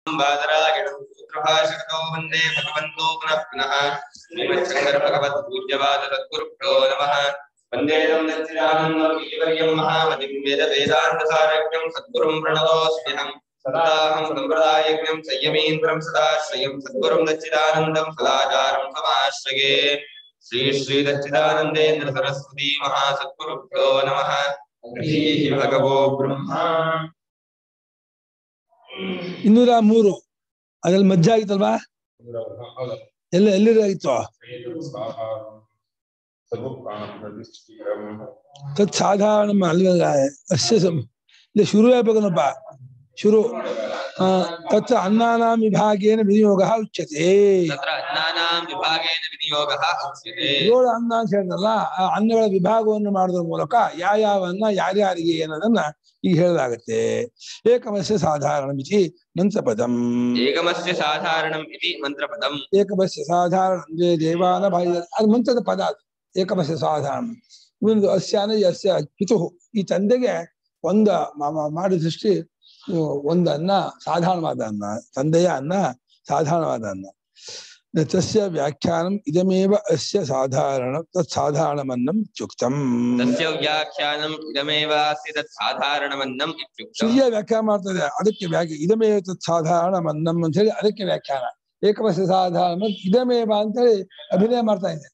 बादरायणं सूत्रभाषकतो वन्दे भगवन्तो पुनः पुनः श्रीमच्छङ्कर भगवत्पूज्यवाद सद्गुरुभ्यो नमः वन्दे तं दच्चिदानन्दं गिरिवर्यं महामतिं वेदवेदान्तसारज्ञं सद्गुरुं प्रणतोऽस्म्यहम् सदाहं सम्प्रदायज्ञं संयमीन्द्रं सदाश्रयं सद्गुरुं दच्चिदानन्दं सदाचारं समाश्रये श्री श्री दच्चिदानन्देन्द्र सरस्वती महासद्गुरुभ्यो नमः हरिः भगवो ब्रह्मा ಇನ್ನೂರ ಮೂರು ಅದ್ರಲ್ಲಿ ಮಧ್ಯ ಆಗಿತ್ತಲ್ವಾ ಎಲ್ಲ ಎಲ್ಲಿರಾಗಿತ್ತು ತತ್ ಸಾಧಾರಣ ಅಲ್ವಲ್ಲ ಅಸ್ಯ ಸಂ- ಇಲ್ಲ ಶುರು ಆಗ್ಬೇಕನಪ್ಪ ಶುರು ಆ, ತತ್ರ ಅನ್ನಾನಾಂ ವಿಭಾಗೇನ ವಿನಿಯೋಗ ಉಚ್ಯತೆ तत्र अन्नानां विभागेन विनियोगः उच्यते ಏಳು ಅನ್ನ ಅಂತ ಹೇಳಿದ್ರಲ್ಲ ಆ ಅನ್ನಗಳ ವಿಭಾಗವನ್ನು ಮಾಡೋದ್ರ ಮೂಲಕ ಯಾವ ಯಾವ ಅನ್ನ ಯಾರ್ಯಾರಿಗೆ ಅನ್ನೋದನ್ನ ಈಗ ಹೇಳಲಾಗತ್ತೆ ಏಕಮಸ್ಯ ಸಾಧಾರಣ ಮಿತಿ ಮಂತ್ರಪದಂ एकमस्य साधारणम् इति मन्त्रपदम् ಏಕಮಸ್ಯ ಸಾಧಾರಣ ಅಂದ್ರೆ ದೇವಾನ ಬಾಯಿ ಅದು ಮಂತ್ರದ ಪದ ಅದು ಏಕಮಸ್ಯ ಸಾಧಾರಣ ಒಂದು ಅಸ್ಯಾನ ಯಸ್ಯ ಪಿತು ಈ ತಂದೆಗೆ ಒಂದ ಮ- ಮ- ಮಾಡಿದ ದೃಷ್ಟಿ ಇವು ಒಂದು ಅನ್ನ ಸಾಧಾರಣವಾದ ಅನ್ನ ತಂದೆಯ ಅನ್ನ ಸಾಧಾರಣವಾದ ಅನ್ನ ತಸ್ಯ ವ್ಯಾಖ್ಯಾನಂ ಇದಮೇವ ಅಸ್ಯ ಸಾಧಾರಣ ತತ್ ಸಾಧಾರಣಮನ್ನಂ ಇತ್ಯುಕ್ತಂ तस्य व्याख्यानम् इदमेव अस्ति तत् साधारणमन्नम् इत्युक्तम् ಶ್ರೀಯ ವ್ಯಾಖ್ಯಾನ ಮಾಡ್ತದೆ ಅದಕ್ಕೆ ವ್ಯಾಖ್ಯ ಇದಮೇವ ತತ್ ಸಾಧಾರಣಮನ್ನಂ ಅಂತ ಹೇಳಿ ಅದಕ್ಕೆ ವ್ಯಾಖ್ಯಾನ ಏಕಮಸ್ಯ ಸಾಧಾರಣ ಇದಮೇವ ಅಂತ ಹೇಳಿ ಅಭಿನಯ ಮಾಡ್ತಾ ಇದೆ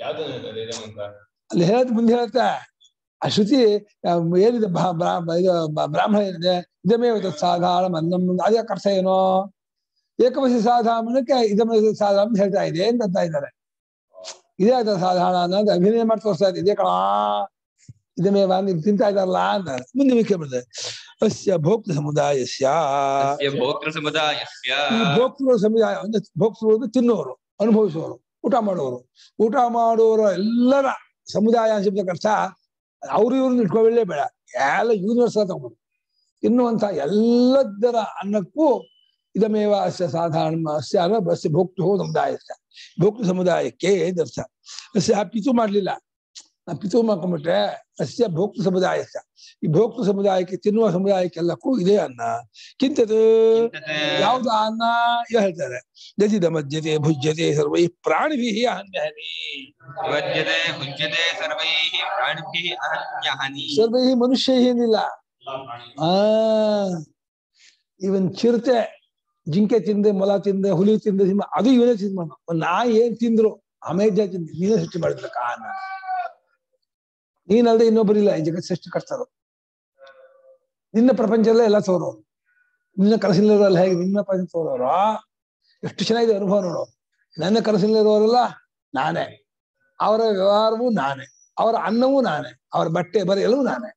ಅಲ್ಲಿ ಹೇಳತ್ ಮುಂದೆ ಹೇಳುತ್ತೆ ಆ ಶ್ರುತಿ ಆ, ಏನಿದೆ ಬಾ- ಬ್ರಾ- ಇದು ಬ- ಬ್ರಾಹ್ಮಣ ಏನಿದೆ ಇದಮೇ ತತ್ ಸಾಧಾರಣ ಅನ್ನಂ ಅದಕ್ಕೆ ಅರ್ಥ ಏನೋ ಏಕಮಸಿ ಸಾಧಾರಣಕ್ಕೆ ಇದಮಸಿ ಸಾಧಾರಣ ಅಂತ ಹೇಳ್ತಾ ಇದೆ ಅಂತ ಅಂತ ಇದ್ದಾರೆ ಇದೇ ಆಯ್ತಾ ಸಾಧಾರಣ ಅನ್ನೋದು ಅಭಿನಯ ಮಾಡಿ ತೋರಿಸ್ತಾ ಇದೆ ಇದೇ ಕಣ ಇದಮೇ ನೀವು ತಿಂತಾ ಇದಾರಲ್ಲ ಅಂತ ಮುಂದೆ ವಿಕೆ ಬರ್ತದೆ ಅಸ್ಯ ಭೋಕ್ತೃ ಸಮುದಾಯಸ್ಯ तस्य भोक्तृसमुदायस्य ಈ ಭೋಕ್ತೃ ಸಮುದಾಯ ಅಂದ್ರೆ ಭೋಕ್ತೃ ಅಂದ್ರೆ ತಿನ್ನೋರು ಅನುಭವಿಸುವವರು ಊಟ ಮಾಡುವವರು ಊಟ ಮಾಡುವವರ ಎಲ್ಲರ ಸಮುದಾಯ ಶಬ್ದಕ್ಕೆ ಅರ್ಥ ಅವ್ರು ಇವ್ರನ್ನ ಇಟ್ಕೊಳ್ಳೇ ಬೇಡ ಎಲ್ಲ ಯೂನಿವರ್ಸಲ್ ತಗೊಂಡು ತಿನ್ನುವಂತ ಎಲ್ಲದರ ಅನ್ನಕ್ಕೂ ಇದಮೇವ ಅಸ್ಯ ಸಾಧಾರಣ ಅಸ್ಯ ಅಲ್ಲ ಅಸ್ಯ ಭೋಕ್ತೃ ಸಮುದಾಯಸ್ಯ ಭೋಕ್ತೃ ಸಮುದಾಯಕ್ಕೆ ಇದರ್ಥ ಅಸ್ಯ ಪಿತು ಮಾಡ್ಲಿಲ್ಲ ನಾ ಪಿತು ಮಾಡ್ಕೊಂಡ್ಬಿಟ್ರೆ ಅಸ್ಯ ಭೋಕ್ತೃ ಸಮುದಾಯಸ್ಯ ಈ ಭೋಕ್ತೃ ಸಮುದಾಯಕ್ಕೆ ತಿನ್ನುವ ಸಮುದಾಯಕ್ಕೆಲ್ಲಕ್ಕೂ ಇದೇ ಅನ್ನ ಕಿಂತದು ಯಾವ್ದು ಅನ್ನ ಇವ ಹೇಳ್ತಾರೆ ದಜಿದ ಮಜ್ಜತೆ ಭುಜ್ಯತೆ ಸರ್ವೈ ಪ್ರಾಣಿಭಿ ಅಹನ್ಯಹನಿ ವಿಭಜ್ಯತೆ ಭುಜ್ಯತೆ ಸರ್ವೈಃ ಪ್ರಾಣಿಭಿः ಅಹನ್ಯಹನಿ ಸರ್ವೈ ಮನುಷ್ಯ ಏನಿಲ್ಲ ಆ ಇವನ್ ಚಿರತೆ ಜಿಂಕೆ ತಿಂದೆ ಮೊಲ ತಿಂದೆ ಹುಲಿ ತಿಂದೆ ಸಿಂಹ ಅದು ಇವನೇ ತಿಂದ್ ಒಂದ್ ನಾಯಿ ಏನ್ ತಿಂದ್ರು ಅಮೇಜ ತಿಂದು ನೀನೇ ಸೃಷ್ಟಿ ಮಾಡಿದ್ರ ಕಾರಣ ನೀನಲ್ದೆ ಇನ್ನೊಬ್ಬರಿಲ್ಲ ಈ ಜಗತ್ ಸೃಷ್ಟಿ ಕರ್ತರು ನಿನ್ನ ಪ್ರಪಂಚದಲ್ಲೇ ಎಲ್ಲ ತೋರೋರು ನಿನ್ನ ಕನಸಿನಲ್ಲಿರೋಲ್ಲ ಹೇಗೆ ನಿನ್ನ ಪ್ರಪಂಚ ತೋರೋರು ಎಷ್ಟು ಚೆನ್ನಾಗಿದೆ ಅನುಭವ ನೋಡು ನನ್ನ ಕನಸಿನಲ್ಲಿರೋರೆಲ್ಲ ನಾನೇ ಅವರ ವ್ಯವಹಾರವೂ ನಾನೇ ಅವರ ಅನ್ನವೂ ನಾನೇ ಅವರ ಬಟ್ಟೆ ಬರೆ ಎಲ್ಲವೂ ನಾನೇ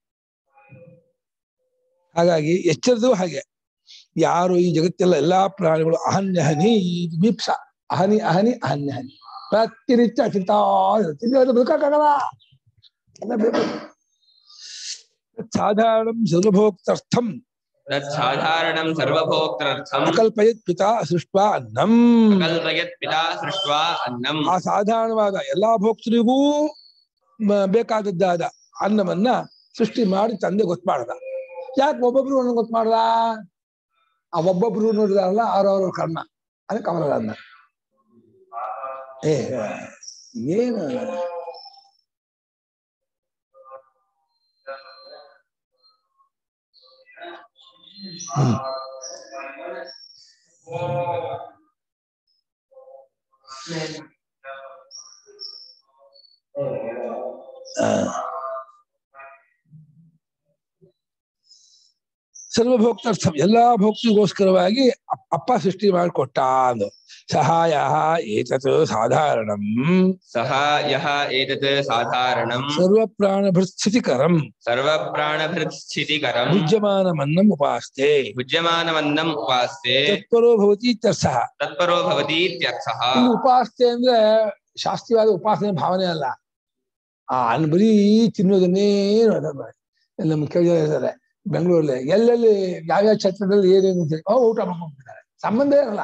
ಹಾಗಾಗಿ ಎಚ್ಚರದು ಹಾಗೆ ಯಾರು ಈ ಜಗತ್ತೆಲ್ಲ ಎಲ್ಲಾ ಪ್ರಾಣಿಗಳು ಅಹನ್ಯಹನಿ ಮೀಪ್ಸ ಅಹನಿ ಅಹನಿ ಅಹನ್ಯಹನಿ ಪ್ರತಿನಿತ್ಯ ತಿಂತಾ ಇರುತ್ತೆ. ತಿನ್ನೋದು ಬದುಕಕ್ಕಾಗಲ್ಲ ಎಲ್ಲ ಬೇಕು ಸಾಧಾರಣ ಸರ್ವಭೋಕ್ತರ್ಥಂ तत् साधारणं सर्वभोक्तृर्थम् ಅಕಲ್ಪಯತ್ ಪಿತಾ ಸೃಷ್ಟ ಅನ್ನಂ ಕಲ್ಪಯತ್ ಪಿತಾ ಸೃಷ್ಟ್ವಾ ಅನ್ನಂ ಆ ಸಾಧಾರಣವಾದ ಎಲ್ಲಾ ಭೋಕ್ತರಿಗೂ ಮ- ಬೇಕಾದದ್ದಾದ ಅನ್ನವನ್ನ ಸೃಷ್ಟಿ ಮಾಡಿ ತಂದೆ ಗೊತ್ತು ಮಾಡ್ದ ಯಾಕೆ ಒಬ್ಬೊಬ್ರು ಒಂದೊಂದು ಗೊತ್ತು ಮಾಡ್ದ ಆ ಒಬ್ಬೊಬ್ರು ನೋಡಿದಾರಲ್ಲ ಅವ್ರವ್ರ ಕರ್ಮ ಅದಕ್ಕೆ ಅವರ ಅನ್ನ ಏ ಏನು ಹ್ಮ್. ಆ. ಸರ್ವಭೋಕ್ತಾರ್ಥಂ ಎಲ್ಲಾ ಭೋಕ್ತಿಗೋಸ್ಕರವಾಗಿ ಅಪ್- ಅಪ್ಪ ಸೃಷ್ಟಿ ಮಾಡಿಕೊಟ್ಟ ಅಂದು ಸಹಾಯ ಏತತ್ ಸಾಧಾರಣಂ ಸಹ ಯಹ ಏತತ್ ಸಾಧಾರಣಂ ಸರ್ವ ಪ್ರಾಣಭೃಸ್ಥಿತಿಕರಂ ಸರ್ವಪ್ರಾಣಭೃತ್ಸ್ಥಿತಿಕರಂ ಭುಜ್ಯಮಾನಮನ್ನಂ ಉಪಾಸ್ತೆ ಭುಜ್ಯಮಾನವನ್ನಂ ಉಪಾಸ್ತೆ ತತ್ಪರೋ ಭವತಿ ಇತ್ಯರ್ಥಃ ತತ್ಪರೋ ಭವತಿ ಇತ್ಯರ್ಥಃ ಇಲ್ಲಿ ಉಪಾಸ್ತೆ ಅಂದ್ರೆ ಶಾಸ್ತ್ರೀಯವಾದ ಉಪಾಸನೆ ಭಾವನೆ ಅಲ್ಲ ಆ ಅನ್ನ ಬರೀ ತಿನ್ನೋದನ್ನೇ ನೋಡೋದು. ಎಲ್ಲ ನಮ್ಮ ಕೆಲವು ಜನ ಇರ್ತಾರೆ ಬೆಂಗಳೂರಲ್ಲಿ ಎಲ್ಲೆಲ್ಲಿ ಯಾವ್ಯಾವ ಛತ್ರದಲ್ಲಿ ಏನೇನು ಅಂತ ಹೇಳಿ, ಓ ಊಟ ಮಾಡ್ಕೊಂಡ್ಬಿಡ್ತಾರೆ ಸಂಬಂಧ ಇರಲ್ಲ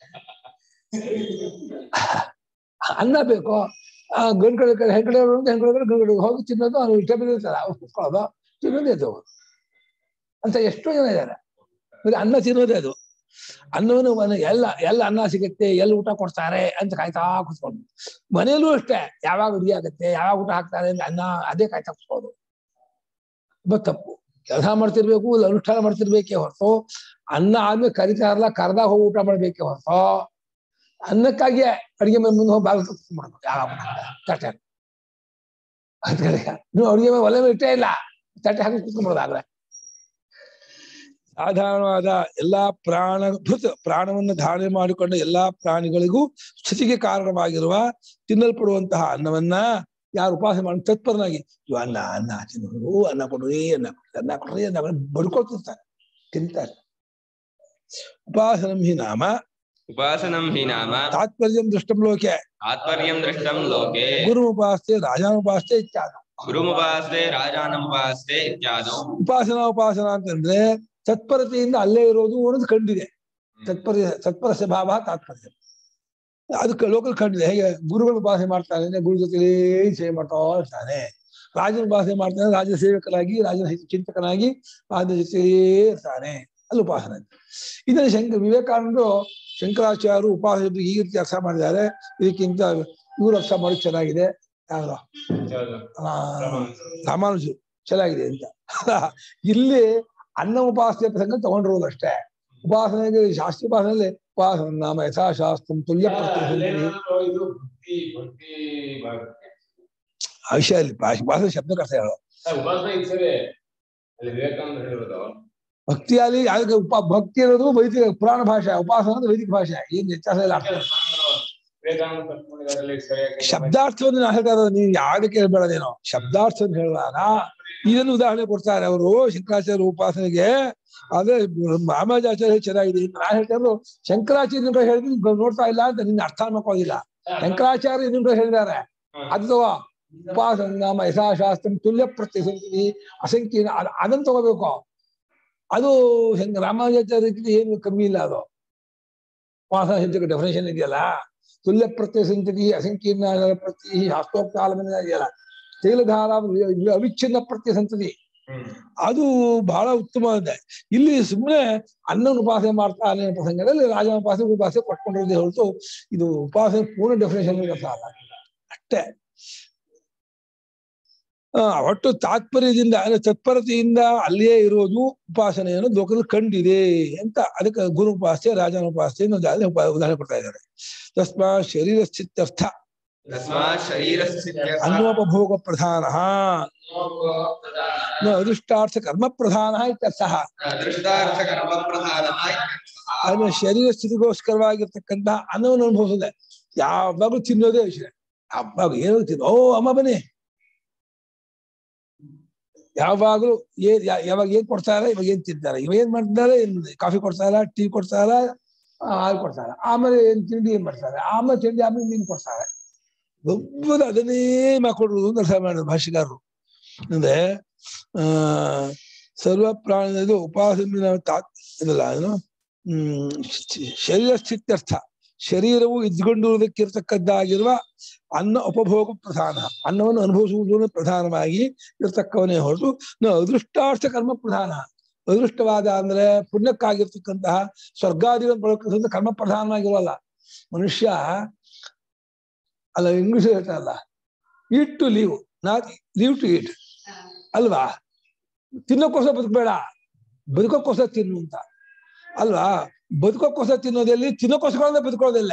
ಅನ್ನ ಬೇಕು ಆ ಗಂಡ್ ಕಡೆ ಕಡೆ ಹೆಂಗಡೆ ಹೆಂಗಡೆ ಗಂಡ್ ಕಡೆ ಹೋಗಿ ತಿನ್ನೋದು ಅವ್ನು ಟೇಬಲ್ ಇರ್ತಲ್ಲ ಅವ್ರು ಕುತ್ಕೊಳ್ಳೋದು ತಿನ್ನೋದೇ ಅದು ಅಂತ ಎಷ್ಟೋ ಜನ ಇದ್ದಾರೆ ಬರೀ ಅನ್ನ ತಿನ್ನೋದೇ ಅದು ಅನ್ನವನ್ನು ಮನೆ ಎಲ್ಲ ಎಲ್ಲ ಅನ್ನ ಸಿಗುತ್ತೆ ಎಲ್ಲಿ ಊಟ ಕೊಡ್ತಾರೆ ಅಂತ ಕಾಯ್ತಾ ಕೂತ್ಕೊಂಡು ಮನೆಯಲ್ಲೂ ಅಷ್ಟೇ ಯಾವಾಗ ಅಡುಗೆ ಆಗತ್ತೆ ಯಾವಾಗ ಊಟ ಹಾಕ್ತಾರೆ ಅಂತ ಅನ್ನ ಅದೇ ಕಾಯ್ತಾ ಕೂತ್ಕೊಳ್ಳೋದು ತುಂಬ ತಪ್ಪು ಕೆಲಸ ಮಾಡ್ತಿರ್ಬೇಕು ಇಲ್ಲ ಅನುಷ್ಠಾನ ಮಾಡ್ತಿರ್ಬೇಕೇ ಹೊರತು ಅನ್ನ ಆದ್ಮೇಲೆ ಕರಿತಾರಲ್ಲ ಕರ್ದಾಗ ಹೋಗಿ ಊಟ ಮಾಡ್ಬೇಕೇ ಹೊರತು ಅನ್ನಕ್ಕಾಗಿಯೇ ಅಡಿಗೆ ಮನೆ ಮುಂದೆ ಹೋಗಿ ಬಾಗಿಲು ಮಾಡ್ಬೇಕು ಯಾವಾಗ ತಟ್ಟೆ ಅದ್ ಕಡೆ ನೀವು ಅಡಿಗೆ ಮೇಲೆ ಒಲೆ ಮೇಲೆ ಇಟ್ಟೇ ಇಲ್ಲ ತಟ್ಟೆ ಹಾಕಿ ಕುತ್ಕೊಂಡ್ಬಿಡೋದು ಆಗ್ಲೇ ಸಾಧಾರಣವಾದ ಎಲ್ಲಾ ಪ್ರಾಣ ಭೃತ್ ಪ್ರಾಣವನ್ನು ಧಾರಣೆ ಮಾಡಿಕೊಂಡ ಎಲ್ಲಾ ಪ್ರಾಣಿಗಳಿಗೂ ಸ್ಥಿತಿಗೆ ಕಾರಣವಾಗಿರುವ ತಿನ್ನಲ್ಪಡುವಂತಹ ಅನ್ನವನ್ನ ಯಾರು ಉಪಾಸನೆ ಮಾಡಿ ತತ್ಪರನಾಗಿ ಇವ ಅನ್ನ ಅನ್ನ ತಿನ್ನೋರು ಅನ್ನ ಕೊಡ್ರಿ ಅನ್ನ ಕೊಡ್ರಿ ಅನ್ನ ಕೊಡ್ರಿ ಅನ್ನ ಕೊಡ್ರಿ ಬಡ್ಕೊಳ್ತಿರ್ತಾರೆ ತಿಂತಾರೆ ಉಪಾಸನಂ ಹಿ ನಾಮ ಉಪಾಸನಂ ಹಿ ನಾಮ ತಾತ್ಪರ್ಯಂ ದೃಷ್ಟಂ ಲೋಕೆ ತಾತ್ಪರ್ಯಂ ದೃಷ್ಟಂ ಲೋಕೆ ಗುರು ಉಪಾಸ್ತೆ ರಾಜಾನುಪಾಸ್ತೆ ಇತ್ಯಾದಿ ಗುರುಮುಪಾಸ್ತೆ ರಾಜಾನಮುಪಾಸ್ತೆ ಇತ್ಯಾದೌ ಉಪಾಸನಾ ಉಪಾಸನ ಅಂತಂದ್ರೆ ತತ್ಪರತೆಯಿಂದ ಅಲ್ಲೇ ಇರೋದು ಅನ್ನೋದು ಕಂಡಿದೆ ತತ್ಪರ ತತ್ಪರಸ್ಯ ಭಾವ ತಾತ್ಪರ್ಯ ಅದಕ್ಕೆ ಲೋಕಲ್ ಕಂಡಿದೆ ಹೇಗೆ ಗುರುಗಳು ಉಪಾಸನೆ ಮಾಡ್ತಾನೆ ಅಂದ್ರೆ ಗುರು ಜೊತೆಲೇ ಸೇವೆ ಮಾಡ್ತಾ ಇರ್ತಾನೆ ರಾಜನ ಉಪಾಸನೆ ಮಾಡ್ತಾನೆ ರಾಜ ಸೇವಕನಾಗಿ ರಾಜನ ಹಿತ ಚಿಂತಕನಾಗಿ ರಾಜನ ಜೊತೆಲೇ ಇರ್ತಾನೆ ಅಲ್ಲಿ ಉಪಾಸನೆ ಇದನ್ನ ಶಂಕ ವಿವೇಕಾನಂದರು ಶಂಕರಾಚಾರ್ಯರು ಉಪಾಸನೆ ಬಗ್ಗೆ ಈ ರೀತಿ ಅರ್ಥ ಮಾಡಿದ್ದಾರೆ ಇದಕ್ಕಿಂತ ಇವ್ರು ಅರ್ಥ ಮಾಡೋದು ಚೆನ್ನಾಗಿದೆ ಯಾವ್ದು ಆ, ರಾಮಾನುಜು ಚೆನ್ನಾಗಿದೆ ಅಂತ ಇಲ್ಲಿ ಅನ್ನ ಉಪಾಸನೆ ಪ್ರಸಂಗ ತಗೊಂಡಿರೋದು ಅಷ್ಟೇ ಉಪಾಸನೆಗೆ ಶಾಸ್ತ್ರ ಉಪಾಸನೆಯಲ್ಲಿ ಉಪಾಸನ ನಾಮ ಯಥಾಶಾಸ್ತ್ರ ತುಲ್ಯ ಪ್ರತ್ಯಯ ಇದು ಭಕ್ತಿ ಭಕ್ತಿ ಭಾಗಕ್ಕೆ. ವಿಷಯ ಉಪಾಸನೆ ಶಬ್ದ ಅರ್ಥ ಹೇಳೋ ಸರ್, ಉಪಾಸನೆ ಈ ಸರಿ ಅಲ್ಲಿ ವಿವೇಕಾನಂದ ಹೇಳಿರೋದು ಭಕ್ತಿಯಲ್ಲಿ ಅದಕ್ಕೆ ಉಪ ಭಕ್ತಿ ಅನ್ನೋದು ವೈದಿಕ ಪುರಾಣ ಭಾಷೆ ಉಪಾಸನ ಅಂದ್ರೆ ವೈದಿಕ ಭಾಷೆ ಏನ್ ವ್ಯತ್ಯಾಸ ಇಲ್ಲ ಅರ್ಥ ವಿವೇಕಾನಂದ ಕರ್ಕೊಂಡಿದ್ದಾರೆ ಸರಿಯಾಗಿ ಶಬ್ದಾರ್ಥವನ್ನು ನಾ ಹೇಳ್ತಾ ಇರೋದು ನೀವು ಯಾವ್ದಕ್ಕೆ ಹೇಳ್ಬೇಡದೇನೋ ಶಬ್ದಾರ್ಥವನ್ನು ಹೇಳುವಾಗ ಇದನ್ನು ಉದಾಹರಣೆ ಕೊಡ್ತಾರೆ ಅವರು ಶಂಕರಾಚಾರ್ಯ ಉಪಾಸನೆಗೆ ಅದೇ ರಾಮಾಚಾರ್ಯ ಚೆನ್ನಾಗಿದೆ ಇನ್ನು ನಾ ಹೇಳ್ತಾ ಇರೋದು ಶಂಕರಾಚಾರ್ಯ ಕೂಡ ಹೇಳಿದ್ರು ನೋಡ್ತಾ ಇಲ್ಲ ಅಂತ ನಿನ್ನ ಅರ್ಥ ಮಾಡ್ಕೊಳ್ಳೋದಿಲ್ಲ ಶಂಕರಾಚಾರ್ಯ ಇದನ್ನು ಕೂಡ ಹೇಳಿದ್ದಾರೆ ಅದು ತಗೋ ಉಪಾಸನ ನಾಮ ಯಥಾಶಾಸ್ತ್ರ ತುಲ್ಯ ಪ್ರತ್ಯಸಂತಿ ಅಸಂಕೀರ್ಣ ಅದ್- ಅದನ್ನ ತಗೋಬೇಕು ಅದು ಹೆಂಗ ರಾಮಾಚಾರ್ಯಕ್ಕಿಂತ ಏನು ಕಮ್ಮಿ ಇಲ್ಲ ಅದು ಉಪಾಸನ ಶಬ್ದಕ್ಕೆ ಡೆಫಿನೇಷನ್ ಇದೆಯಲ್ಲ ತುಲ್ಯ ಪ್ರತ್ಯಯ ಸಂತತಿ ಅಸಂಕೀರ್ಣ ಪ್ರತಿ ಶಾಸ್ತ್ರೋಕ್ತಾಲಮನ ಇದೆಯಲ್ಲ ತೈಲಧಾರ ವಿ- ಅವಿಚ್ಛಿನ್ನ ಪ್ರತ್ಯಯ ಸಂತತಿ ಅದು ಬಹಳ ಉತ್ತಮವಾದ ಇಲ್ಲಿ ಸುಮ್ಮನೆ ಅನ್ನನ ಉಪಾಸನೆ ಮಾಡ್ತಾನೆ ಅನ್ನೋ ಪ್ರಸಂಗದಲ್ಲಿ ರಾಜನ ಉಪಾಸನೆ ಉಪಾಸನೆ ಕೊಟ್ಕೊಂಡಿರೋದೇ ಹೊರತು ಇದು ಉಪಾಸನೆ ಪೂರ್ಣ ಡೆಫಿನೇಷನ್ ಅರ್ಥ ಅಲ್ಲ ಅಷ್ಟೇ ಆ, ಒಟ್ಟು ತಾತ್ಪರ್ಯದಿಂದ ಅಂದ್ರೆ ತತ್ಪರತೆಯಿಂದ ಅಲ್ಲಿಯೇ ಇರೋದು ಉಪಾಸನೆಯನ್ನು ಲೋಕದಲ್ಲಿ ಕಂಡಿದೆ ಅಂತ ಅದಕ್ಕೆ ಗುರು ಉಪಾಸ್ಯ ರಾಜನ ಉಪಾಸ್ಯ ಅನ್ನೋದಾದ್ರೆ ಉಪ- ಉದಾಹರಣೆ ಕೊಡ್ತಾ ಇದ್ದಾರೆ ತಸ್ಮಾ ಶರೀರ ಸ್ಥಿತ್ಯರ್ಥ ತಸ್ಮಾತ್ ಶರೀರಸ್ಥಿತ್ಯ ಅನ್ನೋಪಭೋಗ ಪ್ರಧಾನ ನ ಅದೃಷ್ಟಾರ್ಥ ಕರ್ಮ ಪ್ರಧಾನ ಇತ್ಯರ್ಥಃ ಅದೃಷ್ಟಾರ್ಥ ಕರ್ಮ ಪ್ರಧಾನ ಅದನ್ನ ಶರೀರ ಸ್ಥಿತಿಗೋಸ್ಕರವಾಗಿರ್ತಕ್ಕಂತಹ ಅನ್ನವನ್ನು ಅನುಭವಿಸಿದೆ ಯಾವಾಗಲೂ ತಿನ್ನೋದೇ ವಿಷಯ ಯಾವಾಗ ಏನೋ ತಿನ್ನೋ ಓ ಅಮ್ಮ ಬನ್ನಿ ಯಾವಾಗಲೂ ಏನ್ ಯಾ- ಯಾವಾಗ ಏನ್ ಕೊಡ್ತಾರೆ ಇವಾಗ ಏನ್ ತಿಂತಾರೆ ಇವಾಗ ಏನ್ ಮಾಡ್ತಾರೆ ಏನ್ ಕಾಫಿ ಕೊಡ್ತಾರ ಟೀ ಕೊಡ್ತಾರ ಆ, ಹಾಲು ಕೊಡ್ತಾರೆ ಆಮೇಲೆ ಏನ್ ತಿಂಡಿ ಏನ್ ಮಾಡ್ತಾರೆ ಆಮೇಲೆ ತಿಂಡಿ ಆಮೇಲೆ ನೀನ್ ಕೊಡ್ತಾರೆ ಒಬ್ಬರು ಅದನ್ನೇ ಮಾಡ್ಕೊಡುದು ಅಂತ ಅರ್ಥ ಮಾಡೋದು ಭಾಷೆಗಾರರು ಅಂದ್ರೆ ಆ ಸರ್ವ ಪ್ರಾಣ ಇದು ಉಪಾಸನ ತಾ ಇದಲ್ಲ ಏನು ಹ್ಮ್ ಶ್- ಶರೀರ ಸ್ಥಿತ್ಯರ್ಥ ಶರೀರವು ಇದ್ಕೊಂಡಿರುವುದಕ್ಕಿರ್ತಕ್ಕದ್ದಾಗಿರುವ ಅನ್ನ ಉಪಭೋಗ ಪ್ರಧಾನ ಅನ್ನವನ್ನು ಅನುಭವಿಸುವುದು ಪ್ರಧಾನವಾಗಿ ಇರತಕ್ಕವನೇ ಹೊರತು ನ ಅದೃಷ್ಟಾರ್ಥ ಕರ್ಮ ಪ್ರಧಾನ ಅದೃಷ್ಟವಾದ ಅಂದ್ರೆ ಪುಣ್ಯಕ್ಕಾಗಿರ್ತಕ್ಕಂತಹ ಸ್ವರ್ಗಾದಿಗಳನ್ನು ಪಡ್ಕೊಂಡ ಕರ್ಮ ಪ್ರಧಾನವಾಗಿರೋಲ್ಲ ಮನುಷ್ಯ ಅಲ್ಲ ಇಂಗ್ಲಿಷ್ ಹೇಳ್ತಾರಲ್ಲ eat to live not live to eat ಅಲ್ವಾ ತಿನ್ನೋಕ್ಕೋಸ್ಕರ ಬದುಕಬೇಡ ಬದುಕೋಕ್ಕೋಸ್ಕರ ತಿನ್ನು ಅಂತ ಅಲ್ವಾ ಬದುಕೋಕ್ಕೋಸ್ಕರ ತಿನ್ನೋದೆಲ್ಲಿ ತಿನ್ನೋಕ್ಕೋಸ್ಕರ ಬದುಕೋದಿಲ್ಲ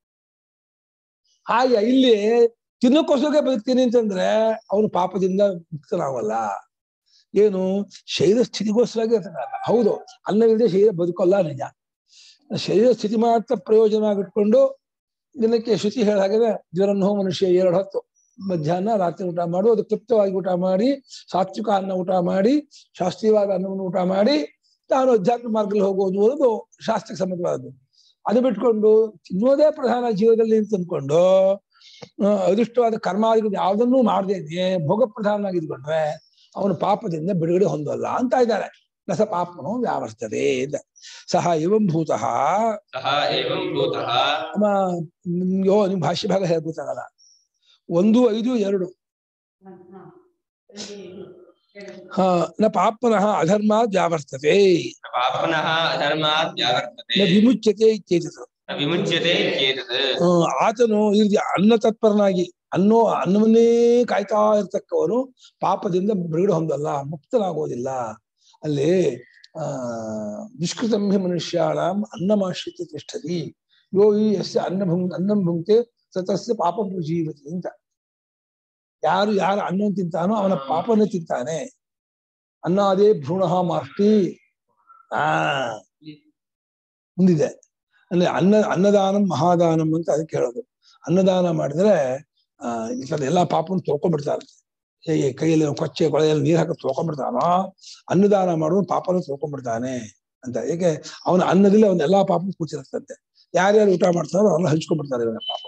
ಹಾಗೆ ಇಲ್ಲಿ ತಿನ್ನೋಕ್ಕೋಸ್ಕರ ಬದುಕ್ತೀನಿ ಅಂತಂದ್ರೆ ಅವನು ಪಾಪದಿಂದ ಮುಕ್ತನಾಗಲ್ಲ ಏನು ಶರೀರ ಸ್ಥಿತಿಗೋಸ್ಕರ ಇರ್ತಾನಲ್ಲ ಹೌದು ಅನ್ನವಿಲ್ಲದೆ ಶರೀರ ಬದುಕೋಲ್ಲ ನಿಜ ಶರೀರ ಸ್ಥಿತಿ ಮಾತ್ರ ಪ್ರಯೋಜನ ಇಟ್ಕೊಂಡು ದಿನಕ್ಕೆ ಶ್ರುತಿ ಹೇಳ ಹಾಗೆ ಜ್ವರನ್ನು ಮನುಷ್ಯ ಎರಡು ಹೊತ್ತು ಮಧ್ಯಾಹ್ನ ರಾತ್ರಿ ಊಟ ಮಾಡು ಅದು ತೃಪ್ತವಾಗಿ ಊಟ ಮಾಡಿ ಸಾತ್ವಿಕ ಅನ್ನ ಊಟ ಮಾಡಿ ಶಾಸ್ತ್ರೀಯವಾದ ಅನ್ನವನ್ನು ಊಟ ಮಾಡಿ ತಾನು ಅಧ್ಯಾತ್ಮ ಮಾರ್ಗದಲ್ಲಿ ಹೋಗೋದು ಅನ್ನೋದು ಶಾಸ್ತ್ರಕ್ಕೆ ಸಂಬಂಧವಾದದ್ದು ಅದು ಬಿಟ್ಕೊಂಡು ತಿನ್ನೋದೇ ಪ್ರಧಾನ ಜೀವನದಲ್ಲಿ ಅಂತ ಅಂದ್ಕೊಂಡು ಆ, ಅದೃಷ್ಟವಾದ ಕರ್ಮಾದಿಗಳು ಯಾವುದನ್ನೂ ಮಾಡದೇನೆ ಭೋಗ ಪ್ರಧಾನವಾಗಿ ಇದ್ಕೊಂಡ್ರೆ ಅವನು ಪಾಪದಿಂದ ಬಿಡುಗಡೆ ಹೊಂದಲ್ಲ ಅಂತ ಇದ್ದಾರೆ ರಸ ಪಾಪನು ವ್ಯಾವರ್ತದೆ ಅಂತ. ಸಹ ಇವಂ ಭೂತಃ ಸಹ ಏವಂ ಭೂತಃ ಅಮ್ಮ ನಿಮ್ಗೆ ಓ ನಿಮ್ ಭಾಷ್ಯ ಭಾಗ ಹೇಳ್ಬೇಕಾಗಲ್ಲ ಒಂದು ಐದು ಎರಡು ಹ ನ ಪಾಪನಃ ಅಧರ್ಮಾತ್ ವ್ಯಾವರ್ತತೆ ಪಾಪನಃ ಅಧರ್ಮಾತ್ ವ್ಯಾವರ್ತತೆ ನ ವಿಮುಚ್ಯತೆ ಇತ್ಯೇತತ್ ನ ವಿಮುಚ್ಯತೆ ಇತ್ಯೇತತ್ ಹ್ಮ್, ಆತನು ಈ ರೀತಿ ಅನ್ನ ತತ್ಪರನಾಗಿ ಅನ್ನೋ ಅನ್ನವನ್ನೇ ಕಾಯ್ತಾ ಇರ್ತಕ್ಕವನು ಪಾಪದಿಂದ ಬಿಡುಗಡೆ ಹೊಂದಲ್ಲ ಮುಕ್ತನಾಗೋದಿಲ್ಲ ಅಲ್ಲಿ ಆ ದುಷ್ಕೃತಂ ಹಿ ಮನುಷ್ಯಾಣಂ ಅನ್ನಮಾಶ್ರಿತ ತಿಷ್ಠತಿ ಯೋ ಈ ಯಸ್ಯ ಅನ್ನ ಭುಂ ಅನ್ನಂ ಭುಂಕ್ತೆ ಸತಸ್ಯ ಪಾಪಂ ಜೀವತಿ ಅಂತ ಯಾರು ಯಾರ ಅನ್ನ ತಿಂತಾನೋ ಅವನ ಪಾಪನ ತಿಂತಾನೆ ಅನ್ನಾದೇ ಭ್ರೂಣ ಮಾಷ್ಟಿ ಆ ಮುಂದಿದೆ ಅಂದ್ರೆ ಅನ್ನ ಅನ್ನದಾನಂ ಮಹಾದಾನಂ ಅಂತ ಅದಕ್ಕೆ ಹೇಳೋದು ಅನ್ನದಾನ ಮಾಡಿದ್ರೆ ಆ ಈ ತರ ಎಲ್ಲಾ ಪಾಪವನ್ನು ತೊಳ್ಕೊಂಡ್ಬಿಡ್ತಾರೆ ಹೇಗೆ ಕೈಯಲ್ಲಿ ಕೊಚ್ಚೆ ಕೊಳೆಯಲ್ಲಿ ನೀರ್ ಹಾಕಿ ತೊಳ್ಕೊಂಡ್ಬಿಡ್ತಾನೋ ಅನ್ನದಾನ ಮಾಡೋನು ಪಾಪನ ತೊಳ್ಕೊಂಡ್ಬಿಡ್ತಾನೆ ಅಂತ ಏಕೆ ಅವನ ಅನ್ನದಲ್ಲಿ ಅವನ ಎಲ್ಲಾ ಪಾಪ ಕೂತಿರುತ್ತಂತೆ ಯಾರ್ಯಾರು ಊಟ ಮಾಡ್ತಾರೋ ಅವ್ರನ್ನ ಹಂಚ್ಕೊಂಡ್ಬಿಡ್ತಾರೆ ಇವನ ಪಾಪ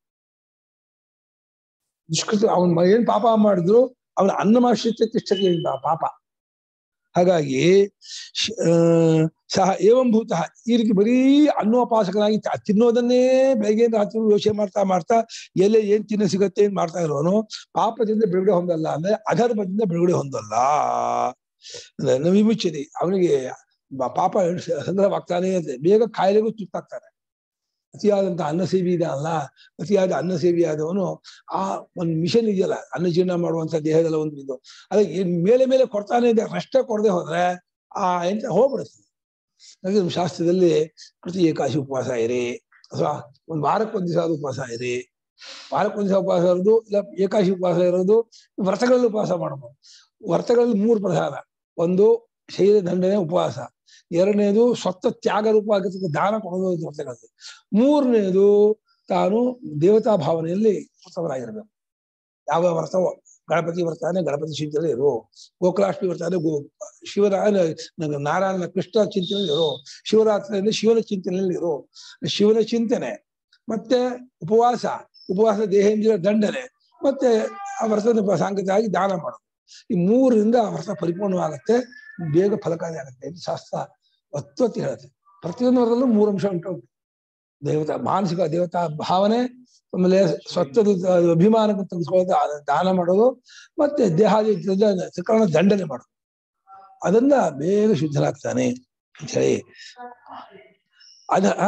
ದುಷ್ಕೃತ ಅವನ್ ಏನ್ ಪಾಪ ಮಾಡಿದ್ರು ಅವನ ಅನ್ನಮಾಶ್ರಿತ ತಿಷ್ಠತೆ ಇಲ್ಲ ಪಾಪ ಹಾಗಾಗಿ ಶ್- ಆ, ಸಹ ಏವಂ ಭೂತಃ ಈ ರೀತಿ ಬರೀ ಅನ್ನೋಪಾಸಕನಾಗಿ ತ- ತಿನ್ನೋದನ್ನೇ ಬೆಳಗ್ಗೆ ರಾತ್ರಿ ಯೋಚನೆ ಮಾಡ್ತಾ ಮಾಡ್ತಾ ಎಲ್ಲೇ ಏನ್ ತಿನ್ನ ಸಿಗತ್ತೆ ಅಂತ ಮಾಡ್ತಾ ಇರೋನು ಪಾಪದಿಂದ ಬಿಡುಗಡೆ ಹೊಂದಲ್ಲ ಅಂದ್ರೆ ಅಧರ್ಮದಿಂದ ಬಿಡುಗಡೆ ಹೊಂದಲ್ಲ ಅಂದ್ರೆ ನ ವಿಮುಚ್ಯತೆ ಅವನಿಗೆ ಬ- ಪಾಪ ಸಂಗ್ರಹವಾಗ್ತಾನೆ ಇದೆ ಬೇಗ ಕಾಯಿಲೆಗೂ ತುತ್ತಾಗ್ತಾನೆ ಅತಿಯಾದಂತ ಅನ್ನ ಸೇವಿ ಇದೆಯಲ್ಲ ಅತಿಯಾದ ಅನ್ನ ಸೇವಿಯಾದವನು ಆ ಒಂದು ಮಿಷನ್ ಇದೆಯಲ್ಲ ಅನ್ನ ಜೀರ್ಣ ಮಾಡುವಂತ ದೇಹದಲ್ಲ ಒಂದು ಇದು ಅದಕ್ಕೆ ಏನ್ ಮೇಲೆ ಮೇಲೆ ಕೊಡ್ತಾನೆ ಇದೆ ರಷ್ಟೇ ಕೊಡದೆ ಹೋದ್ರೆ ಆ ಎಂತ ಹೋಗ್ಬಿಡುತ್ತೆ ಹಾಗೆ ನಮ್ಮ ಶಾಸ್ತ್ರದಲ್ಲಿ ಪ್ರತಿ ಏಕಾಶಿ ಉಪವಾಸ ಇರಿ ಅಥವಾ ಒಂದು ವಾರಕ್ಕೊಂದು ದಿವಸ ಆದ್ರೂ ಉಪವಾಸ ಇರಿ ವಾರಕ್ಕೊಂದು ದಿವಸ ಉಪವಾಸ ಇರೋದು ಇಲ್ಲ ಏಕಾಶಿ ಉಪವಾಸ ಇರೋದು ವ್ರತಗಳಲ್ಲಿ ಉಪವಾಸ ಮಾಡಬಹುದು ವ್ರತಗಳಲ್ಲಿ ಮೂರು ಪ್ರಧಾನ ಒಂದು ಶರೀರ ದಂಡನೆ ಉಪವಾಸ ಎರಡನೇದು ಸ್ವತ್ತ ತ್ಯಾಗ ರೂಪವಾಗಿರ್ತಕ್ಕ ದಾನ ಕೊಡೋದು ಇದು ವ್ರತಗಳಲ್ಲಿ ಮೂರನೇದು ತಾನು ದೇವತಾ ಭಾವನೆಯಲ್ಲಿ ಕೃತವರಾಗಿರ್ಬೇಕು ಯಾವ ವ್ರತವೋ ಗಣಪತಿ ವ್ರತಾನೆ ಗಣಪತಿ ಚಿಂತನೆ ಇರು ಗೋಕುಲಾಷ್ಟಮಿ ವ್ರತಾನೆ ಗೋ ಶಿವನ ನಾರಾಯಣ ಕೃಷ್ಣ ಚಿಂತನೆಯಲ್ಲಿ ಇರು ಶಿವರಾತ್ರಿಯಲ್ಲಿ ಶಿವನ ಚಿಂತನೆಯಲ್ಲಿ ಇರು ಶಿವನ ಚಿಂತನೆ ಮತ್ತೆ ಉಪವಾಸ ಉಪವಾಸ ದೇಹೇಂದ್ರ ದಂಡನೆ ಮತ್ತೆ ಆ ವ್ರತದ ಸಾಂಗತವಾಗಿ ದಾನ ಮಾಡೋದು ಈ ಮೂರರಿಂದ ಆ ವ್ರತ ಪರಿಪೂರ್ಣವಾಗುತ್ತೆ ಬೇಗ ಫಲಕಾರಿ ಆಗುತ್ತೆ ಇದು ಶಾಸ್ತ್ರ ಒತ್ತೊತ್ತಿ ಹೇಳುತ್ತೆ ಪ್ರತಿಯೊಂದು ವ್ರತದಲ್ಲೂ ಮೂರು ಅಂಶ ಉಂಟು ದೇವತಾ ಮಾನಸಿಕ ದೇವತಾ ಭಾವನೆ ಆಮೇಲೆ ಸ್ವತ್ತದ ಅಭಿಮಾನಕ್ಕೆ ತೆಗೆದುಕೊಳ್ಳೋದು ಆ ದಾನ ಮಾಡೋದು ಮತ್ತೆ ದೇಹಾದಿ ತ್ರಿಕರಣ ದಂಡನೆ ಮಾಡೋದು ಅದನ್ನ ಬೇಗ ಶುದ್ಧನಾಗ್ತಾನೆ ಅಂತ ಹೇಳಿ ಅದ ಆ?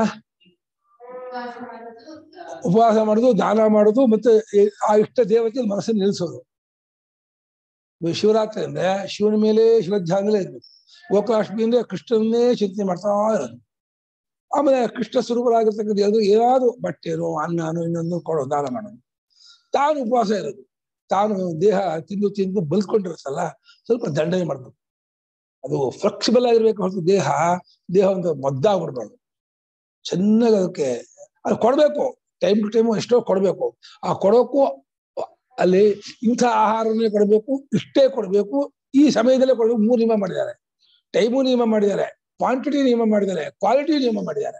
ಉಪವಾಸ ಮಾಡೋದು ದಾನ ಮಾಡೋದು ಮತ್ತೆ ಈ- ಆ ಇಷ್ಟ ದೇವತೆ ಮನಸ್ಸನ್ನು ನಿಲ್ಲಿಸೋದು ಶಿವರಾತ್ರಿ ಅಂದ್ರೆ ಶಿವನ ಮೇಲೆ ಶಿವಧ್ಯಾನದಲ್ಲೇ ಇರ್ಬೇಕು ಗೋಕುಲಾಷ್ಟಮಿ ಅಂದ್ರೆ ಕೃಷ್ಣನ್ನೇ ಚಿಂತನೆ ಮಾಡ್ತಾ ಇರೋದು ಆಮೇಲೆ ಕೃಷ್ಣ ಸ್ವರೂಪರಾಗಿರ್ತಕ್ಕಂಥ ಯಾವುದು ಏನಾದ್ರು ಬಟ್ಟೆನೋ ಅನ್ನನೋ ಇನ್ನೊಂದು ಕೊಡೋ ದಾನ ಮಾಡೋದು ತಾನು ಉಪವಾಸ ಇರೋದು ತಾನು ದೇಹ ತಿಂದು ತಿಂದು ಬಲ್ಕೊಂಡಿರುತ್ತಲ್ಲ ಸ್ವಲ್ಪ ದಂಡನೆ ಮಾಡ್ಬೇಕು ಅದು ಫ್ಲೆಕ್ಸಿಬಲ್ ಆಗಿರ್ಬೇಕು ಹೊರತು ದೇಹ ದೇಹ ಒಂದು ಮದ್ದಾಗ್ಬಿಡ್ಬಾರ್ದು ಚೆನ್ನಾಗಿ ಅದಕ್ಕೆ ಅದು ಕೊಡ್ಬೇಕು ಟೈಮ್ ಟು ಟೈಮ್ ಎಷ್ಟೋ ಕೊಡ್ಬೇಕು ಆ ಕೊಡೋಕ್ಕೂ ಅಲ್ಲಿ ಇಂಥ ಆಹಾರನೇ ಕೊಡಬೇಕು ಇಷ್ಟೇ ಕೊಡಬೇಕು ಈ ಸಮಯದಲ್ಲೇ ಕೊಡಬೇಕು ಮೂರು ನಿಯಮ ಮಾಡಿದ್ದಾರೆ ಟೈಮು ನಿಯಮ ಮಾಡಿದ್ದಾರೆ ಕ್ವಾಂಟಿಟಿ ನಿಯಮ ಮಾಡಿದ್ದಾರೆ ಕ್ವಾಲಿಟಿ ನಿಯಮ ಮಾಡಿದ್ದಾರೆ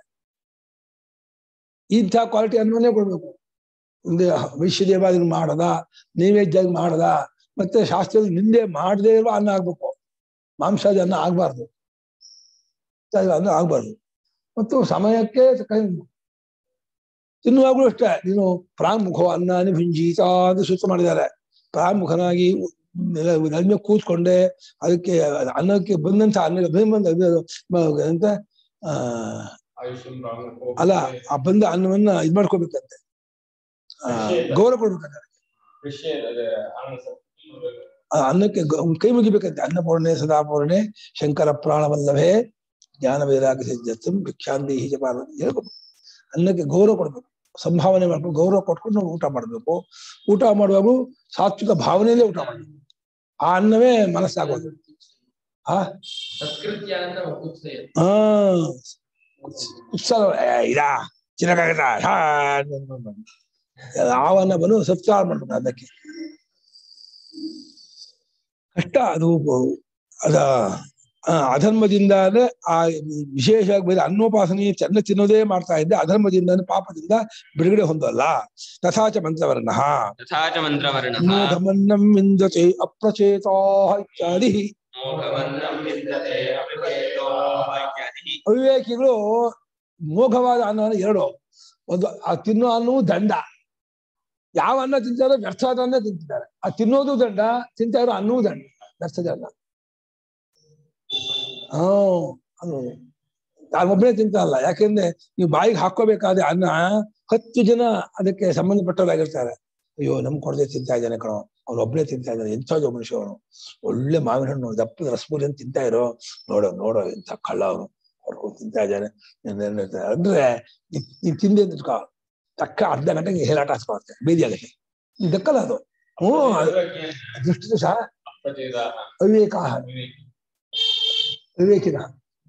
ಇಂಥ ಕ್ವಾಲಿಟಿ ಅನ್ನವನ್ನೇ ಕೊಡ್ಬೇಕು ಒಂದು ವೈಶ್ಯದೇವಾದಿ ಮಾಡದ ನೈವೇದ್ಯ ಮಾಡದ ಮತ್ತೆ ಶಾಸ್ತ್ರದಲ್ಲಿ ನಿಂದೆ ಮಾಡದೇ ಇರುವ ಅನ್ನ ಆಗ್ಬೇಕು ಮಾಂಸಾದಿ ಅನ್ನ ಆಗ್ಬಾರ್ದು ಅನ್ನ ಆಗ್ಬಾರ್ದು ಮತ್ತು ಸಮಯಕ್ಕೆ ತಕ್ಕ- ತಿನ್ನುವಾಗಲೂ ಅಷ್ಟೇ ನೀನು ಪ್ರಾಮುಖ ಅನ್ನ ಭುಂಜೀತ ಅಂತ ಸೂಚನೆ ಮಾಡಿದ್ದಾರೆ ಪ್ರಾಮುಖನಾಗಿ ನೆಲ ಕೂತ್ಕೊಂಡೆ ಅದಕ್ಕೆ ಅನ್ನಕ್ಕೆ ಬಂದಂತ ಅನ್ನ ಬಂದ ಅಂತ ಆ ಆಯುಷ್ಯಂ ಪ್ರಾಮುಖೋ ಅಲ್ಲ ಆ ಬಂದ ಅನ್ನವನ್ನ ಇದ್ ಮಾಡ್ಕೋಬೇಕಂತೆ ಆ, ಗೌರವ ಕೊಡ್ಬೇಕಂತೆ ವಿಷಯ ಅದೇ ಆನಂದ ಸ್ವಲ್ಪ ಆ ಅನ್ನಕ್ಕೆ ಗ- ಕೈ ಮುಗಿಬೇಕಂತೆ ಅನ್ನಪೂರ್ಣೆ ಸದಾಪೂರ್ಣೆ ಶಂಕರ ಪ್ರಾಣವಲ್ಲಭೆ ಜ್ಞಾನ ವೈರಾಗ್ಯ ಸಿದ್ಧತ್ವಂ ಭಿಕ್ಷಾಂತಿ ಜಪಾನ ಹೇಳ್ಬೇಕು ಅನ್ನಕ್ಕೆ ಗೌರವ ಕೊಡ್ಬೇಕು ಸಂಭಾವನೆ ಮಾಡ್ಬೇಕು ಗೌರವ ಕೊಟ್ಕೊಂಡು ನಾವು ಊಟ ಮಾಡ್ಬೇಕು ಊಟ ಮಾಡುವಾಗ ಸಾತ್ವಿಕ ಭಾವನೆಯಲ್ಲೇ ಊಟ ಮಾಡ್ಬೇಕು ಆ ಅನ್ನವೇ ಮನಸ್ಸಾಗೋದು ಆ ಸತ್ಕೃತ್ಯ ಅಂತ ಉತ್ಸಯ ಆ ಉತ್ಸಾಹ ಏ, ಇದಾ ಚಿನ್ನಕಾಗದ ಆವನ್ನ ಬಂದು ಸತ್ಕಾರ ಮಾಡ್ಬೇಕು ಅದಕ್ಕೆ ಕಷ್ಟ ಅದು ಅದ ಆ, ಅಧರ್ಮದಿಂದ ಅಂದ್ರೆ ಆ ವಿಶೇಷವಾಗಿ ಬರೀ ಅನ್ನೋಪಾಸನೆ ಚೆನ್ನ ತಿನ್ನೋದೇ ಮಾಡ್ತಾ ಇದ್ದೆ ಅಧರ್ಮದಿಂದ ಅಂದ್ರೆ ಪಾಪದಿಂದ ಬಿಡುಗಡೆ ಹೊಂದಲ್ಲ ತಥಾಚ ಮಂತ್ರವರ್ಣ तथा च मन्त्रवर्णः ಮೋಘಮನ್ನಂ ವಿಂದತೆ ಅಪ್ರಚೇತಾ ಇತ್ಯಾದಿ मोघवन्नं विन्दते अपिभेदोः इत्यादिः ಅವಿವೇಕಿಗಳು ಮೋಘವಾದ ಅನ್ನ ಎರಡು ಒಂದು ಆ ತಿನ್ನೋ ಅನ್ನವು ದಂಡ ಯಾವ ಅನ್ನ ತಿಂತಾರೋ ವ್ಯರ್ಥವಾದ ಅನ್ನ ತಿಂತಿದ್ದಾರೆ ಆ ತಿನ್ನೋದು ದಂಡ ತಿಂತಾ ಇರೋ ಅನ್ನವೂ ದಂಡ ಬೆರ್ತದೆ ಅನ್ನ ಹ್ಮ್ ಅದು ತಾನೊಬ್ಬನೇ ತಿಂತಲ್ಲ ಯಾಕೆಂದ್ರೆ ನೀವು ಬಾಯಿಗೆ ಹಾಕೋಬೇಕಾದ್ರೆ ಅನ್ನ ಹತ್ತು ಜನ ಅದಕ್ಕೆ ಸಂಬಂಧಪಟ್ಟವರಾಗಿರ್ತಾರೆ ಅಯ್ಯೋ ನಮ್ ಕೊಡದೆ ತಿಂತಾ ಇದ್ದಾನೆ ಕಣೋ ಅವ್ನು ಒಬ್ಬನೇ ತಿಂತಾ ಇದ್ದಾನೆ ಎಂಥದ್ದು ಮನುಷ್ಯ ಅವನು ಒಳ್ಳೆ ಮಾವಿನ ಹಣ್ಣು ದಪ್ಪದ ರಸಪೂರಿ ಅಂತ ತಿಂತಾ ಇರೋ ನೋಡೋ ನೋಡೋ ಎಂಥ ಕಳ್ಳ ಅವನು ಹೊಡ್ಕೊಂಡು ತಿಂತಾ ಇದ್ದಾನೆ ಏನೇನ್ ಹೇಳ್ತಾರೆ. ಅಂದ್ರೆ ನೀ- ನೀನ್ ತಿಂದೆ ಅಂತ ಇಟ್ಕೋ, ತಕ್ಕ ಅರ್ಧ ಗಂಟೆಗೆ ಹೇಲಾಟ ಹಾಸ್ಕೊಳುತ್ತೆ ಬೇದಿ ಆಗಕ್ಕೆ ನೀನ್ ದಕ್ಕಲ್ಲ ಅದು ಹ್ಞೂ ದೃಷ್ಟಿ ಸಹ ಅಪಚೇದಾಹ ಅವಿವೇಕ ವಿವೇಕಿ. ವಿವೇಕಿನ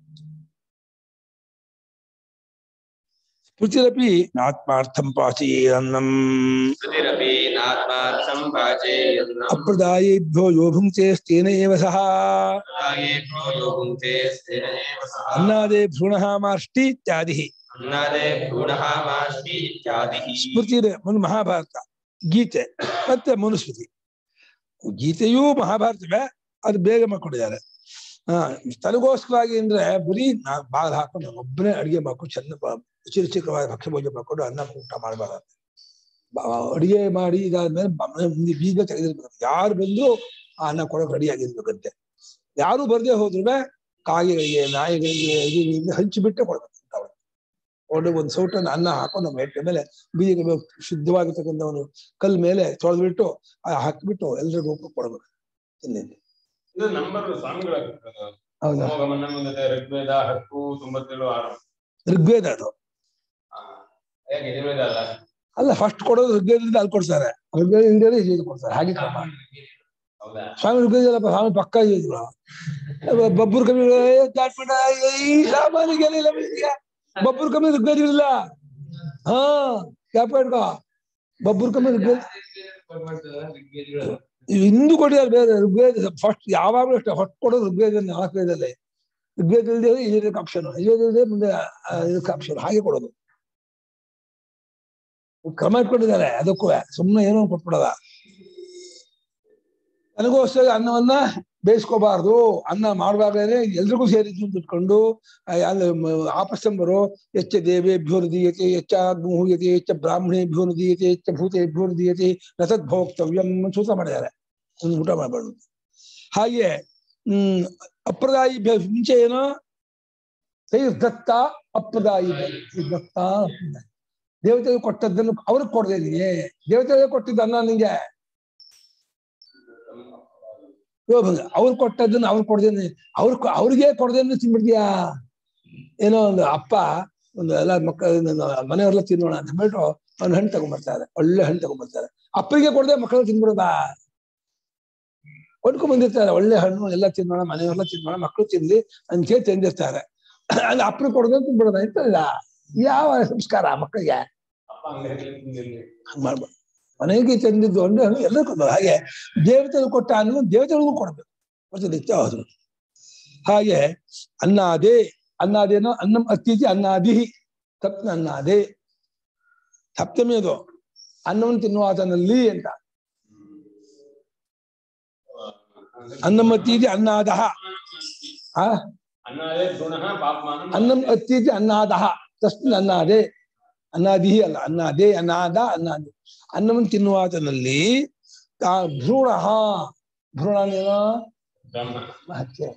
ಸ್ಮೃತಿರಪಿ ನಾತ್ಮಾರ್ಥಂ ಪಾಚೀರನ್ನಂ ಶ್ರುತಿರಪಿ ನಾತ್ಮಾರ್ಥಂ ಪಾಚೇಯನ್ನ ಅಪ್ರದಾಯೇಭ್ಯೋ ಯೋ ಭುಂಕ್ತೆ ಸ್ತೇನ ಏವ ಸಹ ಪ್ರಾಯೇಭ್ಯೋ ಯೋ ಭುಂಕ್ತೆ ಸ್ತೇನ ಏವ ಸಹ ಅನ್ನಾದೇ ಭ್ರೂಣಃ ಮಾಷ್ಟಿ ಇತ್ಯಾದಿ ಅನ್ನಾದೇ ಭ್ರೂಣಃ ಮಾಷ್ಟಿ ಇತ್ಯಾದಿಃ ಸ್ಮೃತಿ ಒಂದು ಮಹಾಭಾರತ ಗೀತೆ ಮತ್ತೆ ಮನುಸ್ಮೃತಿ ಗೀತೆಯೂ ಮಹಾಭಾರತವೇ ಅದು ಬೇಗ ಮಾಡ್ಕೊಂಡಿದ್ದಾರೆ ಹಾ ತನಗೋಸ್ಕರವಾಗಿ ಅಂದ್ರೆ ಬರೀ ನಾ ಬಾಗಿಲು ಹಾಕೊಂಡು ಒಬ್ಬನೇ ಅಡಿಗೆ ಮಾಡ್ಕೊಂಡು ಚೆನ್ನ ಬ- ರುಚಿ ರುಚಿಕರವಾದ ಭಕ್ಷ್ಯ ಭೋಜನ ಮಾಡ್ಕೊಂಡು ಅನ್ನ ಊಟ ಮಾಡಬಾರ್ದು ಅಡಿಗೆ ಮಾಡಿ ಇದಾದ್ಮೇಲೆ ಬ- ಮನೆ ಮುಂದೆ ಬೀಗ ತೆಗೆದಿರ್ಬೇಕು ಯಾರು ಬಂದ್ರು ಆ ಅನ್ನ ಕೊಡೋಕೆ ರೆಡಿ ಆಗಿರ್ಬೇಕಂತೆ ಯಾರು ಬರ್ದೇ ಹೋದ್ರು ಕಾಗೆಗಳಿಗೆ ನಾಯಿಗಳಿಗೆ ಇದು ಇದು ಹಂಚಿಬಿಟ್ಟೆ ಕೊಡ್ಬೇಕು ಅವ್ರು ಒಳ್ಳೆ ಒಂದು ಸೌಟನ್ನ ಅನ್ನ ಹಾಕೊಂಡು ನಮ್ಮ ಹೆಟ್ಟೆ ಮೇಲೆ ಬೀದಿಗೆ ಶುದ್ಧವಾಗಿರ್ತಕ್ಕಂಥ ಒಂದು ಕಲ್ ಮೇಲೆ ತೊಳೆದ್ಬಿಟ್ಟು ಆ ಹಾಕಿಬಿಟ್ಟು ಎಲ್ರಿಗೂ ಊಟ ಕೊಡ್ಬೇಕು ತಿನ್ನಿ ಇದು ನಂಬರ್ ಸ್ವಾಮಿಗಳ ಹೌದಾ ಮೋಗಮನ್ನ ಮುಂದೆ ಋಗ್ವೇದ ಹತ್ತು ತೊಂಬತ್ತೇಳು ಆರು ಋಗ್ವೇದ ಅದು ಆ, ಯಾಕೆ ಯಜುರ್ವೇದ ಅಲ್ಲ ಅಲ್ಲ ಫಸ್ಟ್ ಕೊಡೋದು ಋಗ್ವೇದದಿಂದ ಅಲ್ಲಿ ಕೊಡ್ತಾರೆ ಋಗ್ವೇದ ಹಿಂದೆ ಇದು ಕೊಡ್ತಾರೆ ಹಾಗೆ ಕ್ರಮ ಹೌದಾ ಸ್ವಾಮಿ ಋಗ್ವೇದ ಇಲ್ಲಪ್ಪ ಸ್ವಾಮಿ ಪಕ್ಕ ಇದ್ರು ಬಬ್ಬುರ್ ಕಮ್ಮಿ ದಾಟ್ಬಿಟ್ಟ ಈ ಸಾಮಾನಿಗೆ ಬಬ್ಬುರ್ ಕಮ್ಮಿ ಋಗ್ವೇದ ಇಲ್ಲ ಹಾ ಕ್ಯಾಪ ಇಟ್ಕೋ ಬಬ್ಬುರ್ ಕಮ್ಮಿ ಋಗ್ವೇದ ಹಿಂದೂ ಕೊಟ್ಟಿದ್ದಾರೆ ಬೇರೆ ಋಗ್ವೇದ ಫಸ್ಟ್ ಯಾವಾಗಲೂ ಅಷ್ಟೇ ಫಸ್ಟ್ ಕೊಡೋದು ಋಗ್ವೇದ ನಾಲ್ಕು ವೇದದಲ್ಲಿ ಋಗ್ವೇದ ಇಲ್ಲದೆ ಯಜುರ್ವೇದಕ್ಕೆ ಆಪ್ಷನ್ ಯಜುರ್ವೇದ ಇಲ್ಲದೆ ಮುಂದೆ ಆ, ಇದಕ್ಕೆ ಆಪ್ಷನ್ ಹಾಗೆ ಕೊಡೋದು ಕ್ರಮ ಇಟ್ಕೊಂಡಿದ್ದಾರೆ ಅದಕ್ಕೂ ಸುಮ್ಮನೆ ಏನೋ ಒಂದ್ ಕೊಟ್ಬಿಡದ ನನಗೋಸ್ಕರ ಅನ್ನವನ್ನ ಬೇಯಿಸ್ಕೋಬಾರ್ದು ಅನ್ನ ಮಾಡುವಾಗಲೇ ಎಲ್ರಿಗೂ ಸೇರಿದ್ದು ಅಂತ ಇಟ್ಕೊಂಡು ಆ, ಅಲ್ಲಿ ಮ- ಆಪಸ್ತಂಬರು ಎಚ್ಚ ದೇವೇಭ್ಯೋ ದೀಯತೆ ಎಚ್ಚ ಅಗ್ನಿಹೂಯತೆ ಎಚ್ಚ ಬ್ರಾಹ್ಮಣೇಭ್ಯೋ ದೀಯತೆ ಎಚ್ಚ ಭೂತೇಭ್ಯೋ ದೀಯತೆ ನ ತದ್ ಭೋಕ್ತವ್ಯಂ ಸೂತ್ರ ಮಾಡಿದ್ದಾರೆ ಒಂದು ಊಟ ಮಾಡಬಾರ್ದು ಹಾಗೆ ಹ್ಮ್ ಅಪ್ರದಾಯಿ ಭ್ಯ- ಮುಂಚೆ ಏನೋ ದತ್ತ ಅಪ್ರದಾಯಿ ದತ್ತ ಅಪ್ರದಾಯಿ. ದೇವತೆಗೆ ಕೊಟ್ಟದ್ದನ್ನು ಅವ್ರಿಗೆ ಕೊಡದೆ ನೀನೆ ದೇವತೆಗೆ ಕೊಟ್ಟಿದ್ದ ಅನ್ನ ನಿಂಗೆ ಯೋಭಂಗ ಅವ್ರು ಕೊಟ್ಟದ್ದನ್ನ ಅವ್ರು ಕೊಡ್ದೇನೆ ಅವ್ರ ಅವ್ರಿಗೆ ಕೊಡ್ದೇನೆ ತಿನ್ಬಿಡ್ತೀಯಾ ಏನೋ ಒಂದು ಅಪ್ಪ ಒಂದು ಎಲ್ಲ ಮಕ್ಕಳ ಮನೆಯವರೆಲ್ಲ ತಿನ್ನೋಣ ಅಂತ ಹೇಳ್ಬಿಟ್ಟು ಅವ್ನು ಹಣ್ಣು ತಗೊಂಡ್ಬರ್ತಾರೆ ಒಳ್ಳೆ ಹಣ್ಣು ತಗೊಂಡ್ಬರ್ತಾರೆ ಅಪ್ಪರಿಗೆ ಕೊಡದೆ ಮಕ್ಕಳು ತಿನ್ಬಿಡೋದಾ ಕೊಂಡ್ಕೊಂಡ್ ಬಂದಿರ್ತಾರೆ ಒಳ್ಳೆ ಹಣ್ಣು ಎಲ್ಲ ತಿನ್ನೋಣ ಮನೆಯವರೆಲ್ಲ ತಿನ್ನೋಣ ಮಕ್ಕಳು ತಿನ್ಲಿ ಅಂತೇಳಿ ತಿಂದಿರ್ತಾರೆ ಅಲ್ಲಿ ಅಪ್ಪನಿಗೆ ಕೊಡದೆ ತಿನ್ಬಿಡೋದ ಇಂತಲ್ಲ ಯಾವ ಸಂಸ್ಕಾರ ಮಕ್ಕಳಿಗೆ ಅಪ್ಪ ಅಂಗಡಿಯಲ್ಲಿ ತಿಂದಿರ್ಲಿ ಹಂಗ್ ಮಾಡ್ಬಾರ್ದು ಮನೆಗೆ ತಂದಿದ್ದು ಅಂದ್ರೆ ಹಣ್ಣು ಎಲ್ಲರೂ ಕೊಡ್ಬೋದು ಹಾಗೆ ದೇವತೆಗಳು ಕೊಟ್ಟ ಅನ್ನ ದೇವತೆಗಳಿಗೂ ಕೊಡ್ಬೇಕು ಮತ್ತೆ ನಿತ್ಯ ಹೌದು ಹಾಗೆ ಅನ್ನಾದೇ ಅನ್ನಾದೇನೋ ಅನ್ನಂ ಅತ್ತೀಚೆ ಅನ್ನಾದಿ ತಪ್ಪಿನ ಅನ್ನಾದೇ ಸಪ್ತಮಿ ಅದು ಅನ್ನವನ್ನು ತಿನ್ನುವಾತನಲ್ಲಿ ಅಂತ ಅನ್ನಂ ಅತ್ತೀಚೆ ಅನ್ನಾದಹ ಆ ಅನ್ನದೇ ಗುಣಃ ಪಾಪ್ಮಾನಂ ಅನ್ನಂ ಅತ್ತೀಚೆ ಅನ್ನಾದಹ ತಸ್ಮಿನ್ ಅನ್ನಾದೇ ಅನ್ನಾದಿ ಅಲ್ಲ ಅನ್ನಾದೇ ಅನ್ನಾದ ಅನ್ನಾದಿ ಅನ್ನವನ್ನು ತಿನ್ನುವಾತನಲ್ಲಿ ತಾ ಭ್ರೂಣ ಭ್ರೂಣನೇನೋ ಬ್ರಹ್ಮ ಮಹತ್ಯ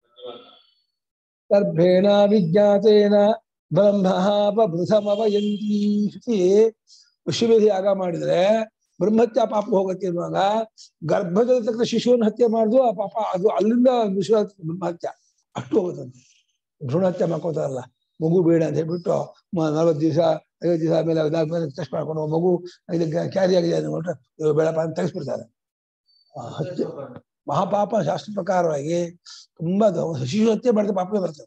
ಗರ್ಭೇಣ ವಿಜ್ಞಾತೇನ ಬ್ರಹ್ಮ ಬೃಥಮವಯಂತಿ ಶ್ರುತಿ ವಿಶ್ವವೇದಿ ಯಾಗ ಮಾಡಿದ್ರೆ ಬ್ರಹ್ಮತ್ಯ ಪಾಪ ಹೋಗತ್ತೆ ಇರುವಾಗ ಗರ್ಭದಲ್ಲಿರ್ತಕ್ಕಂಥ ಶಿಶುವನ್ನು ಹತ್ಯೆ ಮಾಡುದು ಆ ಪಾಪ ಅದು ಅಲ್ಲಿಂದ ವಿಶ್ವ ಬ್ರಹ್ಮಹತ್ಯ ಅಷ್ಟು ಹೋಗುತ್ತಂತೆ ಭ್ರೂಣಹತ್ಯೆ ಮಾಡ್ಕೋತಾರಲ್ಲ ಮಗು ಬೇಡ ಅಂತ ಹೇಳ್ಬಿಟ್ಟು ಮ- ನಲವತ್ತು ದಿವಸ ಐವತ್ತು ದಿವಸ ಆದ್ಮೇಲೆ ಅದಾದ್ಮೇಲೆ ಟೆಸ್ಟ್ ಮಾಡ್ಕೊಂಡು ಮಗು ಇದು ಕ್ಯಾರಿ ಆಗಿದೆ ಅಂದ್ಬಿಟ್ರೆ ಇವ್ರು ಬೇಡಪ್ಪ ಅಂತ ತೆಗೆಸ್ಬಿಡ್ತಾರೆ ಆ ಹತ್ಯೆ ಮಹಾಪಾಪ ಶಾಸ್ತ್ರ ಪ್ರಕಾರವಾಗಿ ತುಂಬಾ ದ- ಶಿಶು ಹತ್ಯೆ ಮಾಡಿದ ಪಾಪವೇ ಬರ್ತದೆ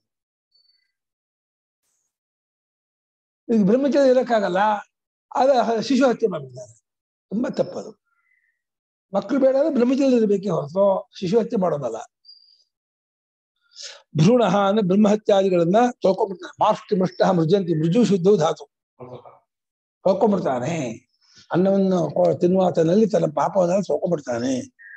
ಈಗ ಬ್ರಹ್ಮಚರ್ಯ ಇರಕ್ಕಾಗಲ್ಲ ಆಗ ಹ- ಶಿಶು ಹತ್ಯೆ ಮಾಡ್ಬಿಡ್ತಾರೆ ತುಂಬಾ ತಪ್ಪದು ಮಕ್ಕಳು ಬೇಡ ಅಂದ್ರೆ ಬ್ರಹ್ಮಚರ್ಯ ಇರಬೇಕೇ ಹೊರತು ಶಿಶು ಹತ್ಯೆ ಮಾಡೋದಲ್ಲ ಭ್ರೂಣ ಅಂದ್ರೆ ಬ್ರಹ್ಮಹತ್ಯಾದಿಗಳನ್ನ ತೊಳ್ಕೊಂಡ್ಬಿಡ್ತಾನೆ ಮಾಷ್ಟಿ ಮೃಷ್ಟ ಮೃಜಂತಿ ಮೃಜು ಶುದ್ಧ ಧಾತು ತೊಳ್ಕೊಂಡ್ಬಿಡ್ತಾನೆ ಅನ್ನವನ್ನು ಕೊ- ತಿನ್ನುವಾತನಲ್ಲಿ ತನ್ನ ಪಾಪವನ್ನೆಲ್ಲ ತೊಳ್ಕೊಂಡ್ಬಿಡ್ತಾನೆ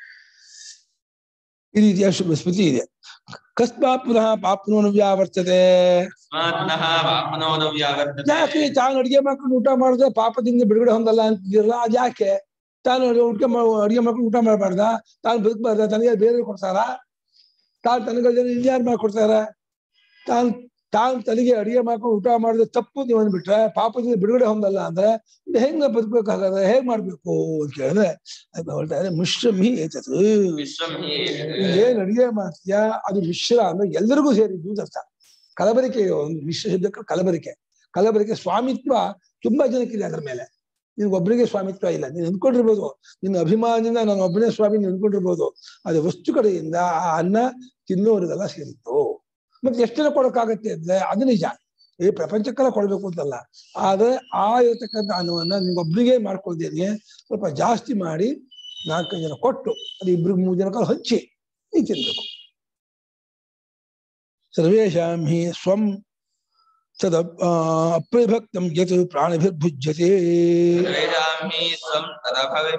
ಈ ರೀತಿಯ ಶುಭ ಸ್ಮೃತಿ ಇದೆ ಕಸ್ಮಾತ್ ಪುನಃ ಪಾಪ್ನೋನು ವ್ಯಾವರ್ತತೆ ಸ್ಮಾತ್ನಃ ವಾಪ್ನೋದ ವ್ಯಾವರ್ತತೆ ಯಾಕೆ ತಾನು ಅಡಿಗೆ ಮಾಡ್ಕೊಂಡು ಊಟ ಮಾಡಿದ್ರೆ ಪಾಪದಿಂದ ಬಿಡುಗಡೆ ಹೊಂದಲ್ಲ ಅಂತಿದ್ದೀರಲ್ಲ ಅದ್ ಯಾಕೆ ತಾನು ಊಟ ಅಡಿಗೆ ಮಾಡ್ಕೊಂಡು ಊಟ ಮಾಡಬಾರ್ದ ತಾನು ಬದುಕಬಾರ್ದ ತನಗೆ ಬೇರೆ ಕೊಡ್ತಾರ ತಾನು ತನಗಲ್ದೇನೆ ಇನ್ಯಾರು ಮಾಡ್ಕೊಡ್ತಾರ ತಾನು ತಾನು ತನಗೆ ಅಡಿಗೆ ಮಾಡ್ಕೊಂಡು ಊಟ ಮಾಡಿದ್ರೆ ತಪ್ಪು ನೀವು ಅಂದ್ಬಿಟ್ರೆ ಪಾಪದಿಂದ ಬಿಡುಗಡೆ ಹೊಂದಲ್ಲ ಅಂದ್ರೆ ಇದು ಹೆಂಗ್ ನಾವು ಬದುಕಬೇಕು ಹಾಗಾದ್ರೆ ಹೇಗ್ ಮಾಡ್ಬೇಕು ಅಂತ ಕೇಳಿದ್ರೆ ಅದು ಹೇಳ್ತಾ ಇದ್ದಾರೆ ಮಿಶ್ರಮಿ ಏತದು ವಿಶ್ವಂ ಹಿ ನೀನ್ ಏನ್ ಅಡಿಗೆ ಮಾಡ್ತೀಯಾ ಅದು ಮಿಶ್ರ ಅಂದ್ರೆ ಎಲ್ಲರಿಗೂ ಸೇರಿದ್ದು ಅಂತ ಅರ್ಥ ಕಲಬರಿಕೆ ಒಂದು ಮಿಶ್ರ ಶಬ್ದಕ್ಕೆ ಕಲಬರಿಕೆ ಕಲಬರಿಕೆ ಸ್ವಾಮಿತ್ವ ತುಂಬಾ ಜನಕ್ಕಿದೆ ಅದ್ರ ಮೇಲೆ ನಿನ್ಗೆ ಒಬ್ಬರಿಗೆ ಸ್ವಾಮಿತ್ವ ಇಲ್ಲ ನೀನ್ ಅಂದ್ಕೊಂಡಿರ್ಬೋದು ನಿನ್ನ ಅಭಿಮಾನದಿಂದ ನಾನು ಒಬ್ಬನೇ ಸ್ವಾಮಿ ನೀನ್ ಅಂದ್ಕೊಂಡಿರ್ಬೋದು ಅದು ವಸ್ತು ಕಡೆಯಿಂದ ಆ ಅನ್ನ ತಿನ್ನೋರಿಗೆಲ್ಲ ಸೇರಿತ್ತು ಮತ್ತೆ ಎಷ್ಟೆಲ್ಲ ಕೊಡೋಕ್ಕಾಗತ್ತೆ ಅಂದ್ರೆ ಅದು ನಿಜ ಈ ಪ್ರಪಂಚಕ್ಕೆಲ್ಲ ಕೊಡ್ಬೇಕು ಅಂತಲ್ಲ ಆದ್ರೆ ಆ ಇರತಕ್ಕಂಥ ಅನ್ನವನ್ನ ನಿಮ್ಗೊಬ್ರಿಗೆ ಮಾಡ್ಕೊಳ್ದೇನೆ ಸ್ವಲ್ಪ ಜಾಸ್ತಿ ಮಾಡಿ ನಾಲ್ಕೈದು ಜನ ಕೊಟ್ಟು ಅದು ಇಬ್ರು ಮೂರು ಜನಕ್ಕೆ ಹಂಚಿ ನೀ ತಿನ್ಬೇಕು ಸರ್ವೇಷಾಂ ಹಿ ಸ್ವಂ ತದ ಅಪ್ರವಿಭಕ್ತಂ ಯತ್ ಪ್ರಾಣಿಭಿರ್ಭುಜ್ಯತೆ ಸರ್ವೇಷಾಂ ಹಿ ಸ್ವಂ ತದಭವೆ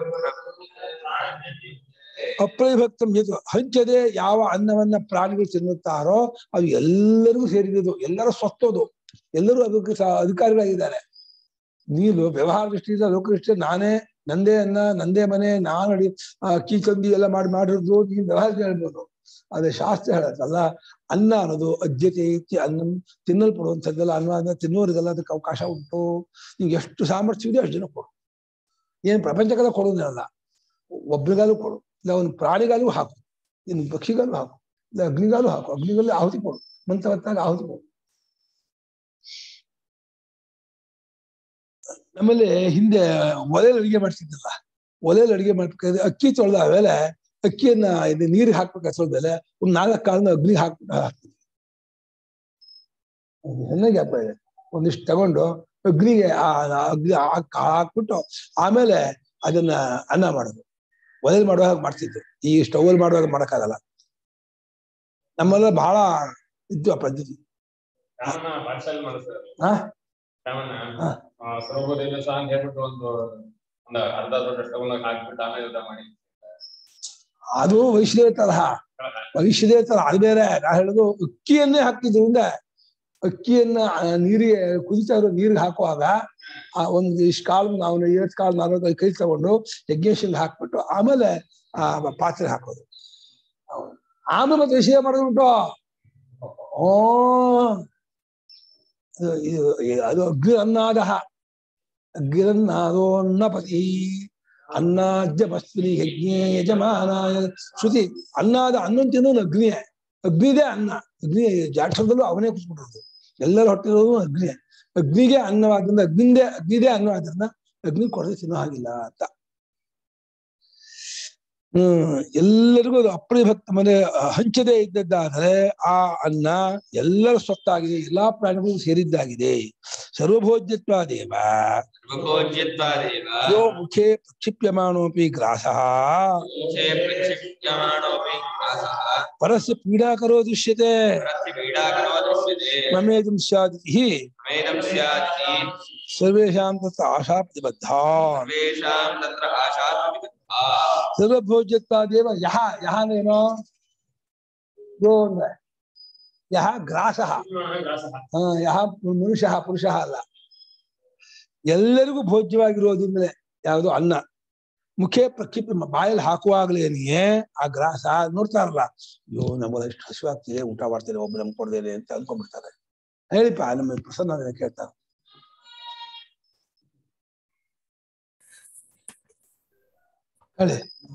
ಅಪ್ರವಿಭಕ್ತಂ ಯತ್ ಹಂಚದೆ ಯಾವ ಅನ್ನವನ್ನ ಪ್ರಾಣಿಗಳು ತಿನ್ನುತ್ತಾರೋ ಅದು ಎಲ್ಲರಿಗೂ ಸೇರಿದ್ದು ಎಲ್ಲರ ಸ್ವತ್ತೋದು ಎಲ್ಲರೂ ಅದಕ್ಕೆ ಸ- ಅಧಿಕಾರಿಗಳಾಗಿದ್ದಾರೆ ನೀನು ವ್ಯವಹಾರ ದೃಷ್ಟಿಯಿಂದ ಲೋಕ ದೃಷ್ಟಿಯಿಂದ ನಾನೇ ನಂದೇ ಅನ್ನ ನಂದೇ ಮನೆ ನಾನು ಅಡಿ ಆ, ಅಕ್ಕಿ ಕಂದಿ ಎಲ್ಲ ಮಾಡಿ ಮಾಡಿರೋದು ನೀನು ವ್ಯವಹಾರ ಹೇಳ್ಬೋದು ಆದ್ರೆ ಶಾಸ್ತ್ರ ಹೇಳತ್ತಲ್ಲ ಅನ್ನ ಅನ್ನೋದು ಅದ್ಯತೆ ಇತ್ಯ ಅನ್ನ ತಿನ್ನಲ್ಪಡುವಂಥದ್ದೆಲ್ಲ ಅನ್ನ ಅನ್ನ ತಿನ್ನೋರಿಗೆಲ್ಲ ಅದಕ್ಕೆ ಅವಕಾಶ ಉಂಟು ನಿಂಗೆ ಎಷ್ಟು ಸಾಮರ್ಥ್ಯ ಇದೆ ಅಷ್ಟು ಜನ ಕೊಡು ಏನ್ ಪ್ರಪಂಚಕ್ಕೆಲ್ಲ ಕೊಡೋದಿರಲ್ಲ ಒಬ್ರಿಗಾಲು ಕೊಡು ಇಲ್ಲ ಒಂದು ಪ್ರಾಣಿಗಾಲು ಹಾಕು ಇನ್ನು ಪಕ್ಷಿಗಾಲು ಹಾಕು ಇಲ್ಲ ಅಗ್ನಿಗಾಲು ಹಾಕು ಅಗ್ನಿಗಾಲು ಆಹುತಿ ಕೊಡು ಮಂತ್ರವತ್ತಾಗ ಆಹುತಿ ಕೊಡು ಆಮೇಲೆ ಹಿಂದೆ ಒಲೆಯಲ್ಲಿ ಅಡಿಗೆ ಮಾಡ್ತಿದ್ದಲ್ಲ ಒಲೆಯಲ್ಲಿ ಅಡಿಗೆ ಮಾಡ್ಬೇಕಾದ್ರೆ ಅಕ್ಕಿ ತೊಳೆದ ಆಮೇಲೆ ಅಕ್ಕಿಯನ್ನ ಇದು ನೀರಿಗೆ ಹಾಕ್ಬೇಕು ತೊಳೆದ್ಮೇಲೆ ಒಂದ್ ನಾಲ್ಕು ಕಾಳನ್ನ ಅಗ್ನಿಗೆ ಹಾಕ್ಬಿಟ್ಟು ಹಾಕ್ತಿದ್ವಿ ಚೆನ್ನಾಗಿ ಹಬ್ಬ ಇದೆ ಒಂದಿಷ್ಟು ತಗೊಂಡು ಅಗ್ನಿಗೆ ಆ ಆ ಅಗ್ನಿ ಹಾಕ್ ಹಾಕ್ಬಿಟ್ಟು ಆಮೇಲೆ ಅದನ್ನ ಅನ್ನ ಮಾಡೋದು ಒಲೆಯಲ್ಲಿ ಮಾಡುವಾಗ ಮಾಡ್ತಿದ್ರು ಈ ಸ್ಟೌವಲ್ಲಿ ಮಾಡುವಾಗ ಮಾಡಕ್ಕಾಗಲ್ಲ ನಮ್ಮೆಲ್ಲ ಬಹಳ ಇದ್ದು ಆ ಪದ್ಧತಿ ರಾಮನ ಭಾಷೆಯಲ್ಲಿ ಮಾಡಿಸ್ತಾರೆ ಹಾ? ರಾಮನ ಹಾ. ಸರ್ವದೇವ ಸಹ ಅಂತ ಹೇಳ್ಬಿಟ್ಟು ಒಂದು ಒಂದು ಅರ್ಧ ದೊಡ್ಡ ಸ್ಟವ್ ಹಾಕ್ಬಿಟ್ಟು ಆಮೇಲೆ ಊಟ ಮಾಡಿ ಅದು ವೈಷ್ಣವ ತರಹ ವೈಷ್ಣವ ತರಹ ಅದು ಬೇರೆ ನಾ ಹೇಳೋದು ಅಕ್ಕಿಯನ್ನೇ ಹಾಕ್ತಿದ್ರಿಂದ ಅಕ್ಕಿಯನ್ನ ಆ ನೀರಿಗೆ ಕುದಿತಾ ಇರೋ ನೀರಿಗೆ ಹಾಕುವಾಗ ಆ ಒಂದು ಇಷ್ಟು ಕಾಳು ನಾವು ಐವತ್ತು ಕಾಳು ನಲವತ್ತೈದು ಕೈ ತಗೊಂಡು ಯಜ್ಞೇಶನ್ ಹಾಕ್ಬಿಟ್ಟು ಆಮೇಲೆ ಆ ಪಾತ್ರೆ ಹಾಕೋದು ಆಮೇಲೆ ಮತ್ತೆ ವಿಷಯ ಮಾಡೋದು ಉಂಟು ಓ ಅದು ಇದು ಅದು ಅಗ್ನಿ ಅನ್ನಾದ ಅಗ್ನಿರನ್ನಾದೋನ್ನಪತಿ ಅನ್ನಾದ್ಯ ವಸ್ತುನಿ ಯಜ್ಞೇ ಯಜಮಾನಾಯ ಶ್ರುತಿ ಅನ್ನಾದ ಅನ್ನೊಂದು ತಿನ್ನೋನು ಅಗ್ನಿಯೇ ಅಗ್ನಿದೇ ಅನ್ನ ಅಗ್ನಿ ಜಾಠರದಲ್ಲೂ ಅವನೇ ಕೂತ್ಬಿಟ್ಟಿರೋದು ಎಲ್ಲರ ಹೊಟ್ಟಿರೋದು ಅಗ್ನಿಯೇ ಅಗ್ನಿಗೆ ಅನ್ನವಾದ್ರಿಂದ ಅಗ್ನಿಂದೇ ಅಗ್ನಿದೇ ಅನ್ನವಾದ್ರಿಂದ ಅಗ್ನಿ ಕೊಡದೆ ತಿನ್ನೋ ಹಾಗಿಲ್ಲ ಅಂತ ಹ್ಮ್ ಎಲ್ಲರಿಗೂ ಅದು ಅಪ್ರವಿಭಕ್ತ ಮನೆ ಹಂಚದೇ ಇದ್ದದ್ದಾದರೆ ಆ ಅನ್ನ ಎಲ್ಲರ ಸ್ವತ್ತಾಗಿದೆ ಎಲ್ಲಾ ಪ್ರಾಣಿಗಳಿಗೂ ಸೇರಿದ್ದಾಗಿದೆ ಸರ್ವಭೋಜ್ಯತ್ವಾದೇವ ಸರ್ವಭೋಜ್ಯತ್ವಾದೇವ ಯೋ ಮುಖೇ ಪ್ರಕ್ಷಿಪ್ಯಮಾನೋಪಿ ಗ್ರಾಸಃ ಮುಖೇ ಪ್ರಕ್ಷಿಪ್ಯಮಾಣೋಪಿ ಗ್ರಾಸಃ ಪರಸ್ಯ ಪೀಡಾಕರೋ ದೃಶ್ಯತೆ ಪರಸ್ಯ ಪೀಡಾಕರೋ ದೃಶ್ಯತೆ ಮಮೇದಂ ಸ್ಯಾದಿತಿ ಮೇದಂ ಸ್ಯಾದಿತಿ ಸರ್ವೇಷಾಂ ತತ್ರ ಆಶಾ ಪ್ರತಿಬದ್ಧಾ ಸರ್ವೇಷಾಂ ತತ್ರ ಆಶಾತ್ ವಿಬದ್ಧಾ ಸರ್ವಭೋಜ್ಯತ್ವಾದೇವ ಯಹ ಯಹ ನೇನೋ ಯೋ ಅಂದ್ರೆ ಯಹ ಗ್ರಾಸಃ ಹಾ ಯಹ ಮನುಷ್ಯ ಪುರುಷ ಅಲ್ಲ ಎಲ್ಲರಿಗೂ ಭೋಜ್ಯವಾಗಿರೋದ್ರಿಂದಲೇ ಯಾವುದು ಅನ್ನ ಮುಖೇ ಪ್ರಕ್ಷಿಪ್ತ ಬಾಯಲ್ಲಿ ಹಾಕುವಾಗಲೇನೆಯೇ ಆ ಗ್ರಾಸ ನೋಡ್ತಾರಲ್ಲ ಅಯ್ಯೋ ನಮ್ಮಲ್ಲಿ ಎಷ್ಟು ಹಸಿವಾಗ್ತಿದೆ ಊಟ ಮಾಡ್ತೇನೆ ಒಬ್ಬ ನಮ್ಗೆ ಕೊಡ್ದೇನೆ ಅಂತ ಅಂದ್ಕೊಂಡ್ಬಿಡ್ತಾರೆ ಹೇಳಿಪ್ಪ ನಮ್ಮ ಪ್ರಸನ್ನ ಅದನ್ನ ಕೇಳ್ತಾರೆ ಹೇಳಿ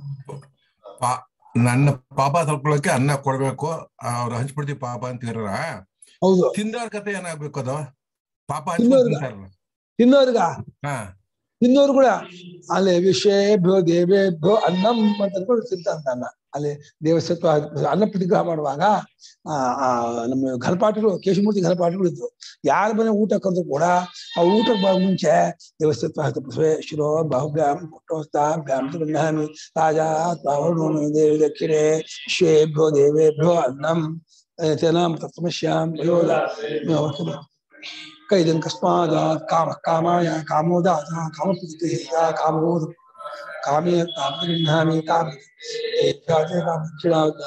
ನನ್ನ ಪಾಪ ತಳ್ಕೊಳಕ್ಕೆ ಅನ್ನ ಕೊಡ್ಬೇಕು ಅವ್ರು ಹಂಚ್ಬಿಡ್ತೀವಿ ಪಾಪ ಅಂತ ಹೇಳ್ರ ಹೌದು ತಿಂದವ್ರ ಕತೆ ಏನಾಗ್ಬೇಕು ಅದು ಪಾಪ ತಿನ್ನೋರ್ಗ? ಹಂಚ್ಬಿಡ್ತಾರಲ್ಲ ತಿನ್ನೋರ್ಗ ಹಾ ತಿನ್ನೋರು ಕೂಡ ಅಲ್ಲಿ ವಿಷೇಭ್ಯೋ ದೇವೇಭ್ಯೋ ಅನ್ನಂ ಅಂತ ಅನ್ಕೊಂಡು ತಿಂತಾರಂತ ಅನ್ನ ಅಲ್ಲಿ ದೇವಸತ್ವ ಅನ್ನ ಪ್ರತಿಗ್ರಹ ಮಾಡುವಾಗ ಆ ಆ ನಮ್ಮ ಘನಪಾಠಗಳು ಕೇಶಮೂರ್ತಿ ಘನಪಾಠಗಳು ಇದ್ರು ಯಾರ ಮನೆ ಊಟ ಕರೆದ್ರು ಕೂಡ ಆ ಊಟಕ್ಕೆ ಬರೋ ಮುಂಚೆ ದೇವಸತ್ವ ಪುಷ್ಪೇ ಶಿರೋ ಬಾಹುಭ್ಯಾಂ ಪುಟ್ಟೋಸ್ತಾಭ್ಯಾಂ ಗೃಹಾಮಿ ರಾಜ ತ್ವಾವರ್ಣೋ ದೇವಿ ದಕ್ಷಿಣೆ ವಿಶ್ವೇಭ್ಯೋ ದೇವೇಭ್ಯೋ ಅನ್ನಂ ತೇನಾಂ ತತ್ವಶ್ಯಾಂ ವಯೋದ ಕೈದಂ ಕಸ್ಮಾದಾತ್ ಕಾಮ ಕಾಮಾಯ ಕಾಮೋದಾತ ಕಾಮಪ್ರತಿಕ್ರಿಯಾ ಕಾಮೋದ ಕಾಮೇ ಕಾಮಗೃಹಾಮಿ ಕಾಮ ಏಕಾದೇ ಕಾಮ ದಕ್ಷಿಣಾವತ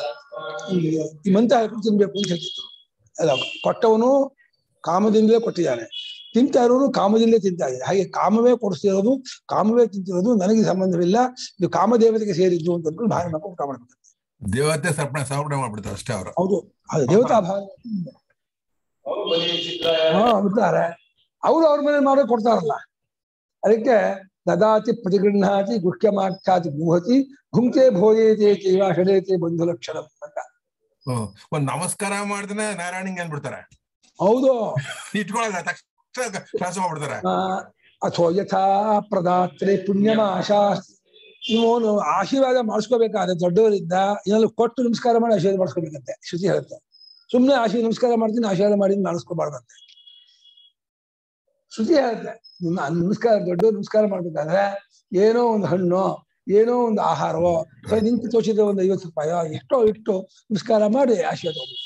ಈ ಮಂತ್ರ ಹೇಳ್ಕೊಂಡು ತಿನ್ಬೇಕು ಅಂತ ಹೇಳ್ತಿದ್ರು ಅಲ್ಲ ಕೊಟ್ಟವನು ಕಾಮದಿಂದಲೇ ಕೊಟ್ಟಿದ್ದಾನೆ ತಿಂತಾ ಇರೋರು ಕಾಮದಲ್ಲೇ ತಿಂತಾ ಇದೆ ಹಾಗೆ ಕಾಮವೇ ಕೊಡಿಸ್ತಿರೋದು ಕಾಮವೇ ತಿಂತಿರೋದು ನನಗೆ ಸಂಬಂಧವಿಲ್ಲ ಇದು ಕಾಮದೇವತೆಗೆ ಸೇರಿದ್ದು ಅಂತ ಅಂದ್ಕೊಂಡು ಭಾವನೆ ಮಾಡ್ಕೊಂಡು ಊಟ ಮಾಡ್ಬೇಕು ದೇವತೆ ಸರ್ಪಣೆ ಸಮರ್ಪಣೆ ಮಾಡ್ಬಿಡ್ತಾರೆ ಅಷ್ಟೇ ಅವರು ಹೌದು ಅದು ದೇವತಾ ಭಾವ ಅವ್ರು ಬರೀ ಚಿತ್ರ ಹಾ ಬಿಡ್ತಾರೆ ಅವರು ಅವ್ರ ಮನೆ ಮಾಡೋ ಕೊಡ್ತಾರಲ್ಲ ಅದಕ್ಕೆ ದದಾತಿ ಪ್ರತಿಗೃಹಾತಿ ಗುಹ್ಯಮಾಖ್ಯಾತಿ ಗುಹತಿ ಭುಂಕ್ತೆ ಭೋಜೇತೆ ಚೈವ ಷಡೇತೆ ಬಂಧು ಲಕ್ಷಣ ಅಂತ ಹ್ಮ್. ಒಂದ್ ನಮಸ್ಕಾರ ಮಾಡಿದ್ರೆ ನಾರಾಯಣಿಂಗ್ ಅನ್ಬಿಡ್ತಾರೆ ಹೌದು ಇಟ್ಕೊಳ್ಳಲ್ಲ ತಕ್ಷಣ ಟ್ರಾನ್ಸ್ಫರ್ ಮಾಡ್ಬಿಡ್ತಾರೆ ಆ, ಅಥೋ ಯಥಾ ಪ್ರದಾತ್ರೆ ಪುಣ್ಯಮ ಆಶಾ ಇವನು ಆಶೀರ್ವಾದ ಮಾಡಿಸ್ಕೋಬೇಕಾದ್ರೆ ದೊಡ್ಡವರಿಂದ ಏನಾದ್ರು ಕೊಟ್ಟು ನಮಸ್ಕಾರ ಮಾಡಿ ಆಶೀರ್ವಾದ ಮಾಡಿಸ್ಕೋಬೇಕಂತೆ ಶ್ರುತಿ ಹೇಳುತ್ತೆ ಸುಮ್ಮನೆ ಆಶೀರ್ವಾದ ನಮಸ್ಕಾರ ಮಾಡ್ತೀನಿ ಆಶೀರ್ವಾದ ಮಾಡಿ ಮಾಡಿಸ್ಕೋಬಾರ್ದಂತೆ ಶ್ರುತಿ ಹೇಳುತ್ತೆ ನಿಮ್ಮ ನಮಸ್ಕಾರ ದೊಡ್ಡವ್ರು ನಮಸ್ಕಾರ ಮಾಡ್ಬೇಕಾದ್ರೆ ಏನೋ ಒಂದು ಹಣ್ಣು ಏನೋ ಒಂದು ಆಹಾರವೋ ಅಥವಾ ನಿಂತು ತೋಚಿದ ಒಂದು ಐವತ್ತು ರೂಪಾಯೋ ಎಷ್ಟೋ ಇಟ್ಟು ನಮಸ್ಕಾರ ಮಾಡಿ ಆಶೀರ್ವಾದ ಮಾಡ್ಬೇಕು.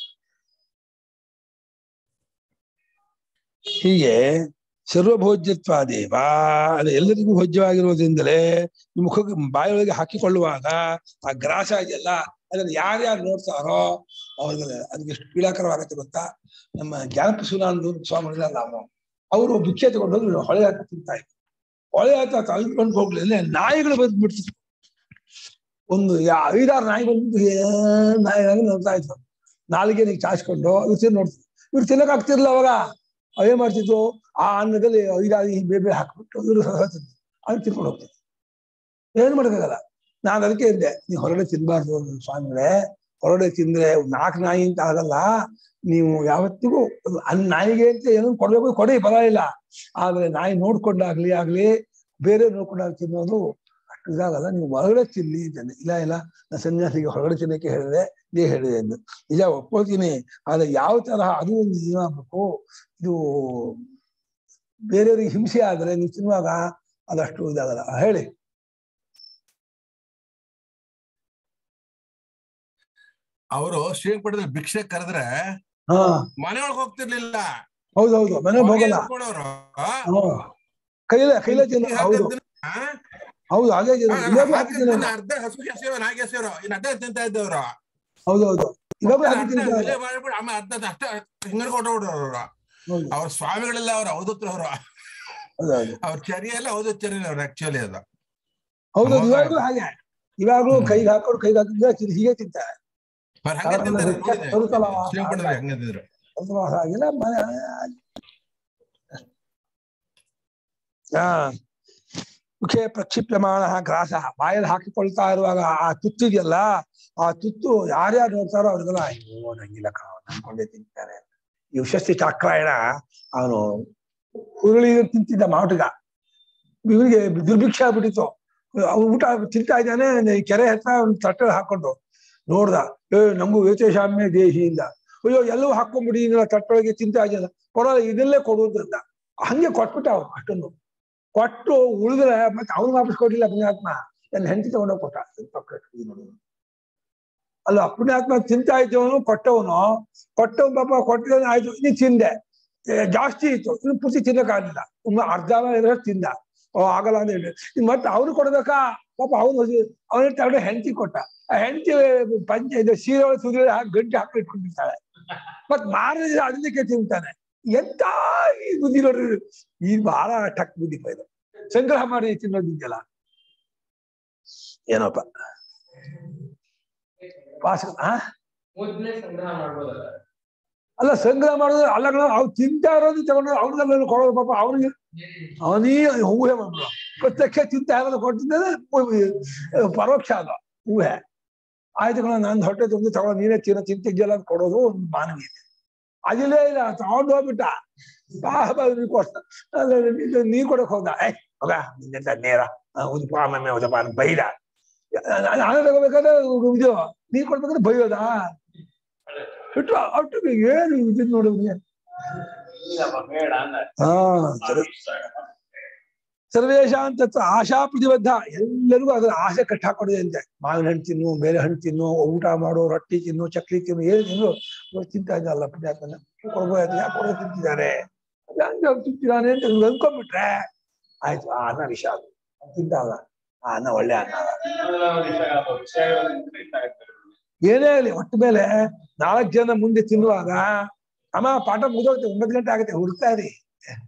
ಹೀಗೆ ಸರ್ವಭೋಜ್ಯತ್ವಾದೇವ ಅದು ಎಲ್ಲರಿಗೂ ಭೋಜ್ಯವಾಗಿರೋದ್ರಿಂದಲೇ ಈ ಮುಖಕ್ಕೆ ಬಾಯೊಳಗೆ ಹಾಕಿಕೊಳ್ಳುವಾಗ ಆ ಗ್ರಾಸ ಇದೆಯಲ್ಲ ಅದನ್ನ ಯಾರ್ಯಾರು ನೋಡ್ತಾರೋ ಅವ್ರಿಗೆ ಅದಕ್ಕೆ ಎಷ್ಟು ಪೀಡಾಕರವಾಗತ್ತೆ ಗೊತ್ತಾ ನಮ್ಮ ಜ್ಞಾನಪ ಸುನಾನಂದ ಸ್ವಾಮಿಗಳ ನಾವು ಅವರು ಭಿಕ್ಷೆ ತಗೊಂಡೋಗಿ ಹೊಳೆ ಹಾಕಿ ತಿಂತಾ ಇದ್ರು ಹೊಳೆ ಹಾಕಿ ತೆಗೆದುಕೊಂಡು ಹೋಗ್ಲಿಲ್ಲ ನಾಯಿಗಳು ಬಂದ್ಬಿಡ್ತಿತ್ತು ಒಂದು ಯಾ- ಐದಾರು ನಾಯಿ ಬಂದ್ಬಿಟ್ಟು ಏನ್ ನಾಯಿ ಆಗಿ ನೋಡ್ತಾ ಇದ್ರು ನಾಲಿಗೆ ನೀವು ಚಾಚ್ಕೊಂಡು ಇವ್ರು ತಿನ್ ನೋಡ್ತಿದ್ರು ಇವ್ರು ತಿನ್ನಕ್ ಆಗ್ತಿರ್ಲಿಲ್ಲ ಅವಾಗ ಅವೇನ್ ಮಾಡ್ತಿದ್ರು ಆ ಅನ್ನದಲ್ಲಿ ಐದಾರು ಬೇಬೆ ಹಾಕ್ಬಿಟ್ಟು ಇವರು ತಿಂದ್ರು ಅದು ತಿನ್ಕೊಂಡು ಹೋಗ್ತಿದ್ರು ಏನ್ ಮಾಡಕ್ಕಾಗಲ್ಲ ನಾನು ಅದಕ್ಕೆ ಇದ್ದೆ ನೀವು ಹೊರಗಡೆ ತಿನ್ಬಾರ್ದು ಸ್ವಾಮಿಗಳೇ ಹೊರಗಡೆ ತಿಂದ್ರೆ ನಾಲ್ಕು ನಾಯಿ ಅಂತ ಆಗಲ್ಲ ನೀವು ಯಾವತ್ತಿಗೂ ಅನ್ ನಾಯಿಗೆ ಅಂತ ಏನೋ ಕೊಡ್ಬೇಕು ಕೊಡಿ ಬರ ಇಲ್ಲ ಆದ್ರೆ ನಾಯಿ ನೋಡ್ಕೊಂಡಾಗ್ಲಿ ಆಗ್ಲಿ ಬೇರೆ ನೋಡ್ಕೊಂಡಾಗ ತಿನ್ನೋದು ಅಷ್ಟು ಇದಾಗಲ್ಲ ನೀವು ಹೊರಗಡೆ ತಿನ್ನಿ ಅಂತಂದೆ ಇಲ್ಲ ಇಲ್ಲ ನಾನು ಸನ್ಯಾಸಿಗೆ ಹೊರಗಡೆ ತಿನ್ನಕ್ಕೆ ಹೇಳಿದೆ ಇದೇ ಹೇಳಿದೆ ಎಂದು ನಿಜ ಒಪ್ಕೊಳ್ತೀನಿ ಆದ್ರೆ ಯಾವ ತರಹ ಅದು ಒಂದು ಇದಾಗಬೇಕು ಇದು ಬೇರೆಯವ್ರಿಗೆ ಹಿಂಸೆ ಆದ್ರೆ ನೀವು ತಿನ್ನುವಾಗ ಅದಷ್ಟು ಇದಾಗಲ್ಲ ಹೇಳಿ ಅವರು ಶ್ರೀರಂಗಪಟ್ಟಣದಲ್ಲಿ ಭಿಕ್ಷೆ ಕರೆದ್ರೆ ಹಾ ಮನೆಯೊಳಗೆ ಹೋಗ್ತಿರ್ಲಿಲ್ಲ ಹೌದೌದು ಮನೆಗೆ ಹೋಗಲ್ಲ ಇಟ್ಕೊಂಡವ್ರು. ಹ್ಮ್. ಕೈಲೇ ಕೈಲೇ ತಿನ್ನ ಹೌದು ಆ? ಹೌದು ಹಾಗೆ ತಿನ್ನು. ಆ, ಇವಾಗ್ಲೂ ಹಾಗೆ ಹಾಗೆ ತಿನ್ನೋದು. ತಿನ್ನ, ಅರ್ಧ ಹಸು ಸೇವ ನಾಗೆ ಸೇವ ಇನ್ನು ಅರ್ಧ ತಿಂತಾ ಇದ್ದವ್ರು ಹೌದೌದು ಇವಾಗ್ಲೂ ಹಾಗೆ ಅರ್ಧ ತಿಂತಾರೆ ವಿಲೆ ಮಾಡ್ಬಿಟ್ಟು ಆಮೇಲೆ ಅರ್ಧ ಅಷ್ಟೇ ಹಿಂಗಡ್ ಕೊಟ್ಟವ್ರು ಅವ್ರು ಹೌದು ಅವ್ರ ಸ್ವಾಮಿಗಳೆಲ್ಲ ಅವ್ರ ಅವಧೂತ್ರ ಅವರು ಹೌದೌದು ಅವ್ರ ಚರ್ಯ ಎಲ್ಲ ಅವಧೂಚರ್ಯ ಅವ್ರು ಆಕ್ಚುಲಿ ಅದು ಹೌದು ಅವಾಗ- ಇವಾಗ್ಲೂ ಹಾಗೆ ಇವಾಗ್ಲೂ ಹ್ಮ್. ಕೈಗೆ ಹಾಕೊಂಡು ಕೈಗೆ ಹಾಕಿದ್ರೆ ತಿನ್- ಹೀಗೆ ತಿಂತಾರೆ ಅವ್ರು ಹಂಗೆ ಕಾರಣ ತಿಂತಾರೆ ಹೆಚ್ಚು ಬರುತ್ತಲ್ಲ ಅವ. ಶ್ರೀರಂಗಪಟ್ಟಣದಲ್ಲಿ ಹಂಗೆ ತಿಂದ್ರು ಉಪವಾಸ ಆಗಿಲ್ಲ ಮನೆ ಹಾ ಮುಖೆ ಪ್ರಕ್ಷಿಪ್ಯಮಾನ ಗ್ರಾಸ ಬಾಯಲ್ಲಿ ಹಾಕಿಕೊಳ್ತಾ ಇರುವಾಗ ಆ ತುತ್ತು ಇದೆಯಲ್ಲ ಆ ತುತ್ತು ಯಾರ್ಯಾರು ನೋಡ್ತಾರೋ ಅವ್ರಿಗೆಲ್ಲ ಅಯ್ಯೋ ನಂಗಿಲ್ಲ ಕಣ ಅನ್ಕೊಂಡೇ ತಿಂತಾರೆ ಈ ಯಶಸ್ವಿ ಚಾಕ್ರಾಯಣ ಅವನು ಹುರುಳಿ ತಿಂತಿದ್ದ ಮಾವುಟಿಗ ಇವನಿಗೆ ದುರ್ಭಿಕ್ಷೆ ಆಗ್ಬಿಟ್ಟಿತ್ತು ಅವ್ನು ಊಟ ತಿಂತಾ ಇದ್ದಾನೆ ಈ ಕೆರೆ ಹತ್ರ ಒಂದು ತಟ್ಟೆ ಹಾಕೊಂಡು ನೋಡ್ದ ಏ ನಮಗೂ ವೇತೇಶಾಮ್ಯ ದೇಹಿಯಿಂದ ಅಯ್ಯೋ ಎಲ್ಲವೂ ಹಾಕೊಂಡ್ಬಿಡಿ ಇದನ್ನ ತಟ್ಟೊಳಗೆ ತಿಂತಾ ಇದೆಯಲ್ಲ ಪರವಾಗಿಲ್ಲ ಇದನ್ನೇ ಕೊಡುವುದ್ರಿಂದ ಹಂಗೆ ಕೊಟ್ಬಿಟ್ಟ ಅವ್ನು ಅಷ್ಟನ್ನು ಕೊಟ್ಟು ಉಳಿದ್ರೆ ಮತ್ತೆ ಅವ್ನು ವಾಪಸ್ ಕೊಟ್ಟಿಲ್ಲ ಪುಣ್ಯಾತ್ಮ ನನ್ನ ಹೆಂಡತಿ ತಗೊಂಡೋಗಿ ಕೊಟ್ಟ ಪಕ್ಕ ಇಟ್ಕೊಂಡು ನೋಡು. ಅಲ್ಲ ಪುಣ್ಯಾತ್ಮ ತಿಂತಾ ಇದ್ದವನು ಕೊಟ್ಟವನು ಕೊಟ್ಟವನು ಪಾಪ ಕೊಟ್ಟಿದ್ದಾನೆ ಆಯ್ತು ನೀ ತಿಂದೆ ಏ, ಜಾಸ್ತಿ ಇತ್ತು ಇನ್ನು ಪೂರ್ತಿ ತಿನ್ನಕ್ಕಾಗಲಿಲ್ಲ ಇನ್ನು ಅರ್ಧ ಇದ್ರೆ ತಿಂದ ಓ ಆಗಲ್ಲ ಅಂತ ಹೇಳಿ ಇನ್ನು ಮತ್ತೆ ಅವ್ನು ಕೊಡ್ಬೇಕಾ ಪಾಪ ಅವನು ಅವನ ತಗೊಂಡು ಹೆಂಡತಿ ಕೊಟ್ಟ ಆ ಹೆಂಡತಿ ಪಂಚ ಇದು ಸೀರೆ ಒಳಗೆ ಸುದ್ರೆ ಹಾಕಿ ಗಂಟೆ ಹಾಕಿ ಇಟ್ಕೊಂಡಿರ್ತಾಳೆ ಮತ್ ಮಾರನೇ ಅದಕ್ಕೆ ತಿಂತಾನೆ ಎಂತ ಈ ಬುದ್ಧಿ ನೋಡ್ರಿ ಈ ಬಹಳ ಟಕ್ ಬುದ್ಧಿ ಇದು ಸಂಗ್ರಹ ಮಾಡಿ ತಿನ್ನೋದಿದೆಯಲ್ಲ ಏನಪ್ಪ ವಾಸ ಆ ಮೊದ್ಲೇ ಸಂಗ್ರಹ ಮಾಡ್ಬೋದಲ್ಲ ಅಲ್ಲ ಸಂಗ್ರಹ ಮಾಡೋದು ಅಲ್ಲ ಅವ್ರು ತಿಂತಾ ಇರೋದು ತಗೊಂಡು ಅವ್ರಿಗೆಲ್ಲ ಕೊಡೋದು ಪಾಪ ಅವ್ರಿಗೆ ಅವನೇ ಊಹೆ ಮಾಡ್ಬಿಡು ಪ್ರತ್ಯಕ್ಷ ತಿಂತ ಇರೋದು ಕೊಟ್ಟಿದ್ದರೆ ಪರೋಕ್ಷ ಅದು ಊಹೆ ಆಯ್ತು ಕಣ ನಾನು ಹೊಟ್ಟೆ ತುಂಬ ತಗೊಂಡು ನೀನೇ ತಿನ್ನೋ ತಿಂತಿದ್ಯಲ್ಲ ಅಂತ ಕೊಡೋದು ಒಂದು ಮಾನವೀಯತೆ ಅದಿಲ್ಲೇ ಇಲ್ಲ ತಗೊಂಡು ಹೋಗ್ಬಿಟ್ಟ ಬಾ ಬಾ ನೀ ಕೊಡ್ತ ಅಲ್ಲ, ನೀ- ನೀ ಕೊಡಕ್ ಹೋದ ಏ ಹೋಗ ನಿನ್ನೆಂತ ನೇರ ಒಂದು ಪಾಮೆ ಹೋದಪ್ಪ ಅಂತ ಬೈದ ನಾನು ತಗೋಬೇಕಾದ್ರೆ ಇದು ನೀರ್ ಕೊಡ್ಬೇಕಾದ್ರೆ ಬೈಯೋದ ಬಿಟ್ಟು ಒಟ್ಟಿಗೆ ಏನು ಇದು ನೋಡಿದ್ರಿ ಇಲ್ಲಪ್ಪ, ಬೇಡ ಅಂದ ಹಾ ಸರಿ ಸರ್ವೇಶಾಂ ತತ್ವ ಆಶಾ ಪ್ರತಿಬದ್ಧ ಎಲ್ಲರಿಗೂ ಅದರ ಆಸೆ ಕಟ್ಟಿ ಹಾಕೊಡಿದೆ ಅಂತೆ ಮಾವಿನ ಹಣ್ಣು ತಿನ್ನು ಬೇರೆ ಹಣ್ಣು ತಿನ್ನು ಊಟ ಮಾಡು ರೊಟ್ಟಿ ತಿನ್ನು ಚಕ್ಲಿ ತಿನ್ನು ಏನು ತಿನ್ನು ಇವ್ರು ತಿಂತಾ ಇದ್ದಲ್ಲ ಪುಣ್ಯಾತ್ಮನ ಕೊಡ್ಬೋದು ಯಾಕೆ ಕೊಡೋ ತಿಂತಿದ್ದಾರೆ ಹಂಗೆ ಅವ್ನು ತಿಂತಿದ್ದಾನೆ ಅಂತ ಇವ್ರು ಅನ್ಕೊಂಡ್ಬಿಟ್ರೆ ಆಯ್ತು ಆ ಅನ್ನ ವಿಷ ಅದು ಅವ್ನು ತಿಂತಲ್ಲ ಆ ಅನ್ನ ಒಳ್ಳೆ ಅನ್ನ ಅಲ್ಲ ಅದೆಲ್ಲ ಅವ್ರಿಗೆ ಇಷ್ಟ ಆಗಲ್ಲ. ವಿಷಯಗಳು ನಿಂತ್ರೆ ಇಷ್ಟ ಆಗ್ತದೆ. ಏನೇ ಆಗಲಿ ಒಟ್ಟ ಮೇಲೆ ನಾಲ್ಕು ಜನ ಮುಂದೆ ತಿನ್ನುವಾಗ ಅಮ್ಮ ಪಾಠ ಮುಗಿದೋಗುತ್ತೆ ಒಂಬತ್ತು ಗಂಟೆ ಆಗುತ್ತೆ ಹುಡುಕ್ತಾ ಇರಿ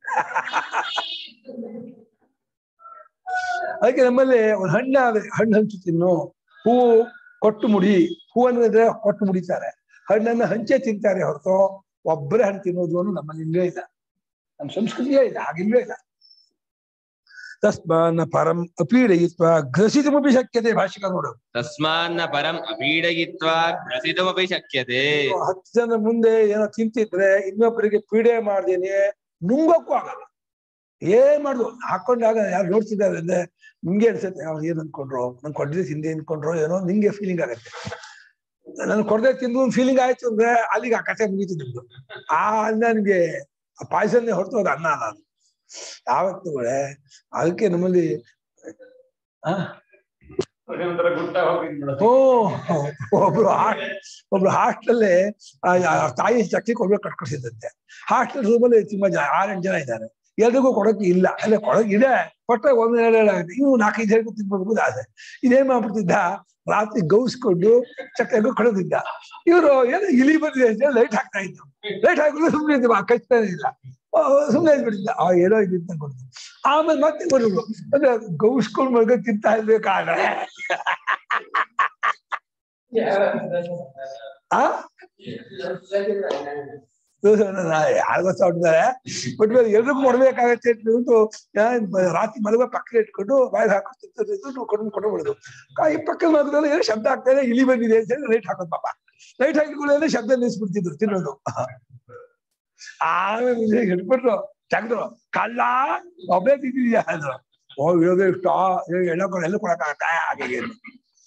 ಅದಕ್ಕೆ ನಮ್ಮಲ್ಲಿ ಒಂದು ಹಣ್ಣು ಹಣ್ಣು ಹಂಚು ತಿನ್ನು ಹೂವು ಕೊಟ್ಟು ಮುಡಿ ಹೂವನ್ನಿದ್ರೆ ಕೊಟ್ಟು ಮುಡಿತಾರೆ ಹಣ್ಣನ್ನ ಹಂಚೆ ತಿಂತಾರೆ ಹೊರತು ಒಬ್ಬರೇ ಹಣ್ಣು ತಿನ್ನೋದು ಅನ್ನೋ ನಮ್ಮಲ್ಲಿ ಇಲ್ಲೇ ಇಲ್ಲ ನಮ್ಮ ಸಂಸ್ಕೃತಿಯೇ ಇಲ್ಲ ಹಾಗಿಲ್ವೇ ಇಲ್ಲ ತಸ್ಮಾನ್ನ ಪರಂ ಅಪೀಡಯಿತ್ವ ಗ್ರಸಿತಮಪಿ ಶಕ್ಯತೆ ಭಾಷಿಕ ನೋಡು ತಸ್ಮಾನ್ನ ಪರಂ ಅಪೀಡಯಿತ್ವಾ ಗ್ರಸಿತಮಪಿ ಶಕ್ಯತೆ ಹತ್ತು ಜನ ಮುಂದೆ ಏನೋ ತಿಂತಿದ್ರೆ ಇನ್ನೊಬ್ಬರಿಗೆ ಪೀಡೆ ಮಾಡ್ದೇನೆ ನುಂಗೋಕ್ಕೂ ಆಗಲ್ಲ ಏನ್ ಮಾಡುದು ಹಾಕೊಂಡಾಗ ಯಾರು ನೋಡ್ತಿದ್ದಾರೆ ಅಂದ್ರೆ ನಿಂಗೆ ಅನ್ಸುತ್ತೆ ಅವ್ರು ಏನ್ ಅನ್ಕೊಂಡ್ರು ನನ್ ಕೊಡದೆ ತಿಂದೆ ಅನ್ಕೊಂಡ್ರು ಏನೋ ನಿಂಗೆ ಫೀಲಿಂಗ್ ಆಗತ್ತೆ ನನ್ ಕೊಡದೆ ತಿಂದು ಒಂದು ಫೀಲಿಂಗ್ ಆಯ್ತು ಅಂದ್ರೆ ಅಲ್ಲಿಗೆ ಆ ಕಥೆ ಮುಗೀತು ನಿಮ್ದು ಆ ಅನ್ನ ನಿಮ್ಗೆ ಪಾಯಸನ್ನೇ ಹೊರತು ಅದು ಅನ್ನ ಅಲ್ಲ ಅದು ಯಾವತ್ತು ಅದಕ್ಕೆ ನಮ್ಮಲ್ಲಿ ಆ ಒಂಥರ ಗುಟ್ಟ ಹೋಗಿದ್ಬಿಡೋದು ಓ ಒಬ್ರು ಹಾಟ್ ಒಬ್ರು ಹಾಸ್ಟೆಲ್ಲೇ ತಾಯಿ ಚಕ್ಕಿ ಕೊಡ್ಬೇಕು ಕಟ್ಕೊಳ್ಸಿದ್ದಂತೆ ಹಾಸ್ಟೆಲ್ ರೂಮಲ್ಲಿ ತುಂಬಾ ಜನ ಆರೆಂಟು ಜನ ಇದ್ದಾರೆ ಎಲ್ರಿಗೂ ಕೊಡಕ್ಕೆ ಇಲ್ಲ ಅಲ್ಲ ಕೊಡಕ್ ಇದೆ ಕೊಟ್ಟ ಒಂದ್ ಎರಡು ಎರಡು ಆಗುತ್ತೆ ಇವು ನಾಲ್ಕೈದು ಜನಕ್ಕೆ ತಿನ್ಬೇಕು ಆಸೆ ಇದೇನ್ ಮಾಡ್ಬಿಡ್ತಿದ್ದ ರಾತ್ರಿ ಗೌಸ್ಕೊಂಡು ಚಕ್ಕೆಗೂ ಕೊಡೋದಿದ್ದ ಇವರು ಏನೋ ಇಲಿ ಬಂದಿದೆ ಅಂತ ಲೈಟ್ ಹಾಕ್ತಾ ಇದ್ರು ಲೈಟ್ ಹಾಕಿದ್ರು ಸುಮ್ಮನೆ ಇದ್ದ ಕಚ್ತಾನೆ ಇಲ್ಲ ಸುಮ್ಮನೆ ಇದ್ಬಿಟ್ಟಿದ್ದ ಆ ಏನೋ ಇದು ಅಂತ ಕೊಡ್ತು ಆಮೇಲೆ ಮತ್ತೆ ಕೊಡೋದು ಅಂದ್ರೆ ಗೌಸ್ಕೊಂಡು ಮಗ ತಿಂತಾ ಇರ್ಬೇಕಾದ್ರೆ ಆ ಯಾರು ಗೊತ್ತಾಗ್ತಾರೆ ಬಟ್ ಎಲ್ರಿಗೂ ಕೊಡ್ಬೇಕಾಗತ್ತೆ ಅಂತ ಹೇಳ್ಬಿಟ್ಟು ಏನ್ ಬ- ರಾತ್ರಿ ಮಲಗ ಪಕ್ಕ ಇಟ್ಕೊಂಡು ಬಾಯಿಗೆ ಹಾಕೊಂಡು ಕೊಂಡು ಕೊಟ್ಬಿಡುದು ಈ ಪಕ್ಕದ ಮಗದಲ್ಲಿ ಏನೋ ಶಬ್ದ ಆಗ್ತಾನೆ ಇಲಿ ಬಂದಿದೆ ಅಂತ ಹೇಳಿ ಲೈಟ್ ಹಾಕೋದು ಪಾಪ ಲೈಟ್ ಹಾಕಿಕೊಳ್ಳೆ ಶಬ್ದ ನಿಲ್ಲಿಸ್ಬಿಡ್ತಿದ್ರು ತಿನ್ನೋದು ಆಮೇಲೆ ಮುಂದೆ ಹಿಡ್ಬಿಟ್ರು ತೆಗ್ದ್ರು ಕಳ್ಳ ಒಬ್ಬೇ ತಿಂದಿದ್ಯಾ ಅಂದ್ರು ಓ ಇರೋದು ಇಷ್ಟ ಎಲ್ಲ ಕೊಡ ಎಲ್ಲ ಕೊಡಕ್ಕಾಗತ್ತ ಹಾಗೆ ಹೀಗೆ ಅಂತ.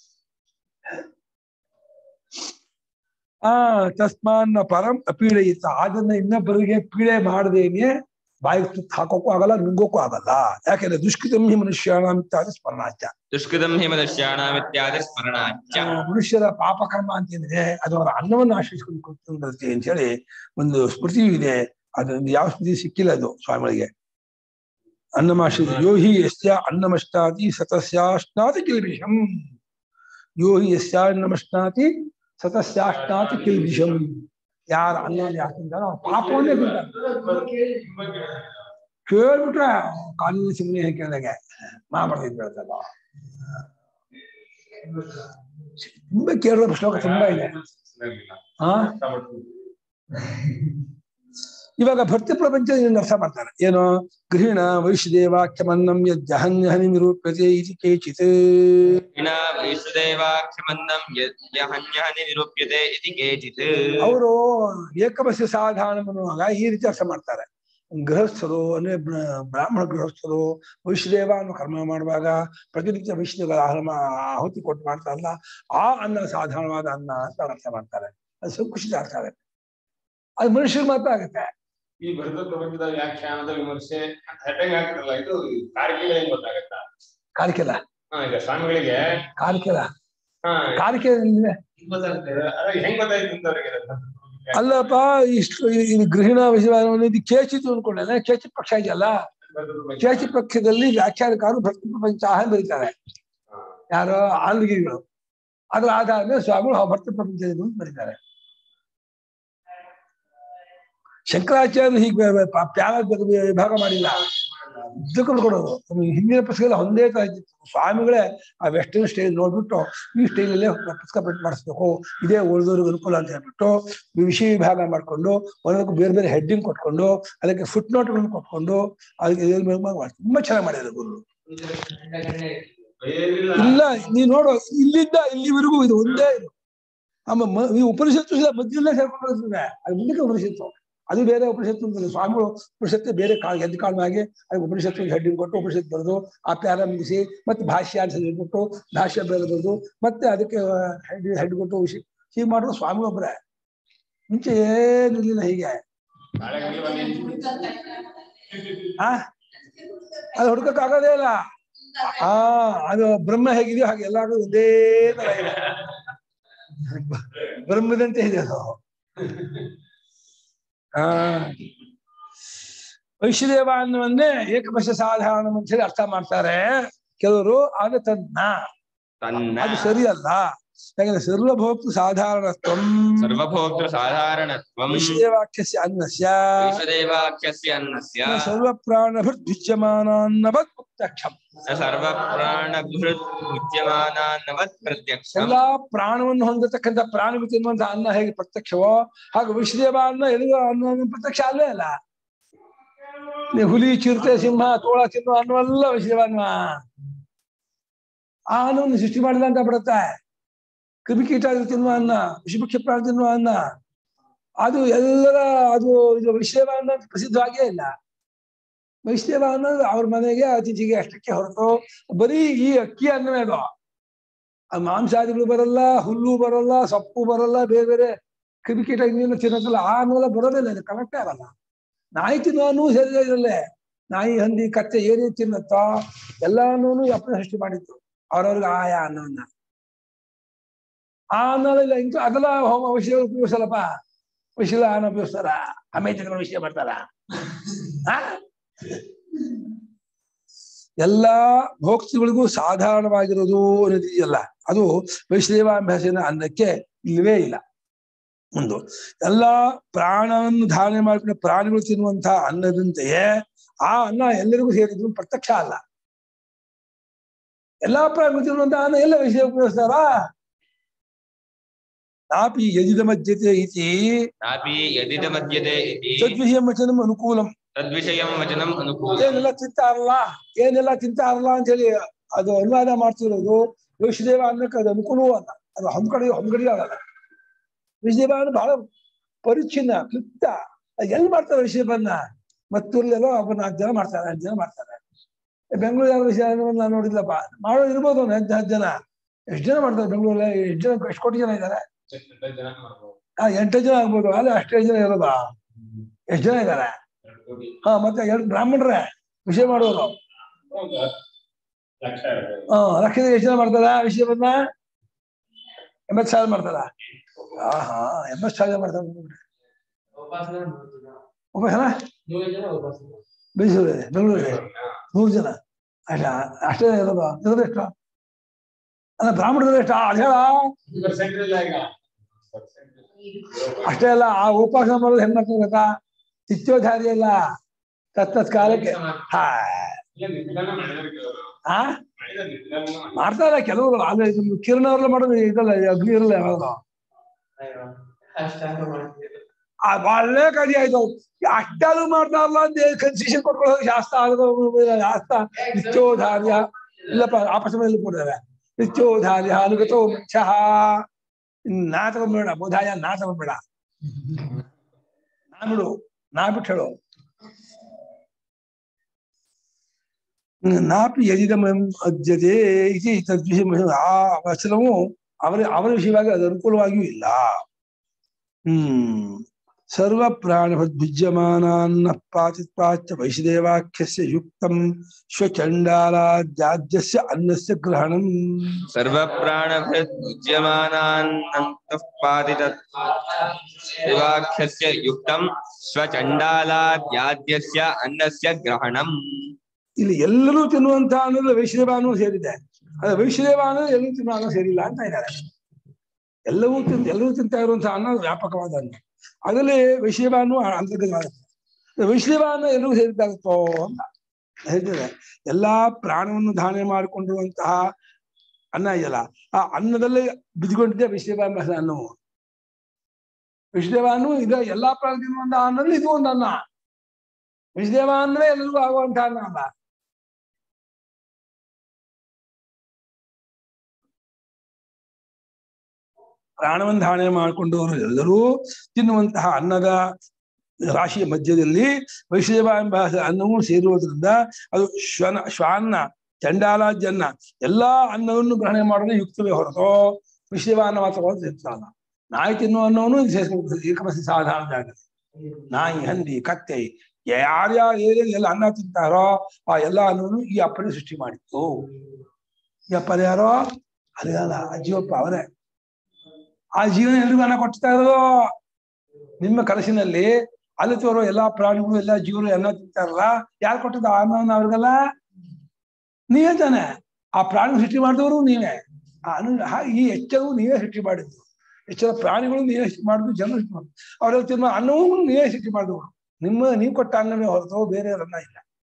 ಆ ತಸ್ಮಾನ್ ಪರಂ ಅಪೀಡೆಯಿತ ಅದನ್ನ ಇನ್ನೊಬ್ಬರಿಗೆ ಪೀಡೆ ಮಾಡದೇನೆ ಬಾಯಿಗೆ ತುತ್ತು ಹಾಕೋಕ್ಕೂ ಆಗಲ್ಲ ನುಂಗೋಕ್ಕೂ ಆಗಲ್ಲ ಯಾಕೆಂದ್ರೆ ದುಷ್ಕೃತಂ ಹಿ ಮನುಷ್ಯಾಣ ಇತ್ಯಾದಿ ಸ್ಮರಣಾಚ ದುಷ್ಕೃತಂ ಹಿ ಮನುಷ್ಯಾಣಾಮಿತ್ಯಾದಿ ಸ್ಮರಣಾಚ್ಚ ಆ, ಮನುಷ್ಯರ ಪಾಪಕರ್ಮ ಅಂತಂದ್ರೆ ಅದು ಅವರ ಅನ್ನವನ್ನು ಆಶ್ರಯಿಸ್ಕೊಂಡು ಕೂತ್ಕೊಂಡಿರುತ್ತೆ ಅಂತ ಹೇಳಿ ಒಂದು ಸ್ಮೃತಿ ಇದೆ ಅದೊಂದು ಯಾವ ಸ್ಮೃತಿ ಸಿಕ್ಕಿಲ್ಲ ಅದು ಸ್ವಾಮಿಗಳಿಗೆ ಅನ್ನಮಾಶ್ರಿತ ಯೋ ಹಿ ಯಸ್ಯ ಅನ್ನಮಷ್ಟಾತಿ ಸತಸ್ಯಾಶ್ನಾತಿ ಕಿಲ್ಬಿಷಂ ಯೋ ಹಿ ಯಸ್ಯ ಅನ್ನಮಷ್ಟಾತಿ ಸತಸ್ಯಾಶ್ನಾತಿ ಕಿಲ್ಬಿಷಂ ಯಾರ ಅನ್ನ ಯಾರು ತಿಂತಾರೋ ಅವ್ರ ಪಾಪವನ್ನೇ ತಿಂತಾರೆ ಕೇಳ್ಬಿಟ್ರೆ ಕಾನೂನು ಸುಮ್ಮನೆ ಕೇಳಿದಾಗೆ ಮಹಾಭಾರತ ಹೇಳ್ತಲ್ಲ ತುಂಬಾ ಕೇಳುವ ಶ್ಲೋಕ ತುಂಬಾ ಇದೆ ಹಾ ಇವಾಗ ಭಕ್ತಿ ಪ್ರಪಂಚ ಇದನ್ನ ಅರ್ಥ ಮಾಡ್ತಾರೆ ಏನು ಗೃಹಿಣ ವೈಶ್ಯದೇವಾಖ್ಯಮನ್ನಂ ಯಜ್ಜಹನ್ಯಹನಿ ನಿರೂಪ್ಯತೆ ಇತಿ ಕೇಚಿತ್ ವಿನಾ ವೈಷ್ಣುದೇವಾಖ್ಯಮನ್ನಂ ಯಹನ್ಯಹನಿ ನಿರೂಪ್ಯತೆ ಇತಿ ಕೇಚಿತ್ ಅವರು ಏಕಮಸ್ಯ ಸಾಧಾರಣ ಅನ್ನುವಾಗ ಈ ರೀತಿ ಅರ್ಥ ಮಾಡ್ತಾರೆ ಗೃಹಸ್ಥರು ಅಂದ್ರೆ ಬ್ರ- ಬ್ರಾಹ್ಮಣ ಗೃಹಸ್ಥರು ವೈಶ್ಯದೇವ ಅನ್ನೋ ಕರ್ಮ ಮಾಡುವಾಗ ಪ್ರತಿನಿತ್ಯ ವೈಷ್ಣವ ಆಹಾರ ಮಾ- ಆಹುತಿ ಕೊಟ್ಟು ಮಾಡ್ತಾರಲ್ಲ ಆ ಅನ್ನ ಸಾಧಾರಣವಾದ ಅನ್ನ ಅಂತ ಅವ್ರು ಅರ್ಥ ಮಾಡ್ತಾರೆ ಅದು ಸಂಕುಚಿತ ಅರ್ಥ ಆಗುತ್ತೆ ಅದು ಮನುಷ್ಯರಿಗೆ ಮಾತ್ರ ಆಗುತ್ತೆ ಈ ಭರತ ಪ್ರಪಂಚದ ವ್ಯಾಖ್ಯಾನದ ವಿಮರ್ಶೆ ಹೆಡ್ಡಿಂಗ್ ಆಗ್ತದಲ್ಲ ಇದು ಕಾರಿಕೆಗೆ ಹೆಂಗ್ ಗೊತ್ತಾಗತ್ತಾ ಕಾರಿಕೆಲ ಹಾ ಈಗ ಸ್ವಾಮಿಗಳಿಗೆ ಕಾರಿಕೆಲ ಹಾ ಕಾರಿಕೆ ಅಂದ್ರೆ ಅದ ಹೆಂಗ್ ಗೊತ್ತಾಯ್ತು ಅಂತ ಅವ್ರಿಗೆ ಅದು? ಅಲ್ಲಪ್ಪ ಇಷ್ಟು ಇದು- ಇದು ಗೃಹಿಣ ವಿಷಯವನ್ನು ಇದು ಕೇಚಿತು ಅನ್ಕೊಂಡೆ ಕೇಚಿ ಪಕ್ಷ ಇದೆಯಲ್ಲ ಭರತ ಪ್ರಪಂಚ. ಕೇಚಿ ಪಕ್ಷದಲ್ಲಿ ವ್ಯಾಖ್ಯಾನಕಾರರು ಭಕ್ತಿ ಪ್ರಪಂಚ ಅಂತ ಬರೀತಾರೆ ಹಾ. ಯಾರೋ ಆಲ್ಗಿಗಳು ಅದ್ರ ಆಧಾರ ಮೇಲೆ ಸ್ವಾಮಿಗಳು ಭಕ್ತಿ ಪ್ರಪಂಚ ಇದು ಅಂತ ಬರೀತಾರೆ ಶಂಕರಾಚಾರ್ಯರು ಹೀಗೆ ಪ್ಯಾನ ವಿಭಾಗ ಮಾಡಿಲ್ಲ ಉದ್ದಕ್ಕೂ ಕೊಡೋದು ನಮ್ಗೆ ಹಿಂದಿನ ಪುಸ್ತಕ ಒಂದೇ ತರ ಇದ್ದಿತ್ತು ಸ್ವಾಮಿಗಳೇ ಆ ವೆಸ್ಟರ್ನ್ ಸ್ಟೈಲ್ ನೋಡ್ಬಿಟ್ಟು ಈ ಸ್ಟೈಲಲ್ಲೇ ಪುಸ್ತಕ ಪ್ರಿಂಟ್ ಮಾಡಿಸ್ಬೇಕು ಇದೇ ಉಳಿದವ್ರಿಗೆ ಅನುಕೂಲ ಅಂತ ಹೇಳ್ಬಿಟ್ಟು ವಿಷಯ ವಿಭಾಗ ಮಾಡ್ಕೊಂಡು ಒಂದೊಂದಕ್ಕೂ ಬೇರೆ ಬೇರೆ ಹೆಡ್ಡಿಂಗ್ ಕೊಟ್ಕೊಂಡು ಅದಕ್ಕೆ ಫುಟ್ ನೋಟ್ಗಳನ್ನು ಕೊಟ್ಕೊಂಡು ಅದಕ್ಕೆ ಇದ್ರ ಮೇಲೆ ಮಾಡಿ ತುಂಬಾ ಚೆನ್ನಾಗಿ ಮಾಡಿದ್ದಾರೆ ಗುರು ಏನಿಲ್ಲ. ಇಲ್ಲ ನೀ ನೋಡು ಇಲ್ಲಿಂದ ಇಲ್ಲಿವರೆಗೂ ಇದು ಒಂದೇ ಇದು ಆಮೇಲೆ ಮ- ಈ ಉಪನಿಷತ್ತು ಸಹ ಮಧ್ಯದಲ್ಲೇ ಸೇರ್ಕೊಂಡು ಬರ್ತದೆ ಅದು ಮುಂದಕ್ಕೆ ಉಪನಿಷತ್ತು ಅದು ಬೇರೆ ಉಪನಿಷತ್ತು ಅಂತಲ್ಲ ಸ್ವಾಮಿಗಳು ಉಪನಿಷತ್ತು ಬೇರೆ ಕಾಲ್ ಎದ್ದು ಕಾಲನಾಗಿ ಅದು ಉಪನಿಷತ್ತು ಹೆಡ್ಡಿಂಗ್ ಕೊಟ್ಟು ಉಪನಿಷತ್ತು ಬರೆದು ಆ ಪ್ಯಾರ ಮುಗಿಸಿ ಮತ್ತೆ ಭಾಷ್ಯ ಅಂತ ಹೇಳ್ಬಿಟ್ಟು ಭಾಷ್ಯ ಬೇರೆ ಬರೆದು ಮತ್ತೆ ಅದಕ್ಕೆ ಹೆಡ್ ಹೆಡ್ ಕೊಟ್ಟು ವಿಷಯ ಹೀಗೆ ಮಾಡೋದು ಸ್ವಾಮಿ ಒಬ್ಬರೇ ಮುಂಚೆ ಏನಿರ್ಲಿಲ್ಲ ಹೀಗೆ ನಾಳೆಗಾಗ್ಲಿ ಬನ್ನಿ. ಆ ಅದು ಹುಡುಕಕ್ ಆಗೋದೇ ಇಲ್ಲ ಆ ಅದು ಬ್ರಹ್ಮ ಹೇಗಿದೆಯೋ ಹಾಗೆ ಎಲ್ಲಾರು ಒಂದೇ ತರ ಇದೆ ಬ- ಬ್ರಹ್ಮದಂತೆ ಇದೆ ಅದು ಆ ವೈಶ್ಯದೇವ ಅನ್ನುವನ್ನೇ ಏಕಪಕ್ಷ ಸಾಧಾರಣ ಅಂತ ಹೇಳಿ ಅರ್ಥ ಮಾಡ್ತಾರೆ ಕೆಲವರು ಆಗ ತನ್ನ ತನ್ನ ಅದು ಸರಿಯಲ್ಲ ಯಾಕಂದ್ರೆ ಸರ್ವಭೋಕ್ತೃ ಸಾಧಾರಣತ್ವಂ ಸರ್ವಭೋಕ್ತೃ ಸಾಧಾರಣತ್ವಂ ವಿಷಯವಾಕ್ಯಸ್ಯ ಅನ್ನಸ್ಯ ವಿಶ್ವದೇವಾಖ್ಯಸ್ಯ ಅನ್ನಸ್ಯ ನ ಸರ್ವಪ್ರಾಣಭೃತ್ ದ್ವಿಜ್ಯಮಾನಾನ್ನವತ್ ಪ್ರತ್ಯಕ್ಷಂ ನ ಸರ್ವಪ್ರಾಣಭೃತ್ ಉದ್ಯಮಾನಾನ್ನವತ್ ಪ್ರತ್ಯಕ್ಷಂ ಎಲ್ಲಾ ಪ್ರಾಣವನ್ನು ಹೊಂದತಕ್ಕಂಥ ಪ್ರಾಣಿಗಳು ತಿನ್ನುವಂತ ಅನ್ನ ಹೇಗೆ ಪ್ರತ್ಯಕ್ಷವೋ ಹಾಗೆ ವಿಷದೇವ ಅನ್ನ ಎಲ್ಲಿಗೂ ಅನ್ನ ಪ್ರತ್ಯಕ್ಷ ಅಲ್ಲೇ ಅಲ್ಲ ನೀವು ಹುಲಿ ಚಿರತೆ ಸಿಂಹ ತೋಳ ತಿನ್ನುವ ಅನ್ನವೆಲ್ಲ ವಿಷದೇವ ಅನ್ನ ಆ ಅನ್ನವನ್ನು ಸೃಷ್ಟಿ ಮಾಡಿದ ಅಂತ ಬಿಡುತ್ತೆ ಕ್ರಿಮಿಕೀಟ ತಿನ್ನುವ ಅನ್ನ ವಿಷಭಕ್ಷ ಪ್ರಾಣ ತಿನ್ನುವ ಅನ್ನ ಅದು ಎಲ್ಲರ ಅದು ಇದು ವಿಷದೇವ ಅನ್ನ ಅಂತ ಪ್ರಸಿದ್ಧವಾಗೇ ಇಲ್ಲ ವೈಷ್ಣವ ಅನ್ನೋದು ಅವ್ರ ಮನೆಗೆ ಅತಿಥಿಗೆ ಅಷ್ಟಕ್ಕೆ ಹೊರತು ಬರೀ ಈ ಅಕ್ಕಿ ಅನ್ನವೇ ಅದು ಆ ಮಾಂಸಾದಿಗಳು ಬರಲ್ಲ ಹುಲ್ಲು ಬರಲ್ಲ ಸೊಪ್ಪು ಬರಲ್ಲ ಬೇರೆ ಬೇರೆ ಕ್ರಿಮಿಕೀಟ ಇನ್ನೇನು ತಿನ್ನೋದಿಲ್ಲ ಆ ಅನ್ನೆಲ್ಲ ಬರೋದಿಲ್ಲ ಇದು ಕನೆಕ್ಟೇ ಆಗಲ್ಲ ನಾಯಿ ತಿನ್ನೋನು ಸೇರಿದೆ ಇದರಲ್ಲೇ ನಾಯಿ ಹಂದಿ ಕತ್ತೆ ಏನೇನು ತಿನ್ನುತ್ತೋ ಎಲ್ಲಾನು ಅಪ್ಪನ ಸೃಷ್ಟಿ ಮಾಡಿತ್ತು ಅವ್ರವ್ರಿಗೆ ಆಯಾ ಅನ್ನವನ್ನ ಆ ಅನ್ನೋದಿಲ್ಲ ಇಂಥ ಅದೆಲ್ಲ ಹೋಮ ವಿಷಯ ಉಪಯೋಗಿಸಲ್ಲಪ್ಪ ವಿಷಯ ಅನ್ನ ಉಪಯೋಗಿಸ್ತಾರ ಅಮೇಜಗಳ ವಿಷಯ ಮಾಡ್ತಾರ ಆ ಎಲ್ಲಾ ಭೋಕ್ತೃಗಳಿಗೂ ಸಾಧಾರಣವಾಗಿರೋದು ಅನ್ನೋದಿದೆಯಲ್ಲ ಅದು ವೈಷ್ಣವಾಭ್ಯಾಸನ ಅನ್ನಕ್ಕೆ ಇಲ್ಲವೇ ಇಲ್ಲ ಒಂದು ಎಲ್ಲಾ ಪ್ರಾಣವನ್ನು ಧಾರಣೆ ಮಾಡಿಕೊಂಡ ಪ್ರಾಣಿಗಳು ತಿನ್ನುವಂತಹ ಅನ್ನದಂತೆಯೇ ಆ ಅನ್ನ ಎಲ್ಲರಿಗೂ ಸೇರಿದ್ರು ಪ್ರತ್ಯಕ್ಷ ಅಲ್ಲ ಎಲ್ಲಾ ಪ್ರಾಣಿಗಳು ತಿನ್ನುವಂತಹ ಅನ್ನ ಎಲ್ಲ ವಿಷಯ ಉಪಯೋಗಿಸ್ತಾರ ನಾಪಿ ಯಜಿದ ಮಧ್ಯತೆ ಇತಿ ನಾಪಿ ಯದಿದ ಮಧ್ಯತೆ ಇತಿ ತದ್ವಿಷಯ ವಚನಂ ಅನುಕೂಲಂ ತದ್ವಿಷಯಂ ವಚನಂ ಅನುಕೂಲ ಏನೆಲ್ಲ ತಿಂತಾರಲ್ಲ ಏನೆಲ್ಲ ತಿಂತಾರಲ್ಲ ಅಂತ ಹೇಳಿ ಅದು ಅನುವಾದ ಮಾಡ್ತಿರೋದು ವೈಷ್ಣದೇವ ಅನ್ನಕ್ಕೆ ಅದು ಅನುಕೂಲವೂ ಅಲ್ಲ ಅದು ಹೊಂದ್ಕಡೆ ಹೊಂದ್ಗಡಿ ಆಗಲ್ಲ ವೈಷ್ಣದೇವ ಅಂದ್ರೆ ಬಹಳ ಪರಿಚ್ಛಿನ್ನ ಕ್ಲಿಪ್ತ ಅದ್ ಎಲ್ಲಿ ಮಾಡ್ತಾರೆ ವೈಷ್ಣದೇವನ್ನ ಮತ್ತೂರ್ಲೆಲ್ಲೋ ಒಬ್ಬ ನಾಲ್ಕು ಜನ ಮಾಡ್ತಾರೆ ಐದು ಜನ ಮಾಡ್ತಾರೆ ಬೆಂಗಳೂರು ಯಾವ ವಿಷಯ ನಾನು ನೋಡಿದ್ಲಪ್ಪ ಮಾಡೋದು ಇರ್ಬೋದು ಒಂದು ಹತ್ತು ಹತ್ತು ಜನ ಎಷ್ಟು ಜನ ಮಾಡ್ತಾರೆ ಬೆಂಗಳೂರಲ್ಲಿ ಎಷ್ಟು ಜನ ಎಷ್ಟು ಕೋಟಿ ಜನ ಇದ್ದಾರೆ ಎಂಟು ಜನ ಮಾಡ್ಬೋದು ಆ ಎಂಟು ಜನ ಆಗ್ಬೋದು ಅಲ್ಲೇ ಅಷ್ಟೇ ಜನ ಇರೋದಾ ಎಷ್ಟು ಜನ ಇದ್ದಾರೆ ಎರಡು ಕೋಟಿ ಹಾ ಮತ್ತೆ ಎರಡು ಬ್ರಾಹ್ಮಣರೇ ವಿಷಯ ಮಾಡೋರು ಒಂದು ಲಕ್ಷ ಇರ್ಬೋದು. ಹಾ ಲಕ್ಷದ ಎಷ್ಟು ಜನ ಮಾಡ್ತಾರ ವಿಷಯವನ್ನ ಎಂಬತ್ತು ಸಾವಿರ ಮಾಡ್ತಾರ ಆಹಾ ಎಂಬತ್ತು ಸಾವಿರ ಮಾಡ್ತಾರ ಉಪಾಸನೆ ಮೂರು ಜನ ಒಬ್ಬ ಜನ ನೂರು ಜನ ಉಪಾಸನೆ ಬೆಂಗಳೂರಲ್ಲಿ ಬೆಂಗಳೂರಲ್ಲಿ ನೂರು ಜನ ಅಷ್ಟ ಅಷ್ಟೇ ಇರೋದು ಇರೋದು ಎಷ್ಟು ಅಲ್ಲ ಬ್ರಾಹ್ಮಣರು ಎಷ್ಟು ಅದ್ ಹೇಳ percent ಇಲ್ಲ ಈಗ. percent ಇಲ್ಲ. ಅಷ್ಟೇ ಅಲ್ಲ ಆ ಉಪವಾಸ ಮಾಡೋದು ಹೆಂಗ್ ಮಾಡ್ತಾರೆ ಗೊತ್ತಾ ನಿತ್ಯೋಧಾರಿ ಅಲ್ಲ ತತ್ತತ್ ಕಾಲಕ್ಕೆ ಹಾ ಇಲ್ಲ, ನಿತ್ಯದಾನ ಮಾಡಿದಾರೆ ಕೆಲವರು. ಆ ಮಾಡಿದಾರೆ, ನಿತ್ಯದಾನ ಮಾಡಿದಾರೆ. ಮಾಡ್ತಾರೆ ಕೆಲವರು ಅಲ್ಲ ಇದು ಕಿರಣ ಅವ್ರೆಲ್ಲ ಮಾಡೋದು ಇದಲ್ಲ ಅಗ್ನಿ ಇರಲ್ಲ ಯಾವಾಗ ಅಷ್ಟಾಂಗ ಮಾಡ್ತೀವಿ ಆ ಒಳ್ಳೆ ಕಡಿ ಆಯ್ತು ಅಷ್ಟೆಲ್ಲ ಮಾಡ್ತಾರಲ್ಲ ಅಂತ ಕನ್ಸೆಷನ್ ಕೊಟ್ಕೊಳ್ಳೋದು ಶಾಸ್ತ್ರ ಆಗೋದು ಶಾಸ್ತ್ರ ನಿತ್ಯೋಧಾರ್ಯ ಇಲ್ಲಪ್ಪ ಆಪಸಮದಲ್ಲಿ ಕೊಡ್ತಾರೆ ನಿತ್ಯೋಧಾರ್ಯ ಅನುಗತೋ ಮುಖ್ಯ ನಾ ತಗೊಂಡ್ಬೇಡ ಬೋಧಾಯ ನಾ ತಗೊಂಡ್ಬೇಡ ನಾ ಬಿಡು ನಾ ಬಿಟ್ಟು ಹೇಳು ನಾಪಿ ಯಜಿದ ಅದ್ಯತೆ ಇತಿ ತದ್ವಿಷಯ ಆ ವಚನವು ಅವರ ಅವರ ವಿಷಯವಾಗಿ ಅದು ಅನುಕೂಲವಾಗಿಯೂ ಇಲ್ಲ ಹ್ಮ್ ಸರ್ವ ಪ್ರಾಣಭುಜ್ಯಮಾನಾನ್ನ ಪಾಚಿತ್ಪಾಚ್ಯ ವೈಶದೇವಾಖ್ಯಸ್ಯ ಯುಕ್ತಂ ಶ್ವಚಂಡಾಲಾದ್ಯಾಜ್ಯಸ್ಯ ಅನ್ನಸ್ಯ ಗ್ರಹಣಂ ಸರ್ವಪ್ರಾಣಭೃತ್ ಉಜ್ಯಮಾನಾನ್ನಂತಃ ಪಾದಿತತ್ ಶಿವಾಖ್ಯಸ್ಯ ಯುಕ್ತಂ ಸ್ವಚಂಡಾಲಾದ್ಯಾದ್ಯಸ್ಯ ಅನ್ನಸ್ಯ ಗ್ರಹಣಂ ಇಲ್ಲಿ ಎಲ್ಲರೂ ತಿನ್ನುವಂತ ಅನ್ನೋದು ವೈಷ್ಣವ ಅನ್ನೋ ಸೇರಿದೆ ಅದು ವೈಷ್ಣವ ಅನ್ನೋದು ಎಲ್ಲರೂ ತಿನ್ನುವ ಅನ್ನೋ ಸೇರಿಲ್ಲ ಅಂತ ಇದ್ದಾರೆ ಎಲ್ಲವೂ ತಿಂತ ಎಲ್ಲರೂ ತಿಂತಾ ಇರುವಂತಹ ಅನ್ನ ವ್ಯಾಪಕವಾದ ಅನ್ನ ಅದರಲ್ಲಿ ವೈಷ್ಣವ ಅನ್ನೋ ಅಂತರ್ಗತವಾಗುತ್ತೆ ವೈಷ್ಣವ ಅನ್ನೋ ಎಲ್ಲರಿಗೂ ಸೇರಿದ್ದಾಗುತ್ತೋ ಅಂತ ಹೇಳ್ತಿದೆ ಎಲ್ಲಾ ಪ್ರಾಣವನ್ನು ಧಾರಣೆ ಮಾಡಿಕೊಂಡಿರುವಂತಹ ಅನ್ನ ಇದೆಯಲ್ಲ ಆ ಅನ್ನದಲ್ಲೇ ಬಿದ್ದುಕೊಂಡಿದ್ದೆ ವೈಷ್ಣವ ಎಂಬ ಅನ್ನವು ವಿಷ್ಣುದೇವ ಅನ್ನು ಇದು ಎಲ್ಲಾ ಪ್ರಾಣ ತಿನ್ನುವಂತಹ ಅನ್ನದಲ್ಲಿ ಇದು ಒಂದು ಅನ್ನ ವಿಷ್ಣುದೇವ ಅಂದ್ರೆ ಎಲ್ಲರಿಗೂ ಆಗುವಂತಹ ಅನ್ನ ಅಲ್ಲ ಪ್ರಾಣವನ್ನು ಧಾರಣೆ ಮಾಡಿಕೊಂಡವರು ಎಲ್ಲರೂ ತಿನ್ನುವಂತಹ ಅನ್ನದ ರಾಶಿಯ ಮಧ್ಯದಲ್ಲಿ ವೈಷ್ಣವ ಎಂಬ ಅನ್ನವೂ ಸೇರುವುದರಿಂದ ಅದು ಶ್ವನ ಶ್ವಾನ್ನ ಚಂಡಾಲಾದ್ಯನ್ನ ಎಲ್ಲಾ ಅನ್ನವನ್ನು ಗ್ರಹಣೆ ಮಾಡೋದು ಯುಕ್ತವೇ ಹೊರತು ವಿಷಯವ ಅನ್ನ ಮಾತ್ರ ತಿಂತಾನ ನಾಯಿ ತಿನ್ನುವ ಅನ್ನವನ್ನು ಏಕಮಸಿ ಸಾಧಾರಣ ಜಾಗ ನಾಯಿ ಹಂದಿ ಕತ್ತೆ ಯಾರ್ಯಾರು ಏನೇನು ಎಲ್ಲ ಅನ್ನ ತಿಂತಾರೋ ಆ ಎಲ್ಲ ಅನ್ನವನ್ನು ಈ ಅಪ್ಪನೇ ಸೃಷ್ಟಿ ಮಾಡಿತ್ತು ಈ ಅಪ್ಪನ ಯಾರೋ ಅಲ್ಲ ಅಜ್ಜಿಯಪ್ಪ ಅವರೇ ಆ ಜೀವನ ಎಲ್ರಿಗೂ ಅನ್ನ ಕೊಡ್ತಾ ಇರೋದು ನಿಮ್ಮ ಕನಸಿನಲ್ಲಿ ಅಲ್ಲಿ ತೋರೋ ಎಲ್ಲಾ ಪ್ರಾಣಿಗಳು ಎಲ್ಲಾ ಜೀವಗಳು ಅನ್ನ ತಿಂತಾರಲ್ಲ ಯಾರು ಕೊಟ್ಟದ ಆ ಅನ್ನವನ್ನು ಅವ್ರಿಗೆಲ್ಲ ನೀವೇ ತಾನೆ ಆ ಪ್ರಾಣಿ ಸೃಷ್ಟಿ ಮಾಡಿದವರು ನೀವೇ ಆ ಅನು ಹಾಗೆ ಈ ಎಚ್ಚರವು ನೀವೇ ಸೃಷ್ಟಿ ಮಾಡಿದ್ದು ಎಚ್ಚರ ಪ್ರಾಣಿಗಳು ನೀವೇ ಸೃಷ್ಟಿ ಮಾಡಿದ್ದು ಜನರು ಸೃಷ್ಟಿ ಮಾಡಿದ್ದು ಅವರೆಲ್ಲ ತಿನ್ನುವ ಅನ್ನವೂ ನೀವೇ ಸೃಷ್ಟಿ ಮಾಡಿದವರು ನಿಮ್ಮ ನೀವು ಕೊಟ್ಟ ಅನ್ನವೇ ಹೊರತು ಬೇರೆ ಅನ್ನ ಇಲ್ಲ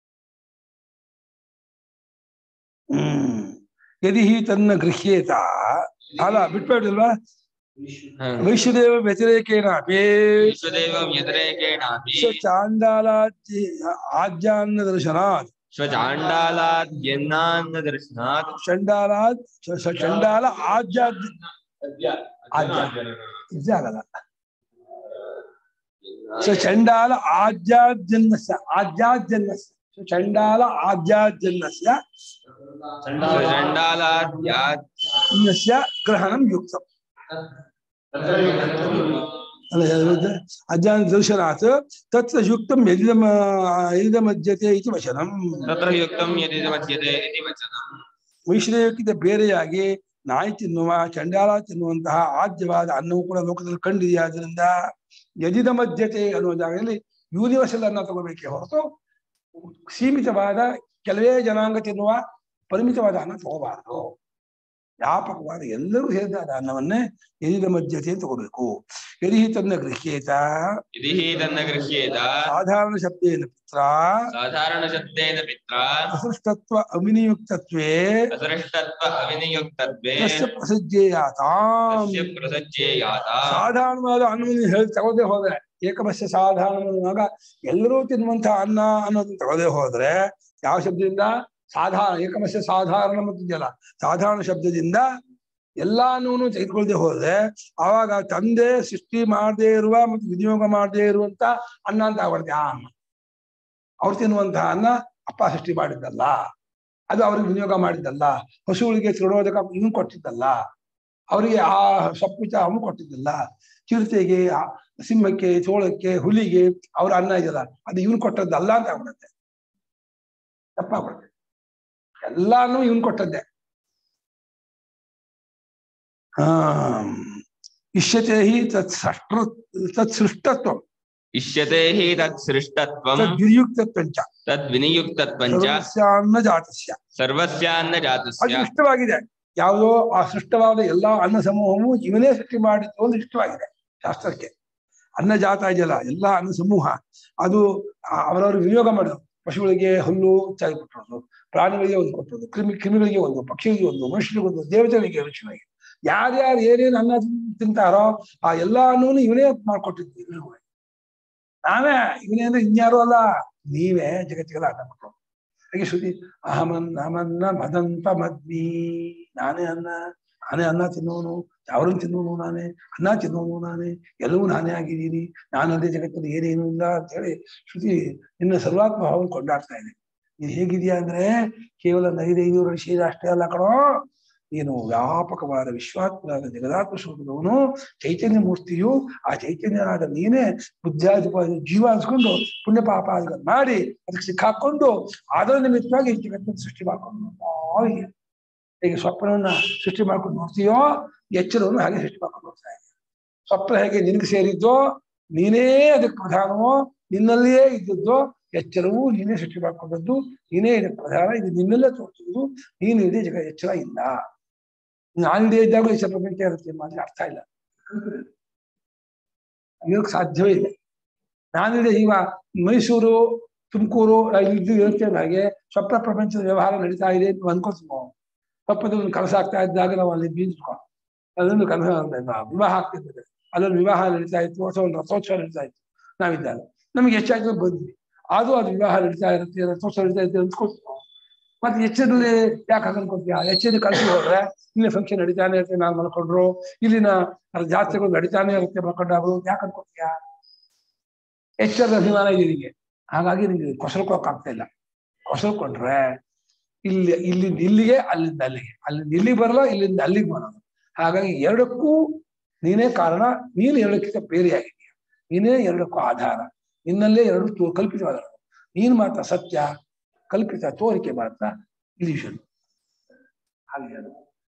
ಹ್ಮ್ ಯದಿ ಹಿ ತನ್ನ ಗೃಹ್ಯೇತ ಅಲ್ಲ ಬಿಟ್ಬೇಡಿಲ್ವಾ ವೈಶ್ವದೇವ ವ್ಯತಿರೇಕೇನಾಪಿ ವಿಶ್ವದೇವಂ ವ್ಯತಿರೇಕೇಣಾಪಿ ಚಾಂಡಾಲಾಜ್ಯ ಆಜ್ಯಾನ್ನ ದರ್ಶನಾತ್ ಸ್ವಚಾಂಡಾಲಾದ್ಯನ್ನಾನ್ನ ದರ್ಶನಾತ್ ಚಂಡಾಲಾದ್ ಚ- ಚ- ಚಂಡಾಲ ಆಜ್ಯಾದ್ ಅದ್ಯ ಅದ್ಯ. ಅದ್ಯ ನಿಜ ಆಗಲ್ಲ ಸ ಚಂಡಾಲ ಆಜ್ಯಾದ್ಯನ್ನಸ್ಯ ಆಜ್ಯಾದ್ಯನ್ನಸ್ಯ ಸ ಚಂಡಾಲ ಆಜ್ಯಾದ್ಯನ್ನಸ್ಯ ಸ್ವಚಾಂಡಾಲಾದ್ಯಾದ್ ಅನ್ನಸ್ಯ ಗ್ರಹಣಂ ಯುಕ್ತಂ ಅಲ್ಲ ಯಾವ್ದು? ಅಜ್ಞಾನ ದರ್ಶನಾತ್ ತತ್ರ ಯುಕ್ತಂ ಯದಿದಮ ಯದಿದಮಜ್ಯತೆ ಇತಿ ವಚನಂ ತತ್ರ ಯುಕ್ತಂ ಯದಿ ಮಧ್ಯತೆ ಇತಿ ವಚನಂ ವೈಶ್ರೇಯಕ್ಕಿಂತ ಬೇರೆಯಾಗಿ ನಾಯಿ ತಿನ್ನುವ ಚಂಡಾಲ ತಿನ್ನುವಂತಹ ಆದ್ಯವಾದ ಅನ್ನವು ಕೂಡ ಲೋಕದಲ್ಲಿ ಕಂಡಿದೆಯಾದ್ರಿಂದ ಯದಿದ ಮಧ್ಯತೆ ಅನ್ನುವ ಜಾಗದಲ್ಲಿ ಯೂನಿವರ್ಸಲ್ ಅನ್ನ ತಗೋಬೇಕೇ ಹೊರತು ಸೀಮಿತವಾದ ಕೆಲವೇ ಜನಾಂಗ ತಿನ್ನುವ ಪರಿಮಿತವಾದ ಅನ್ನ ತಗೋಬಾರದು ವ್ಯಾಪಕವಾದ ಎಲ್ಲರೂ ಸೇರಿದ ಅನ್ನವನ್ನೇ ಯದಿದ ಮಧ್ಯತೆ ಅಂತ ತಗೋಬೇಕು ಯದಿ ತನ್ನ ಗೃಹ್ಯೇತ ಯದಿ ಹಿ ತನ್ನ ಗೃಹ್ಯೇತ ಸಾಧಾರಣ ಶಬ್ದೇನ ಪಿತ್ರ ಸಾಧಾರಣ ಶಬ್ದೇನ ಪಿತ್ರ ಅಸೃಷ್ಟತ್ವ ಅವಿನಿಯುಕ್ತತ್ವೇ ಅಸೃಷ್ಟತ್ವ ಅವಿನಿಯುಕ್ತತ್ವೇ ತಸ್ಯ ಪ್ರಸಜ್ಜೇಯಾತಾಂ ತಸ್ಯ ಪ್ರಸಜ್ಜೇಯಾತ ಸಾಧಾರಣವಾದ ಅನ್ನವನ್ನು ಹೇಳಿ ತಗೊಳ್ಳದೆ ಹೋದ್ರೆ ಏಕಮಸ್ಯ ಸಾಧಾರಣ ಅನ್ನುವಾಗ ಎಲ್ಲರೂ ತಿನ್ನುವಂತಹ ಅನ್ನ ಅನ್ನೋದನ್ನ ತಗೊಳ್ಳದೆ ಹೋದ್ರೆ ಯಾವ ಶಬ್ದದಿಂದ ಸಾಧಾರಣ ಏಕಮಸ್ಯ ಸಾಧಾರಣ ಮತ್ತಿದೆಯಲ್ಲ ಸಾಧಾರಣ ಶಬ್ದದಿಂದ ಎಲ್ಲಾ ಅನ್ನವನ್ನು ತೆಗೆದುಕೊಳ್ಳದೆ ಹೋದ್ರೆ ಆವಾಗ ತಂದೆ ಸೃಷ್ಟಿ ಮಾಡದೇ ಇರುವ ಮತ್ತು ವಿನಿಯೋಗ ಮಾಡದೇ ಇರುವಂತ ಅನ್ನ ಅಂತ ಆಗ್ಬಾರ್ದು ಆ ಅನ್ನ ಅವ್ರು ತಿನ್ನುವಂತಹ ಅನ್ನ ಅಪ್ಪ ಸೃಷ್ಟಿ ಮಾಡಿದ್ದಲ್ಲ ಅದು ಅವ್ರಿಗೆ ವಿನಿಯೋಗ ಮಾಡಿದ್ದಲ್ಲ ಹಸುಗಳಿಗೆ ತಿರುಳೋದಕ್ಕೆ ಇವನು ಕೊಟ್ಟಿದ್ದಲ್ಲ ಅವರಿಗೆ ಆ ಸೊಪ್ಪಿತ ಅವನು ಕೊಟ್ಟಿದ್ದಿಲ್ಲ ಚಿರತೆಗೆ ಆ ಸಿಂಹಕ್ಕೆ ಚೋಳಕ್ಕೆ ಹುಲಿಗೆ ಅವ್ರ ಅನ್ನ ಇದೆಯಲ್ಲ ಅದು ಇವನು ಕೊಟ್ಟದ್ದಲ್ಲ ಅಂತ ಆಗ್ಬಿಡುತ್ತೆ ತಪ್ಪಾಗ್ಬಿಡುತ್ತೆ ಎಲ್ಲಾನು ಇವನ್ ಕೊಟ್ಟದ್ದೆ ಹಾ ಇಷ್ಯತೆ ಹಿ ತತ್ ಸೃಷ್ಟ ತತ್ ಸೃಷ್ಟತ್ವ ಇಷ್ಯತೆ ಹಿ ತತ್ ಸೃಷ್ಟತ್ವಂ ತದ್ ವಿನಿಯುಕ್ತತ್ವಂಚ ತದ್ ವಿನಿಯುಕ್ತತ್ವಂಚ ಸರ್ವಸ್ಯಾನ್ನ ಜಾತಸ್ಯ ಸರ್ವಸ್ಯಾನ್ನ ಅದು ಜಾತಸ್ಯ ಇಷ್ಟವಾಗಿದೆ ಯಾವುದೋ ಆ ಸೃಷ್ಟವಾದ ಎಲ್ಲಾ ಅನ್ನ ಸಮೂಹವು ಇವನೇ ಸೃಷ್ಟಿ ಮಾಡಿದ್ದು ಒಂದು ಇಷ್ಟವಾಗಿದೆ ಶಾಸ್ತ್ರಕ್ಕೆ ಅನ್ನ ಜಾತ ಇದೆಯಲ್ಲ ಎಲ್ಲಾ ಅನ್ನ ಸಮೂಹ ಅದು ಆ- ಅವರವರು ವಿನಿಯೋಗ ಮಾಡೋದು ಪಶುಗಳಿಗೆ ಹುಲ್ಲು ಚಾಗಿ ಕೊಟ್ಟರು ಪ್ರಾಣಿಗಳಿಗೆ ಒಂದು ಕೊಟ್ಟರು ಕ್ರಿಮಿ ಕ್ರಿಮಿಗಳಿಗೆ ಒಂದು ಪಕ್ಷಿಗಳಿಗೆ ಒಂದು ಮನುಷ್ಯರಿಗೆ ಒಂದು ದೇವತೆಗಳಿಗೆ ಋಷಿಗಳಿಗೆ ಯಾರ್ಯಾರು ಏನೇನು ಅನ್ನ ತಿನ್- ತಿಂತಾರೋ ಆ ಎಲ್ಲಾ ಅನ್ನವನ್ನು ಇವನೇ ಮಾಡ್ಕೊಟ್ಟಿದ್ದು ಎಲ್ರಿಗೂ ನಾವೇ ಇವನೇ ಅಂದ್ರೆ ಇನ್ಯಾರು ಅಲ್ಲ ನೀವೇ ಜಗತ್ತಿಗೆಲ್ಲ ಅನ್ನ ಕೊಟ್ಟರು ಹಾಗೆ ಶ್ರುತಿ ಅಹಮನ್ನ ಅಮನ್ನ ಮದಂತ ಮದ್ಮಿ ನಾನೇ ಅನ್ನ ನಾನೇ ಅನ್ನ ತಿನ್ನೋನು ಯಾವ್ರನ್ನ ತಿನ್ನೋನು ನಾನೇ ಅನ್ನ ತಿನ್ನೋನು ನಾನೇ ಎಲ್ಲವೂ ನಾನೇ ಆಗಿದ್ದೀನಿ ನಾನಲ್ಲದೆ ಜಗತ್ತಲ್ಲಿ ಏನೇನು ಇಲ್ಲ ಅಂತ ಹೇಳಿ ಶ್ರುತಿ ನಿನ್ನ ಸರ್ವಾತ್ಮ ಭಾವನ ಕೊಂಡಾಡ್ತಾ ಇದೆ ನೀನು ಹೇಗಿದೆಯಾ ಅಂದ್ರೆ ಕೇವಲ ನೈದೈನೂರು ಶೀಲ ಅಷ್ಟೇ ಅಲ್ಲ ಕಣೋ ನೀನು ವ್ಯಾಪಕವಾದ ವಿಶ್ವಾತ್ಮನಾದ ಜಗದಾತ್ಮ ಸ್ವರೂಪದವನು ಚೈತನ್ಯ ಮೂರ್ತಿಯು ಆ ಚೈತನ್ಯನಾದ ನೀನೇ ಬುದ್ಧಾಧಿಪಾದ ಜೀವ ಅನ್ಸ್ಕೊಂಡು ಪುಣ್ಯ ಪಾಪ ಅದ್ನ ಮಾಡಿ ಅದಕ್ಕೆ ಸಿಕ್ಕಾಕೊಂಡು ಅದರ ನಿಮಿತ್ತವಾಗಿ ಈ ಜಗತ್ತನ್ನು ಸೃಷ್ಟಿ ಮಾಡ್ಕೊಂಡು ನೋಡ್ತಾ ಇದೀಯ. ಹೇಗೆ ಸ್ವಪ್ನವನ್ನ ಸೃಷ್ಟಿ ಮಾಡ್ಕೊಂಡು ನೋಡ್ತೀಯೋ ಎಚ್ಚರವನ್ನು ಹಾಗೆ ಸೃಷ್ಟಿ ಮಾಡ್ಕೊಂಡು ನೋಡ್ತಾ ಇದೆಯಾ ಸ್ವಪ್ನ ಹೇಗೆ ನಿನಗೆ ಸೇರಿದ್ದೋ ನೀನೇ ಅದಕ್ಕೆ ಪ್ರಧಾನವೋ ನಿನ್ನಲ್ಲಿಯೇ ಇದ್ದದ್ದು ಎಚ್ಚರವೂ ನೀನೇ ಸೃಷ್ಟಿ ಮಾಡ್ಕೊಂಡದ್ದು ನೀನೇ ಇದಕ್ಕೆ ಪ್ರಧಾನ ಇದು ನಿನ್ನೆಲ್ಲ ತೋರಿಸುವುದು ನೀನು ಇದೇ ಜಗ ಎಚ್ಚರ ಇಲ್ಲ ನಾನಿದೆ ಇದ್ದಾಗಲೂ ಎಚ್ಚರ ಪ್ರಪಂಚ ಇರುತ್ತೆ ಮಾತ್ರ ಅರ್ಥ ಇಲ್ಲ ಇರೋಕ್ ಸಾಧ್ಯವೇ ಇಲ್ಲ ನಾನಿದೆ ಈಗ ಮೈಸೂರು ತುಮಕೂರು ಇದು ಇರುತ್ತೆ ಹಾಗೆ ಸ್ವಪ್ನ ಪ್ರಪಂಚದ ವ್ಯವಹಾರ ನಡೀತಾ ಇದೆ ಅಂತ ಅನ್ಕೋತೀವಿ ನಾವು ಸ್ವಪ್ನದ ಒಂದು ಕನಸು ಆಗ್ತಾ ಇದ್ದಾಗ ನಾವು ಅಲ್ಲಿ ಬೀಳ್ಕೊ ಅದೊಂದು ಕನಸು ಅಂತ ಇದ್ದ. ವಿವಾಹ ಆಗ್ತಿರ್ತದೆ ಅಲ್ಲೊಂದು ವಿವಾಹ ನಡೀತಾ ಇತ್ತು ಅಥವಾ ಒಂದು ರಥೋತ್ಸವ ನಡೀತಾ ಇತ್ತು ನಾವಿದ್ದಾಗ ನಮ್ಗೆ ಎಷ್ಟಾಯ್ತು ಬಂದ್ವಿ ಅದು ಅದು ವಿವಾಹ ನಡೀತಾ ಇರುತ್ತೆ ರಥೋತ್ಸವ ನಡೀತಾ ಇರುತ್ತೆ ಅಂದ್ಕೋತೀವಿ ನಾವು. ಮತ್ತೆ ಎಚ್ಚರದಲ್ಲಿ ಯಾಕೆ ಹಾಗೆ ಅನ್ಕೋತೀಯ ಎಚ್ಚರದ ಕಳ್ಸಿ ಹೋದ್ರೆ ಇಲ್ಲಿ ಫಂಕ್ಷನ್ ನಡೀತಾನೆ ಇರುತ್ತೆ ನಾನು ಮಲ್ಕೊಂಡ್ರು ಇಲ್ಲಿನ ಜಾತ್ರೆಗಳು ನಡೀತಾನೆ ಇರುತ್ತೆ ಮಲ್ಕೊಂಡಾಗಲು ಯಾಕೆ ಅನ್ಕೋತೀಯ ಎಚ್ಚರದ ಅಭಿಮಾನ ಇದೆ ನಿನಗೆ ಹಾಗಾಗಿ ನಿಂಗೆ ಕೊಸಲ್ಕೋಕ್ ಆಗ್ತಾ ಇಲ್ಲ ಕೊಸಲ್ಕೊಂಡ್ರೆ ಇಲ್ಲಿ ಇಲ್ಲಿಂದ ಇಲ್ಲಿಗೆ ಅಲ್ಲಿಂದ ಅಲ್ಲಿಗೆ ಅಲ್ಲಿಂದ ಇಲ್ಲಿಗೆ ಬರಲ್ಲ ಇಲ್ಲಿಂದ ಅಲ್ಲಿಗೆ ಬರೋದು ಹಾಗಾಗಿ ಎರಡಕ್ಕೂ ನೀನೇ ಕಾರಣ ನೀನು ಎರಡಕ್ಕಿಂತ ಬೇರೆಯಾಗಿದೆಯಾ ನೀನೇ ಎರಡಕ್ಕೂ ಆಧಾರ ನಿನ್ನಲ್ಲೇ ಎರಡು ತೋ- ಕಲ್ಪಿತವಾದ ನೀನು ಮಾತ್ರ ಸತ್ಯ ಕಲ್ಪಿತ ತೋರಿಕೆ ಮಾತ್ರ ಇಲ್ಯೂಷನ್ ಹಾಗೆ ಹೇಳು.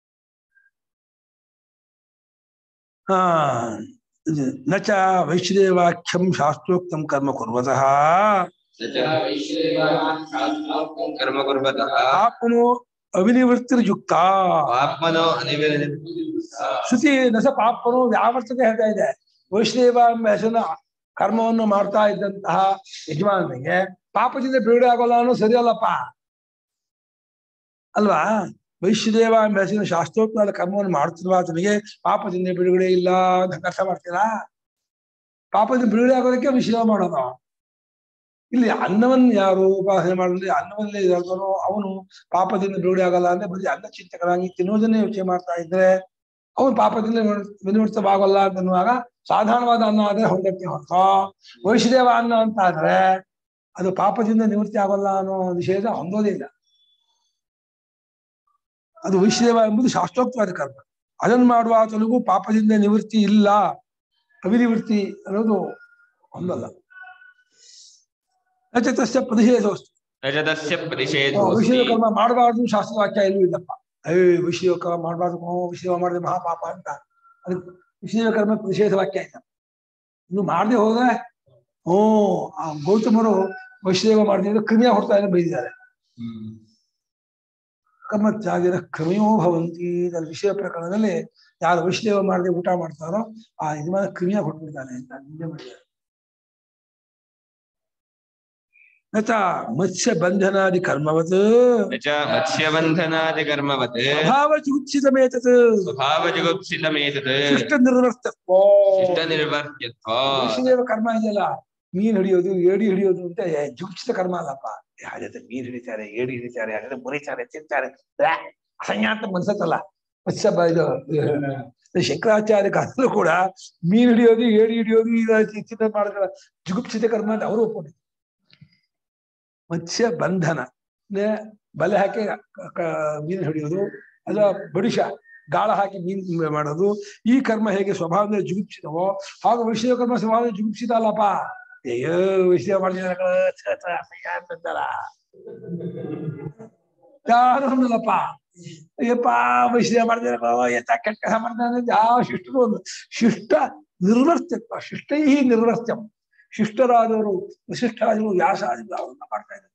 ಹಾ ಇದು ನಚ ವೈಶ್ಯದೇವಾಖ್ಯಂ ಶಾಸ್ತ್ರೋಕ್ತಂ ಕರ್ಮ ಕುರ್ವತಃ ಕರ್ಮ ಕುರ್ವತಃ ಆಪ್ನು ಅವಿನಿವೃತ್ತಿರ್ಯುಕ್ತ ಆತ್ಮನೋ ಅನಿವಿರ ಶ್ರುತಿ ನಸ ಪಾಪನು ವ್ಯಾವರ್ತಕ ಹೇಳ್ತಾ ಇದೆ ವೈಷ್ಣವ ಎಂಬ ಹೆಸರಿನ ಕರ್ಮವನ್ನು ಮಾಡ್ತಾ ಇದ್ದಂತಹ ಯಜಮಾನನಿಗೆ ಪಾಪದಿಂದ ಬಿಡುಗಡೆ ಆಗೋಲ್ಲ ಅನ್ನೋ ಸರಿಯಲ್ಲಪ್ಪ ಅಲ್ವಾ ವೈಶ್ಯದೇವ ಎಂಬ ಹೆಸರಿನ ಶಾಸ್ತ್ರೋಕ್ತವಾದ ಕರ್ಮವನ್ನು ಮಾಡುತ್ತಿರುವ ಆತನಿಗೆ ಪಾಪದಿಂದ ಬಿಡುಗಡೆ ಇಲ್ಲ ಅಂತ ಅರ್ಥ ಮಾಡ್ತೀರಾ ಪಾಪದಿಂದ ಬಿಡುಗಡೆ ಆಗೋದಕ್ಕೆ ವಿಷಯ ಮಾಡೋದು ಇಲ್ಲಿ ಅನ್ನವನ್ನು ಯಾರು ಉಪಾಸನೆ ಮಾಡಿದ್ರೆ ಅನ್ನವನ್ನೇ ಇದಾಗ್ತಾನೋ ಅವನು ಪಾಪದಿಂದ ಬಿಡುಗಡೆ ಆಗಲ್ಲ ಅಂದ್ರೆ ಬರೀ ಅನ್ನ ಚಿಂತಕರಾಗಿ ತಿನ್ನೋದನ್ನೇ ಯೋಚನೆ ಮಾಡ್ತಾ ಇದ್ರೆ ಅವನು ಪಾಪದಿಂದ ವಿನಿವೃತ್ತವಾಗಲ್ಲ ಅಂತನ್ನುವಾಗ ಸಾಧಾರಣವಾದ ಅನ್ನ ಆದ್ರೆ ಹೊಂದಕ್ಕೆ ಹೊರತು ವೈಷ್ಣದೇವ ಅನ್ನ ಅಂತ ಆದ್ರೆ ಅದು ಪಾಪದಿಂದ ನಿವೃತ್ತಿ ಆಗಲ್ಲ ಅನ್ನೋ ನಿಷೇಧ ಹೊಂದೋದೇ ಇಲ್ಲ ಅದು ವೈಷ್ಣದೇವ ಎಂಬುದು ಶಾಸ್ತ್ರೋಕ್ತವಾದ ಕರ್ಮ ಅದನ್ನು ಮಾಡುವ ಆತನಿಗೂ ಪಾಪದಿಂದ ನಿವೃತ್ತಿ ಇಲ್ಲ ಅವಿನಿವೃತ್ತಿ ಅನ್ನೋದು ಹೊಂದಲ್ಲ ನಚತಸ್ಯ ಪ್ರತಿಷೇಧವಸ್ತು ರಜತಸ್ಯ ಪ್ರತಿಷೇಧೋ ವಿಷಯ ಕರ್ಮ ಮಾಡಬಾರ್ದು ಶಾಸ್ತ್ರವಾಕ್ಯ ಎಲ್ಲೂ ಇಲ್ಲಪ್ಪ ಅಯ್ಯೋ ವಿಷಯ ಕರ್ಮ ಮಾಡಬಾರ್ದು ವಿಷಯ ಮಾಡಿದ್ರೆ ಮಹಾಪಾಪ ಅಂತ ಅದಕ್ಕೆ ವಿಷಯ ಕರ್ಮ ಪ್ರತಿಷೇಧ ವಾಕ್ಯ ಇಲ್ಲ ಇನ್ನು ಮಾಡದೆ ಹೋದ್ರೆ ಓ ಆ ಗೌತಮರು ವೈಷ್ಣವ ಮಾಡಿದ್ರೆ ಕ್ರಿಮಿಯ ಹೊಡ್ತಾ ಇಲ್ಲ ಬೈದಿದ್ದಾರೆ ಕರ್ಮ ತ್ಯಾಗಿರ ಕ್ರಮಿಯೋ ಭವಂತಿ ಇದರ ವಿಷಯ ಪ್ರಕರಣದಲ್ಲಿ ಯಾರು ವೈಷ್ಣವ ಮಾಡದೆ ಊಟ ಮಾಡ್ತಾರೋ ಆ ಯಜಮಾನ ಕ್ರಿಮಿಯ ಹೊಟ್ಬಿಡ್ತಾನೆ ಅಂತ ನಿಂದೆ ಮಾಡಿದ್ದಾರೆ ನಚ ಮತ್ಸ್ಯ ಬಂಧನಾದಿ ಕರ್ಮವತ್ च मत्स्यबन्धनादि कर्मवत् ಅಭಾವ ಜುಗುಪ್ಸಿತಮೇತತ್ स्वभावजुगुप्सितमेतत् ಶಿಷ್ಟ ನಿರ್ವರ್ತತ್ವ इष्टनिर्वर्त्यत्व ವಿಷ್ಣುದೇವ ಕರ್ಮ ಇದೆಯಲ್ಲ ಮೀನ್ ಹಿಡಿಯೋದು ಏಡಿ ಹಿಡಿಯೋದು ಅಂತ ಜುಗುಪ್ಸಿತ ಕರ್ಮ ಅಲ್ಲಪ್ಪ ಹಾಗಾದ್ರೆ ಮೀನ್ ಹಿಡಿತಾರೆ ಏಡಿ ಹಿಡಿತಾರೆ ಹಾಗಾದ್ರೆ ಮುರಿತಾರೆ ತಿಂತಾರೆ ಬ್ಯಾ, ಅಸಹ್ಯ ಅಂತ ಮನ್ಸತ್ತಲ್ಲ ಮತ್ಸ್ಯ ಬ- ಇದು ಇದು ಶಂಕರಾಚಾರ್ಯ ಕಾಲದಲ್ಲೂ ಕೂಡ ಮೀನ್ ಹಿಡಿಯೋದು ಏಡಿ ಹಿಡಿಯೋದು ಇದು ಚಿಂತೆ ಮಾಡಿದ್ರೆ ಜುಗುಪ್ಸಿತ ಕರ್ಮ ಅಂತ ಅವರು ಒಪ್ಕೊಂಡಿದ್ರು ಮತ್ಸ್ಯ ಬಂಧನ ಅಂದ್ರೆ ಬಲೆ ಹಾಕಿ ಕ- ಕ- ಮೀನು ಹಿಡಿಯೋದು ಅಥವಾ ಬಡಿಶ ಗಾಳ ಹಾಕಿ ಮೀನ್ ಮಾಡೋದು ಈ ಕರ್ಮ ಹೇಗೆ ಸ್ವಭಾವದಲ್ಲಿ ಜುಗುಪ್ಸಿದವೋ ಹಾಗೆ ವೈಷ್ಣವ ಕರ್ಮ ಸ್ವಭಾವದಲ್ಲಿ ಜುಗುಪ್ಸಿದ ಅಲ್ಲಪ್ಪ ಅಯ್ಯೋ ವೈಷ್ಣವ ಮಾಡಿದಾರ ಅಂತಾರ ಯಾರು ಅನ್ನಲ್ಲಪ್ಪ ಅಯ್ಯಪ್ಪ ವೈಷ್ಣವ ಮಾಡಿದಾರ ಎತ್ತ ಕೆಟ್ಟ ಕೆಲಸ ಮಾಡ್ತಾನೆ ಯಾವ ಶಿಷ್ಟರು ಒಂದು ಶಿಷ್ಟ ನಿರ್ವರ್ತ್ಯತ್ವ ಶಿಷ್ಟೈ ನಿರ್ವರ್ತ್ಯಂ ಶಿಷ್ಟರಾದವರು ವಿಶಿಷ್ಟರಾದವರು ವ್ಯಾಸಾದಿಗಳು ಅವನ್ನ ಮಾಡ್ತಾ ಇದ್ದಾರೆ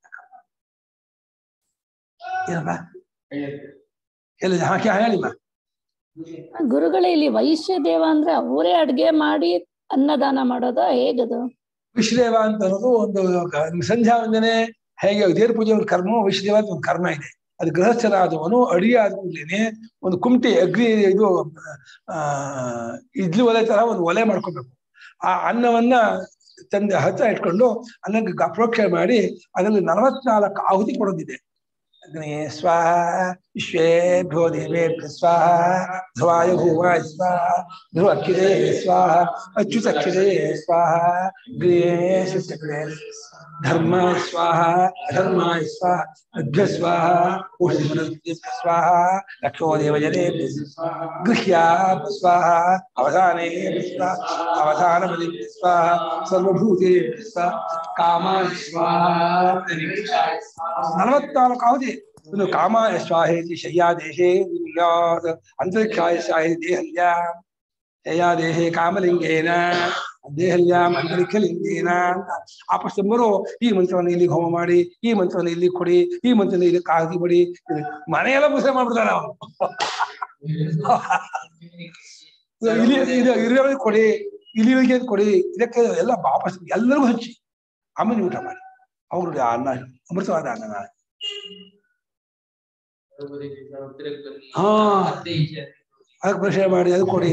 ಏನಪ್ಪ ಎಲ್ಲ ಹಾಕಿ ಹೇಳಿಮ್ಮ ಗುರುಗಳೇ ಇಲ್ಲಿ ವೈಶ್ಯ ದೇವ ಅಂದ್ರೆ ಅವರೇ ಅಡ್ಗೆ ಮಾಡಿ ಅನ್ನದಾನ ಮಾಡೋದ ಹೇಗದು ವಿಶ್ವದೇವ ಅಂತ ಅನ್ನೋದು ಒಂದು ಕ- ಸಂಧ್ಯಾ ವಂದನೆ ಹೇಗೆ ದೇವ್ರ ಪೂಜೆ ಒಂದು ಕರ್ಮ ವಿಶ್ವದೇವ ಅಂತ ಒಂದು ಕರ್ಮ ಇದೆ ಅದು ಗೃಹಸ್ಥರಾದವನು ಅಡಿಗೆ ಆದ ಕೂಡ್ಲೇನೆ ಒಂದು ಕುಂಟಿ ಅಗ್ನಿ ಇದು ಆ ಇಡ್ಲಿ ಒಲೆ ತರ ಒಂದು ಒಲೆ ಮಾಡ್ಕೋಬೇಕು ಆ ಅನ್ನವನ್ನ ತಂದೆ ಹತ್ತ ಇಟ್ಕೊಂಡು ಅನ್ನಕ್ಕೆ ಗ- ಪ್ರೋಕ್ಷಣೆ ಮಾಡಿ ಅದರಲ್ಲಿ ನಲವತ್ನಾಲ್ಕು ಆಹುತಿ ಕೊಡೋದಿದೆ ಅಗ್ನಿ ಸ್ವಾಹ ವಿಶ್ವೇಭ್ಯೋ ದೇವೇಭ್ಯ ಸ್ವಾಹ ಧ್ರುವಾಯ ಭೂವಾಯ ಸ್ವಾಹ ಧ್ರುವ ಅಕ್ಷಿರೇ ಸ್ವಾಹ ಅಚ್ಯುತ ಅಕ್ಷಿರೇ ಸ್ವಾಹ ಗೃಹೇಶು ಚಕ್ರೇ ಧರ್ಮ ಸ್ವಾಹ ಅಧರ್ಮಾಯ ಸ್ವಾಹ ಅಭ್ಯ ಸ್ವಾಹ ಊಷಿಮನಸ್ಯ ಸ್ವಾಹ ಲಕ್ಷೋ ದೇವಜನೇ ಗೃಹ್ಯ ಸ್ವಾಹ ಅವಧಾನೇ ಸ್ವಾಹ ಅವಧಾನ ಬಲಿ ಸ್ವಾಹ ಸರ್ವಭೂತೇ ಸ್ವಾಹ ಕಾಮ ಸ್ವಾಹ ನಲವತ್ನಾಲ್ಕು ಅವಧಿ ಇನ್ನು ಕಾಮಾಯ ಸ್ವಾಹೇತಿ ಶಯ್ಯಾದೇಶೇ ವಿನಿಯೋಗ ಅಂತರಿಕ್ಷಾಯ ಸ್ವಾಹೇತಿ ದೇಹಲ್ಯಾಂ ಶಯ್ಯಾದೇಶೇ ಕಾಮಲಿಂಗೇನ ದೇಹಲ್ಯಾಂ ಅಂತರಿಕ್ಷಲಿಂಗೇನ ಅಂತ ಆಪಸ್ತಂಬರು ಈ ಮಂತ್ರವನ್ನು ಇಲ್ಲಿ ಹೋಮ ಮಾಡಿ ಈ ಮಂತ್ರವನ್ನು ಇಲ್ಲಿ ಕೊಡಿ ಈ ಮಂತ್ರವನ್ನು ಇಲ್ಲಿ ಕಾಗಿ ಬಿಡಿ ಇದು ಮನೆಯೆಲ್ಲ ಮುಸೆ ಮಾಡ್ಬಿಡ್ತಾರೆ ಅವರು ಇಲ್ಲಿ ಇದು ಇರುವವರಿಗೆ ಕೊಡಿ ಇಲ್ಲಿವರಿಗೆ ಕೊಡಿ ಇದಕ್ಕೆ ಎಲ್ಲ ವಾಪಸ್ ಎಲ್ಲರಿಗೂ ಹಂಚಿ ಆಮೇಲೆ ಊಟ ಮಾಡಿ ಅವರು ಆ ಅನ್ನ ಅಮೃತವಾದ ಅನ್ನ ಹಾ. ಅದಕ್ಕೆ ಪರಿಚಯ ಮಾಡಿ ಅದು ಕೊಡಿ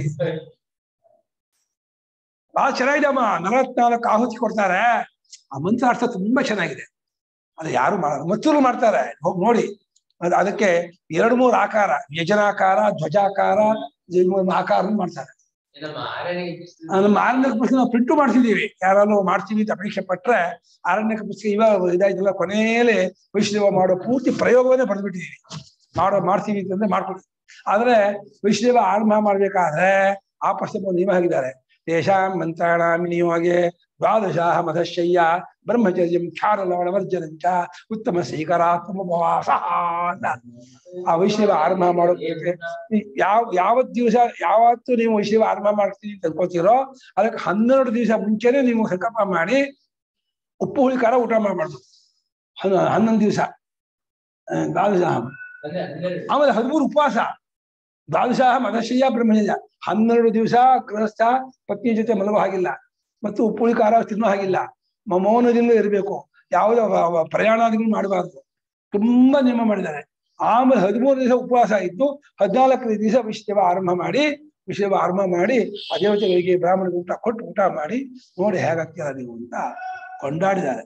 ಬಹಳ ಚೆನ್ನಾಗಿದೆ ಅಮ್ಮ ನಲವತ್ನಾಲ್ಕು ಆಹುತಿ ಕೊಡ್ತಾರೆ ಆ ಮಂತ್ರ ಅರ್ಥ ತುಂಬಾ ಚೆನ್ನಾಗಿದೆ ಅದು ಯಾರು ಮಾಡಲ್ಲ ಮತ್ತೂರು ಮಾಡ್ತಾರೆ ಹೋಗಿ ನೋಡಿ ಅದು ಅದಕ್ಕೆ ಎರಡು ಮೂರು ಆಕಾರ ವ್ಯಜನಾಕಾರ ಧ್ವಜಾಕಾರ ಇದು ಮೂರು ಆಕಾರ ಮಾಡ್ತಾರೆ ನಮ್ಮ ಆರನೇ ಆ, ನಮ್ಮ ಆರಣ್ಯಕ ಪುಸ್ತಕ ನಾವು ಪ್ರಿಂಟು ಮಾಡ್ತಿದೀವಿ ಯಾರಾದ್ರು ಮಾಡ್ತೀವಿ ಅಂತ ಅಪೇಕ್ಷೆ ಪಟ್ರೆ ಆರಣ್ಯಕ ಪುಸ್ತಕ ಇವಾಗ ಇದಾಯ್ತಲ್ಲ ಕೊನೆಯಲ್ಲಿ ವೈಷ್ಣವ ಮಾಡೋ ಪೂರ್ತಿ ಪ್ರಯೋಗವನ್ನೇ ಬರೆದ್ಬಿಟ್ಟಿದೀವಿ ಮಾಡೋ ಮಾಡ್ತೀವಿ ಅಂತಂದ್ರೆ ಮಾಡ್ಕೊಡ್ತೀವಿ ಆದ್ರೆ ವೈಷ್ಣವ ಆರಂಭ ಮಾಡ್ಬೇಕಾದ್ರೆ ಆ ಪುಸ್ತಕ ನಿಯಮ ಹಾಕಿದ್ದಾರೆ ತೇಷಾಂ ಮಂತ್ರಾಣಾಂ ನಿಯೋಗೆ ದ್ವಾದಶಾಹ ಮಧಶಯ್ಯ ಬ್ರಹ್ಮಚರ್ಯಂ ಕ್ಷಾರ ಲವಣ ವರ್ಜನಂಚ ಉತ್ತಮ ಸ್ವೀಕಾರಾತ್ಮ ಉಪವಾಸ ಅಂತ ಆ ವೈಷ್ಣವ ಆರಂಭ ಮಾಡೋಕೆ ಯಾವ ಯಾವತ್ ದಿವಸ ಯಾವತ್ತು ನೀವು ವೈಷ್ಣವ ಆರಂಭ ಮಾಡ್ತೀವಿ ಅಂತ ಅನ್ಕೋತೀರೋ ಅದಕ್ಕೆ ಹನ್ನೆರಡು ದಿವಸ ಮುಂಚೆನೆ ನೀವು ಸಂಕಲ್ಪ ಮಾಡಿ ಉಪ್ಪು ಹುಳಿ ಖಾರ ಊಟ ಮಾಡಬಾರ್ದು ಹನ್ನೊಂದು ದಿವಸ ದ್ವಾದಶ ಅದೇ ಹನ್ನೆರಡು ಆಮೇಲೆ ಹದಿಮೂರು ಉಪವಾಸ ದ್ವಾದಶ ಮನಶಯ್ಯ ಬ್ರಹ್ಮಚರ್ಯ ಹನ್ನೆರಡು ದಿವಸ ಗೃಹಸ್ಥ ಪತ್ನಿ ಜೊತೆ ಮಲಗೋ ಹಾಗಿಲ್ಲ ಮತ್ತು ಉಪ್ಪುಳಿ ಖಾರ ತಿನ್ನೋ ಹಾಗಿಲ್ಲ ಮ- ಮೌನದಿಂದ ಇರಬೇಕು ಯಾವುದೇ ವ- ವ- ಪ್ರಯಾಣಾದಿಗಳು ಮಾಡಬಾರ್ದು ತುಂಬಾ ನಿಯಮ ಮಾಡಿದ್ದಾರೆ ಆಮೇಲೆ ಹದಿಮೂರು ದಿವಸ ಉಪವಾಸ ಇದ್ದು ಹದಿನಾಲ್ಕನೇ ದಿವಸ ವಿಷಯವ ಆರಂಭ ಮಾಡಿ ವಿಷಯವ ಆರಂಭ ಮಾಡಿ ಆ ದೇವತೆಗಳಿಗೆ ಬ್ರಾಹ್ಮಣ ಊಟ ಕೊಟ್ಟು ಊಟ ಮಾಡಿ ನೋಡಿ ಹೇಗಾಗ್ತೀರ ನೀವು ಅಂತ ಕೊಂಡಾಡಿದ್ದಾರೆ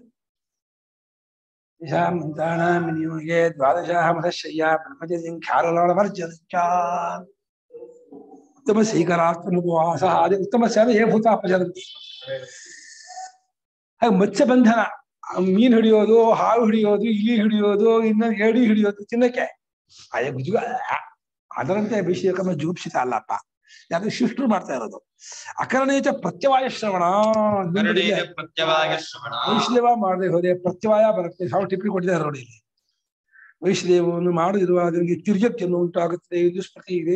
ಮಂತ್ರಾಣ ನಿಯೋಗೆ ದ್ವಾದಶ ಮತಶಯ್ಯ ಬ್ರಹ್ಮಚರ್ಯಂ ಖ್ಯಾರಲಾಳವರ್ಜನಚ್ಚ ಉತ್ತಮ ಸ್ವೀಕರಾತ್ಮ ಉಪವಾಸ ಅದೇ ಉತ್ತಮ ಸೇವೆ ಏ ಭೂತ ಅಪಜರಂತಿ ಹಾಗೆ ಮತ್ಸ್ಯ ಬಂಧನ ಆ ಮೀನ್ ಹಿಡಿಯೋದು ಹಾವು ಹಿಡಿಯೋದು ಇಲಿ ಹಿಡಿಯೋದು ಇನ್ನ ಏಡಿ ಹಿಡಿಯೋದು ತಿನ್ನಕ್ಕೆ ಅದೇ ಗುಜುಗ ಅದರಂತೆ ಅಭಿಷೇಕಮ ಜುಗುಪ್ಸಿತ ಅಲ್ಲಪ್ಪ ಯಾರು ಶಿಷ್ಟರು ಮಾಡ್ತಾ ಇರೋದು ಅಕರಣೇಚ ಪ್ರತ್ಯವಾಯ ಶ್ರವಣ ಕರುಣೇನ ಪ್ರತ್ಯವಾಯ ಶ್ರವಣ ವೈಷ್ಣವ ಮಾಡದೆ ಹೋದೆ ಪ್ರತ್ಯವಾಯ ಬರುತ್ತೆ ಸಾವಿರ ಟಿಪ್ಪಣಿ ಕೊಟ್ಟಿದ್ದಾರೆ ನೋಡಿ ಇಲ್ಲಿ ವೈಷ್ಣವವನ್ನು ಮಾಡದಿರುವ ಅದರಿಗೆ ತಿರ್ಯತ್ಯನ್ನು ಉಂಟಾಗುತ್ತದೆ ಇದು ಸ್ಮೃತಿ ಇದೆ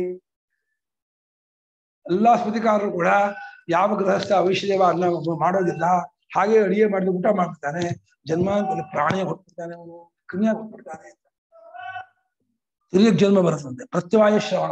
ಎಲ್ಲಾ ಸ್ಮೃತಿಕಾರರು ಕೂಡ ಯಾವ ಗೃಹಸ್ಥ ವೈಷ್ಣವ ಅನ್ನ ಮಾಡೋದಿಲ್ಲ ಹಾಗೆ ಅಡಿಗೆ ಮಾಡಿದ ಊಟ ಮಾಡ್ತಾನೆ ಜನ್ಮಾಂತದಲ್ಲಿ ಪ್ರಾಣಿಯ ಕೊಟ್ಬಿಡ್ತಾನೆ ಅವನು ಕ್ರಿಮಿಯ ಕೊಟ್ಬಿಡ್ತಾನೆ ತಿರ್ಯಕ್ ಜನ್ಮ ಬರುತ್ತಂತೆ ಪ್ರತ್ಯವಾಯ ಶ್ರವಣ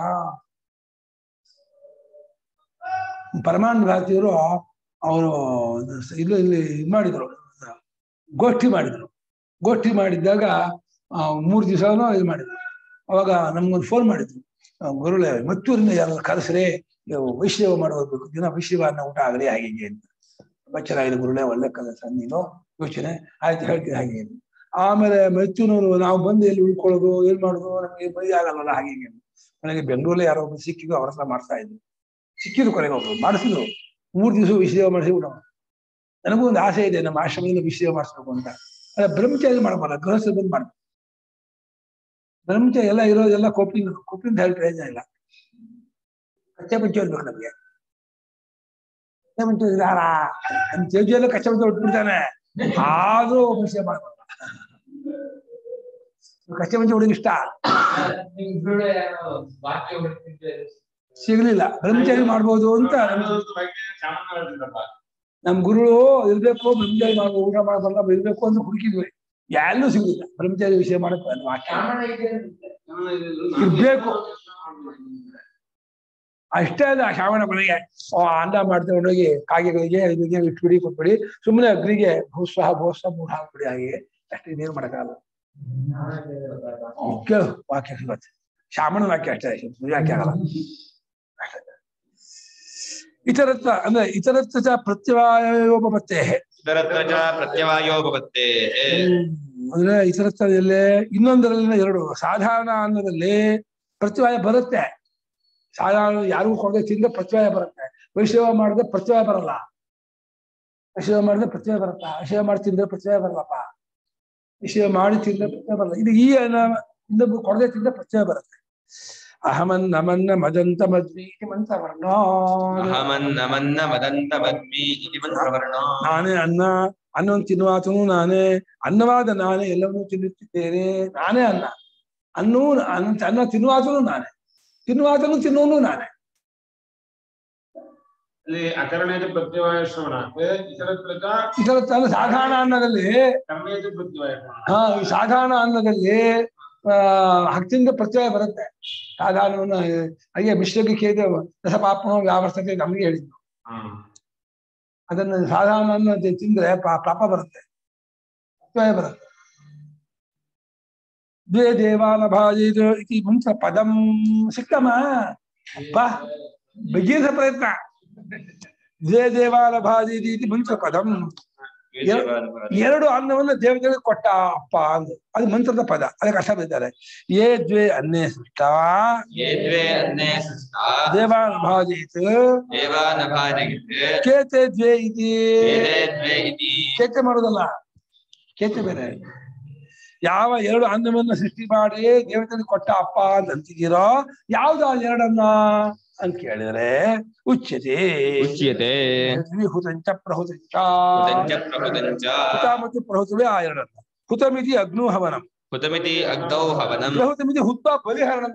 ಪರಮಾನಂದ ಭಾರತೀಯರು ಅವರು ಇಲ್ಲಿ ಇಲ್ಲಿ ಇದ್ ಮಾಡಿದ್ರು ಗೋಷ್ಠಿ ಮಾಡಿದ್ರು ಗೋಷ್ಠಿ ಮಾಡಿದ್ದಾಗ ಆ, ಮೂರ್ ದಿವಸನೂ ಇದು ಮಾಡಿದ್ರು ಅವಾಗ ನಮ್ಗೊಂದು ಫೋನ್ ಮಾಡಿದ್ರು ಆ, ಗುರುಳೆ ಮತ್ತೂರಿಂದ ಯಾರು ಕರೆಸ್ರೆ ಇವು ವೈಷ್ಣವ ಮಾಡೋಬೇಕು ದಿನ ವೈಷ್ಣವ ಅನ್ನ ಊಟ ಆಗಲಿ ಹಾಗೆ ಹೀಗೆ ಅಂತ ತುಂಬಾ ಚೆನ್ನಾಗಿದೆ ಗುರುಳೆ ಒಳ್ಳೆ ಕಲಸ ನೀನು ಯೋಚನೆ ಆಯ್ತು ಹೇಳ್ತೀನಿ ಹಾಗೆ ಅಂತ. ಆಮೇಲೆ ಮೈಸೂರಿನವರು ನಾವು ಬಂದು ಎಲ್ಲಿ ಉಳ್ಕೊಳ್ಳೋದು ಏನ್ ಮಾಡೋದು ನಮಗೆ ಮೈ ಆಗಲ್ವಲ್ಲ ಹಾಗೆ ಹೀಗೆ ಅಂತ. ನನಗೆ ಬೆಂಗಳೂರಲ್ಲಿ ಯಾರೋ ಒಬ್ರು ಸಿಕ್ಕಿದ್ರು ಅವ್ರ ಹತ್ರ ಮಾಡ್ತಾ ಇದ್ರು ಸಿಕ್ಕಿದ್ರು ಕೊನೆಗೆ ಒಬ್ರು ಮಾಡಿಸಿದ್ರು ಮೂರ್ ದಿವಸ ವಿಷಯ ಮಾಡಿಸಿ ಊಟ ಮಾಡಿದ್ರು. ನನಗೂ ಒಂದು ಆಸೆ ಇದೆ ನಮ್ಮ ಆಶ್ರಮದಿಂದ ವಿಷಯ ಮಾಡಿಸ್ಬೇಕು ಅಂತ ಅಲ್ಲ ಬ್ರಹ್ಮಚಾರಿ ಮಾಡಬಾರ ಗೃಹಸ್ಥ ಬಂದು ಮಾಡ್ಬೇಕು ಬ್ರಹ್ಮಚಾರಿ ಎಲ್ಲ ಇರೋದೆಲ್ಲ ಕೊಪ್ಪಿಂಗ್ ಕೊಪ್ಪಿಂದ ಹೇಳಿ ಪ್ರಯೋಜನ ಇಲ್ಲ ಕಚ್ಚೆ ಪಂಚೆ ಇರ್ಬೇಕು ನಮ್ಗೆ ಕಚ್ಚೆ ಪಂಚೆ ಇದಾರ ನಮ್ ತೇಜೆಲ್ಲ ಕಚ್ಚೆ ಪಂಚೆ ಉಟ್ಬಿಡ್ತಾನೆ ಆದ್ರೂ ವಿಷಯ ಮಾಡಬಾರ ಕಚ್ಚೆ ಪಂಚೆ ಹುಡುಗ ಇಷ್ಟ ನಿಮ್ ಗುರುಗಳು ಯಾರೋ ವಾಕ್ಯ ಹೊಡ್ತಿದ್ದಾರೆ ಸಿಗ್ಲಿಲ್ಲ ಬ್ರಹ್ಮಚಾರಿ ಮಾಡ್ಬೋದು ಅಂತ ನಮ್ಗೆ ಸಾಮಾನ್ಯ ಹೇಳ್ತಿದ್ರಪ್ಪ ನಮ್ ಗುರುಗಳು ಇರ್ಬೇಕು ಬ್ರಹ್ಮಚಾರಿ ಮಾಡ್ಬೋದು ಊಟ ಮಾಡಬಲ್ಲ ಇರ್ಬೇಕು ಅಂತ ಹುಡುಕಿದ್ವಿ ಎಲ್ಲೂ ಸಿಗುದಿಲ್ಲ ಬ್ರಹ್ಮಚಾರಿ ವಿಷಯ ಮಾಡಕ್ಕೆ ಅದು ವಾಕ್ಯ ಕಾರಣ ಇದೆ ಅಂತೆ. ಇರ್ಬೇಕು. ಅಷ್ಟೇ ಅಲ್ಲ ಶ್ರಾವಣ ಮನೆಗೆ ಓ ಅನ್ನ ಮಾಡ್ತಾ ಹೋಗಿ ಕಾಗೆಗಳಿಗೆ ಇದಕ್ಕೆ ಇಟ್ಬಿಡಿ ಕೊಟ್ಬಿಡಿ ಸುಮ್ಮನೆ ಅಗ್ನಿಗೆ ಭೂಸ್ವಹ ಭೂಸ್ವ ಮೂಢ ಹಾಕ್ಬಿಡಿ ಹಾಗೆ ಅಷ್ಟೇ ಇನ್ನೇನು ಮಾಡಕ್ಕಾಗಲ್ಲ ಕೇಳು ವಾಕ್ಯ ಸಿಗುತ್ತೆ ಶಾಮಣ ವಾಕ್ಯ ಅಷ್ಟೇ ವಾಕ್ಯ ಆಗಲ್ಲ ಅಷ್ಟೇ. ಇತರತ್ರ ಅಂದ್ರೆ ಇತರತ್ರ ಚ ಪ್ರತ್ಯವಾಯೋಪತ್ತೆ ಇದರತ್ರ ಚ ಪ್ರತ್ಯವಾಯೋ ಭವತ್ತೆ ಅಂದ್ರೆ ಇತರತ್ರದಲ್ಲೇ ಇನ್ನೊಂದರಲ್ಲಿ ಎರಡು ಸಾಧಾರಣ ಅನ್ನದಲ್ಲಿ ಪ್ರತ್ಯವಾಯ ಬರುತ್ತೆ ಸಾಧಾರಣ ಯಾರಿಗೂ ಕೊಡದೆ ತಿಂದ್ರೆ ಪ್ರತ್ಯವಾಯ ಬರುತ್ತೆ ವೈಷ್ಣವ ಮಾಡಿದ್ರೆ ಪ್ರತ್ಯವಾಯ ಬರಲ್ಲ ವೈಷ್ಣವ ಮಾಡಿದ್ರೆ ಪ್ರತ್ಯಯ ಬರುತ್ತಾ ವೈಷ್ಣವ ಮಾಡಿ ತಿಂದ್ರೆ ಪ್ರತ್ಯಯ ಬರಲ್ಲಪ್ಪ ವೈಷ್ಣವ ಮಾಡಿ ತಿಂದ್ರೆ ಪ್ರತ್ಯಯ ಬರಲ್ಲ ಇದು ಈ ಅನ್ನ ಇನ್ನೊಬ್ಬರು ಕೊಡದೆ ತಿಂದ್ರೆ ಪ್ರತ್ಯಯ ಬರುತ್ತೆ ಅಹಮನ್ನ ಮನ್ನ ಮದಂತ ಮದ್ವಿ ಇತಿ ಮಂತ್ರವರ್ಣ ಅಹಮನ್ನಮನ್ನ ಮದಂತ ಮದ್ಮಿ ಇತಿ ಮಂತ್ರವರ್ಣ ನಾನೇ ಅನ್ನ ಅನ್ನವನ್ನು ತಿನ್ನುವಾತನು ನಾನೇ ಅನ್ನವಾದ ನಾನೇ ಎಲ್ಲವನ್ನೂ ತಿನ್ನುತ್ತಿದ್ದೇನೆ ನಾನೇ ಅನ್ನ ಅನ್ನೂ ಅನ್ನ ಅನ್ನ ತಿನ್ನುವಾತನು ನಾನೇ ತಿನ್ನುವಾತನು ತಿನ್ನುವನು ನಾನೇ ಅಲ್ಲಿ ಅಕರಣೇಜ ಪ್ರತ್ಯವಾಯ ಶ್ರವಣ ಇತರ ಇದರ ತನ್ನ ಸಾಧಾರಣ ಅನ್ನದಲ್ಲಿ ಕರ್ಮೇಜ ಪ್ರತ್ಯವಾಯ ಶ್ರವಣ ಹಾ ಈ ಸಾಧಾರಣ ಅನ್ನದಲ್ಲಿ ಆ ಹಕ್ತಿಂದ ಪ್ರತ್ಯಯ ಬರುತ್ತೆ ಸಾಧಾರಣವನ್ನು ಹಾಗೆ ಮಿಶ್ರಕ್ಕೆ ಕೇಳಿದ ರಸಪಾಪನೋ ವ್ಯಾವರ್ತಕ್ಕೆ ನಮಗೆ ಹೇಳಿದ್ದು ಹ್ಮ್ ಅದನ್ನು ಸಾಧಾರಣ ಅನ್ನ ತಿ- ತಿಂದ್ರೆ ಪಾ- ಪಾಪ ಬರುತ್ತೆ ಪ್ರತ್ಯಯ ಬರುತ್ತೆ ದ್ವೇ ದೇವಾನ ಭಾಜಿದು ಇತಿ ಮಂತ್ರ ಪದಂ ಸಿಕ್ಕಮ್ಮ ಅಪ್ಪ ಬಗೆಹರಿಸ ಪ್ರಯತ್ನ ದ್ವೇ ದೇವಾನ ಭಾಜಿದು ಇತಿ ಮಂತ್ರ ಪದಂ ಎರಡು ಅನ್ನವನ್ನು ದೇವತೆಗಳಿಗೆ ಕೊಟ್ಟ ಅಪ್ಪ ಅಂದು ಅದು ಮಂತ್ರದ ಪದ ಅದಕ್ಕೆ ಅರ್ಥ ಬರೀತಾರೆ ಏ ದ್ವೇ ಅನ್ನೇ ಸೃಷ್ಟ ಯೇ ದ್ವೇ ಅನ್ನೇ ಸೃಷ್ಟಾ ದೇವಾನ ಭಾಜಿತ್ ದೇವಾನ ಭಾಜಗಿತ್ ಕೇತೆ ದ್ವೇ ಇತಿ ವೇದೇ ದ್ವೇ ಇತಿ ಕೇತೆ ಮಾಡೋದಲ್ಲ ಕೇತೆ ಬೇರೆ ಯಾವ ಎರಡು ಅನ್ನವನ್ನ ಸೃಷ್ಟಿ ಮಾಡಿ ದೇವತೆಗಳಿಗೆ ಕೊಟ್ಟ ಅಪ್ಪ ಅಂತ ಅಂತಿದ್ದೀರೋ ಯಾವ್ದು ಆ ಎರಡನ್ನ ಅಂತ ಕೇಳಿದ್ರೆ ಉಚ್ಯತೆ ಉಚ್ಯತೆ ಹುತಂಚ ಪ್ರಹುತಂಚ ಹುತಂಚ ಪ್ರಹುತಂಚ ಹುತ ಮತ್ತು ಪ್ರಹುತವೇ ಆ ಎರಡನ್ನ ಹುತಮಿತಿ ಅಗ್ನೋ ಹವನಂ ಹುತಮಿತಿ ಅಗ್ನೌ ಹವನಂ ಪ್ರಹುತಮಿತಿ ಹುತ್ತ ಬಲಿಹರಣ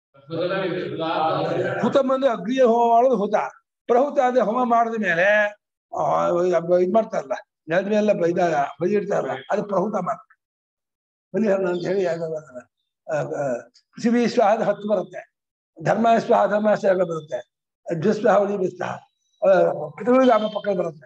ಹುತಂ ಅಂದ್ರೆ ಅಗ್ನಿಯ ಹೋಮ ಮಾಡೋದು ಹುತ ಪ್ರಹುತ ಅಂದ್ರೆ ಹೋಮ ಮಾಡಿದ ಮೇಲೆ ಆ, ಇದ್ ಮಾಡ್ತಾರಲ್ಲ ನೆಲದ ಮೇಲೆ ಬೈದಾಗ ಬಲಿ ಇಡ್ತಾರಲ್ಲ ಅದು ಪ್ರಹುತ ಮಾತ್ರ ಬಲಿಹರಣ ಅಂತ ಹೇಳಿ ಯಾವ್ದೋ ಬರ್ತದೆ. ಆ, ಆ, ಪೃಥ್ವಿ ಸ್ವಾಹದ ಹತ್ತು ಬರುತ್ತೆ ಧರ್ಮ ಸ್ವಾಹ ಧರ್ಮ ಎಲ್ಲ ಬರುತ್ತೆ ದ್ವಿಸ್ವಾಹ ಉಳಿ ಬಿಸ್ವಾಹ ಪಿತೃಗಾಮ ಪಕ್ಕ ಬರುತ್ತೆ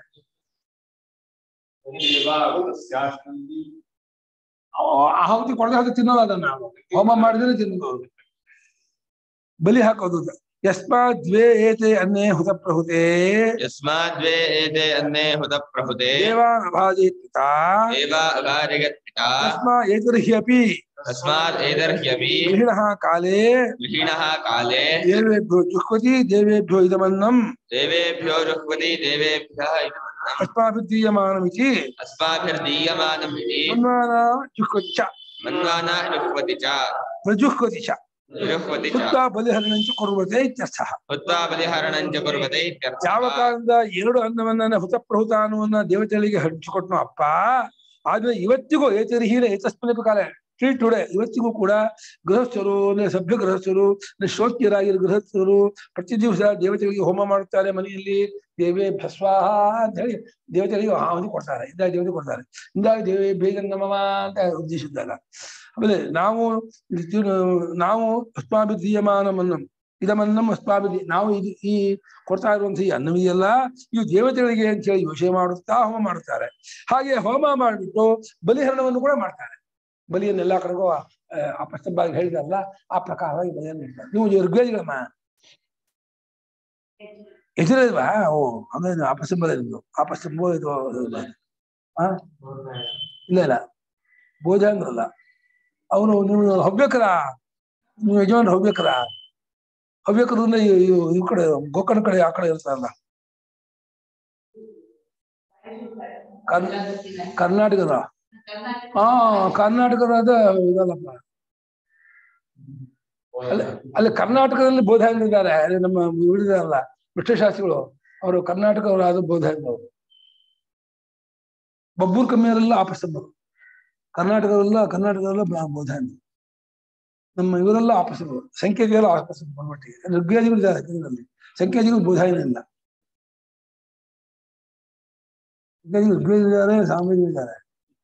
ಆ- ಆಹುತಿ ಕೊಡದೆ ಹೋಗಿ ತಿನ್ನೋದು ಅದನ್ನ ನಾವು ಹೋಮ ಮಾಡಿದ್ರೆ ತಿನ್ನೋದು ಬಲಿ ಹಾಕೋದು ಯಸ್ಮಾತ್ ದ್ವೇ ಏತೆ ಅನ್ನೇ ಹುತ ಪ್ರಹುತೆ ಯಸ್ಮಾದ್ವೇ ಏತೆ ಅನ್ನೇ ಹುತ ಪ್ರಹುತೆ ದೇವಾನ್ ಅಭಾಜೆ ಪಿತಾ ದೇವ ಅಗಾರಿಗತ್ ಪಿತಾ ತಸ್ಮಾ ಏತರ್ಹಿ ಅಪಿ ತಸ್ಮಾತ್ ಏದರ್ಹ್ಯಪಿ ಗೃಹಿಣಃ ಕಾಲೇ ಗೃಹಿಣಃ ಕಾಲೇ ದೇವೇಭ್ಯೋ ಜುಹ್ವತಿ ದೇವೇಭ್ಯೋ ಇದಮನ್ನಂ ದೇವೇಭ್ಯೋ ರುಹ್ವತಿ ದೇವೇಭ್ಯಃ ಇದಮನ್ನಂ ಅಸ್ಮಾಭಿರ್ದೀಯಮಾನಮಿತಿ ಅಸ್ಮಾಭಿರ್ದೀಯಮಾನಂ ಇತಿ ಮನ್ವಾನ ಜುಹ್ವತಿ ಚ ಮನ್ವಾನ ಜುಹ್ವತಿ ಚ ಪ್ರಜುಹ್ವತಿ ಚ ಜುಹ್ವತಿ ಚ ಸುತ್ತ ಬಲಿಹರಣಂಚ ಕೊರುವತೆ ಇತ್ಯರ್ಥಃ ಹುತ್ವಾ ಬಲಿಹರಣಂಚ ಕುರ್ವತೆ ಇತ್ಯರ್ಥಃ. ಯಾವ ಕಾಲದಿಂದ ಎರಡು ಅನ್ನವನ್ನ ಹುತಪ್ರಹುತ ಅನ್ನುವನ್ನ ದೇವತೆಗಳಿಗೆ ಹಂಚಿಕೊಟ್ನೋ ಅಪ್ಪ ಆದ್ರೆ ಇವತ್ತಿಗೂ ಏತರಿಹೀನ ಏತಸ್ಮಿನ್ ಕಾಲ ಟಿಲ್ ಟುಡೆ ಇವತ್ತಿಗೂ ಕೂಡ ಗೃಹಸ್ಥರು ಅಂದ್ರೆ ಸಭ್ಯ ಗೃಹಸ್ಥರು ಅಂದ್ರೆ ಶೋಕ್ಯರಾಗಿರೋ ಗೃಹಸ್ಥರು ಪ್ರತಿ ದಿವಸ ದೇವತೆಗಳಿಗೆ ಹೋಮ ಮಾಡುತ್ತಾರೆ ಮನೆಯಲ್ಲಿ ದೇವೇ ಭಸ್ವಾಹ ಅಂತ ಹೇಳಿ ದೇವತೆಗಳಿಗೆ ಆಹುತಿ ಕೊಡ್ತಾರೆ ಇಂದಾಗ ದೇವತೆ ಕೊಡ್ತಾರೆ ಇಂದಾಗ ದೇವೇ ಬೇಗ ನಮಮ ಅಂತ ಉದ್ದೇಶಿಸಿದಾಗ ಆಮೇಲೆ ನಾವು ಇದು ನಾವು ಅಸ್ಮಾಭಿದೀಯಮಾನಮನ್ನಂ ಇದಮನ್ನಂ ಅಸ್ಮಾಭಿದಿ ನಾವು ಇದು ಈ ಕೊಡ್ತಾ ಇರುವಂತಹ ಈ ಅನ್ನವಿದೆಯಲ್ಲ ಇವು ದೇವತೆಗಳಿಗೆ ಅಂತ ಹೇಳಿ ಯೋಚನೆ ಮಾಡುತ್ತಾ ಹೋಮ ಮಾಡುತ್ತಾರೆ ಹಾಗೆ ಹೋಮ ಮಾಡಿಬಿಟ್ಟು ಬಲಿಹರಣವನ್ನು ಕೂಡ ಮಾಡ್ತಾರೆ ಬಲಿಯನ್ನು ಎಲ್ಲಾ ಕಡೆಗೂ ಆ, ಅಪಸ್ತಂಭಾಗಿ ಹೇಳಿದಾರಲ್ಲ ಆ ಪ್ರಕಾರವಾಗಿ ಬಲಿಯನ್ನು ಇಡ್ತಾರೆ ನೀವು ಋಗ್ವೇದಿಗಳಮ್ಮ ಎದುರಿಲ್ವಾ ಓ ಆಮೇಲೆ ಅಪಸ್ತಂಭ ನಿಮ್ದು ಅಪಸ್ತಂಭ ಇದು ಇದು. ಆ ಇಲ್ಲ ಇಲ್ಲ ಬೋಧ ಅಂದ್ರಲ್ಲ ಅವನು ನೀವು ಹವ್ಯಕರ ನೀವು ಯಜಮಾನ್ ಹವ್ಯಕರ ಹವ್ಯಕರು ಅಂದ್ರೆ ಈ ಈ- ಈ ಕಡೆ ಗೋಕರ್ಣ ಕಡೆ ಆ ಕಡೆ ಇರ್ತಾರಲ್ಲ ಕರ್- ಕರ್ನಾಟಕದ ಹಾ ಕರ್ನಾಟಕದ ಇದಲ್ಲಪ್ಪ ಅಲ್ಲಿ ಅಲ್ಲಿ ಕರ್ನಾಟಕದಲ್ಲಿ ಬೋಧಾಂಗರಿದ್ದಾರೆ ಅಲ್ಲಿ ನಮ್ಮ ಉಳಿದಾರಲ್ಲ ಶಾಸ್ತ್ರಿಗಳು ಅವರು ಕರ್ನಾಟಕವರಾದ ಬೋಧಾಂಗರು ಬಬ್ಬೂರ್ ಕಮ್ಮಿಯವರೆಲ್ಲ ಆಪಸ್ತಂಭರು ಕರ್ನಾಟಕದಲ್ಲ ಕರ್ನಾಟಕದಲ್ಲ ಬೋಧಾಂಗ ನಮ್ಮ ಇವರೆಲ್ಲ ಆಪಸ್ತಂಭರು ಸಂಖ್ಯೆಗೆಲ್ಲ ಆಪಸ್ತಂಭ ಮಟ್ಟಿಗೆ ಋಗ್ವೇದಿಗಳು ಇದ್ದಾರೆ ಇದರಲ್ಲಿ ಸಂಖ್ಯಾದಿಗಳು ಬೋಧಾಯನಿಲ್ಲ ಋಗ್ವೇದಿದ್ದಾರೆ ಸಾಮಾಜಿಕರಿದ್ದಾರೆ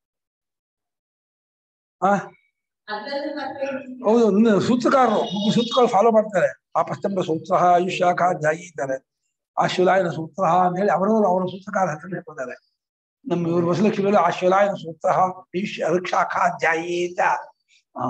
ಆ ಹೌದು ಇನ್ನು ಸೂತ್ರಕಾರರು ಮುಖ್ಯ ಸೂತ್ರಕಾರರು ಫಾಲೋ ಮಾಡ್ತಾರೆ ಆಪಸ್ತಂಭ ಸೂತ್ರ ಆಯುಷ್ಯಾಖ ಧ್ಯಾಯಿ ಇದ್ದಾರೆ ಆಶ್ವಲಾಯನ ಸೂತ್ರ ಅಂತ ಹೇಳಿ ಅವರವರು ಅವರ ಸೂತ್ರಕಾರ ಹೆಸರು ಹೇಳ್ಕೊತಾರೆ ನಮ್ಮ ಇವರು ಬಸಲಕ್ಷ್ಮಿ ಆಶ್ವಲಾಯನ ಸೂತ್ರ ಆಯುಷ್ಯ ಋಕ್ಷಾಖ ಧ್ಯಾಯಿ ಅಂತ ಹಾ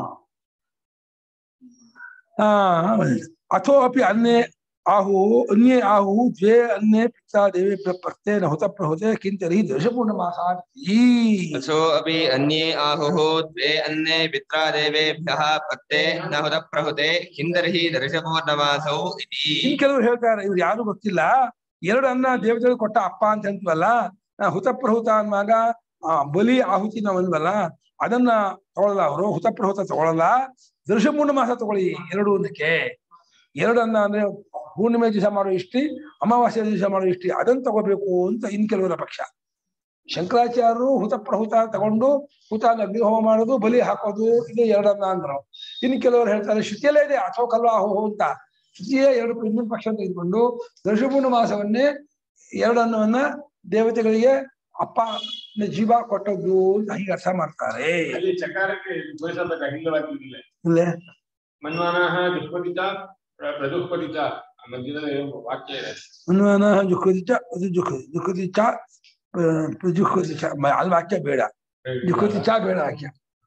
ಹಾ ಅಥೋ ಅಪಿ अन्ये आहु अन्ये आहु द्वे अन्ये पिता देवे प्रत्येन हुत प्रहुते किन्तर्हि दशपूर्णमासात् असो अपि अन्ये आहुः द्वे अन्ये पित्रा देवेभ्यः पत्ते न हुत प्रहुते किन्दर्हि दर्शपूर्णमासौ इति ಇನ್ ಕೆಲವರು ಹೇಳ್ತಾರೆ ಇವ್ರು ಯಾರು ಗೊತ್ತಿಲ್ಲ ಎರಡು ಅನ್ನ ದೇವತೆಗಳು ಕೊಟ್ಟ ಅಪ್ಪ ಅಂತ ಅಂತೀವಲ್ಲ ಆ, ಹುತಪ್ರಹುತ ಅನ್ನುವಾಗ ಆ, ಬಲಿ ಆಹುತಿ ನಾವು ಅಂದ್ವಲ್ಲ ಅದನ್ನ ತಗೊಳ್ಳಲ್ಲ ಅವರು ಹುತಪ್ರಹುತ ತಗೊಳ್ಳಲ್ಲ ದರ್ಶಪೂರ್ಣ ಮಾಸ ತಗೊಳ್ಳಿ ಎರಡು ಒಂದಕ್ಕೆ ಎರಡು ಅನ್ನ ಅಂದ್ರೆ ಪೂರ್ಣಿಮೆ ದಿವಸ ಮಾಡೋ ಇಷ್ಟಿ ಅಮಾವಾಸ್ಯ ದಿವಸ ಮಾಡೋ ಇಷ್ಟಿ ಅದನ್ನ ತಗೋಬೇಕು ಅಂತ ಇನ್ ಕೆಲವರ ಪಕ್ಷ ಶಂಕರಾಚಾರ್ಯರು ಹುತಪ್ರಹುತ ತಗೊಂಡು ಹುತ ಅಗ್ನಿ ಹೋಮ ಮಾಡೋದು ಬಲಿ ಹಾಕೋದು ಇದು ಎರಡನ್ನ ಅಂದ್ರು ಇನ್ ಕೆಲವರು ಹೇಳ್ತಾರೆ ಶ್ರುತಿಯಲ್ಲೇ ಇದೆ ಅಥೋ ಕಲ್ವಾಹು ಅಂತ ಶ್ರುತಿಯೇ ಎರಡು ಇನ್ನೊಂದು ಪಕ್ಷ ತೆಗೆದುಕೊಂಡು ದರ್ಶಪೂರ್ಣ ಮಾಸವನ್ನೇ ಎರಡು ಅನ್ನವನ್ನ ದೇವತೆಗಳಿಗೆ ಅಪ್ಪ ಅಂದ್ರೆ ಜೀವ ಕೊಟ್ಟದ್ದು ಅಂತ ಹೀಗೆ ಅರ್ಥ ಮಾಡ್ತಾರೆ ಅಲ್ಲಿ ಚಕಾರಕ್ಕೆ ದ್ವೇಷದ ಹಿಂಗವಾಗಿಲ್ಲ ಇಲ್ಲೇ ಮನ್ವಾನಃ ದುಷ್ಪತಿ ಚ ಪ್ರ- ಪ್ರದುಷ್ಪತಿ ಚ ಆ ಮಧ್ಯದಲ್ಲಿ ಏನು ವಾಕ್ಯ ಇದೆ ಅನ್ವನ ಜುಖದಿ ಚ ಅದು ಜುಖದಿ ಜುಖದಿ ಚ ಪ- ಜುಖದಿ ಚ ಮ- ಅಲ್ಲಿ ವಾಕ್ಯ ಬೇಡ ಜುಖದಿ ಚ ಬೇಡ ವಾಕ್ಯ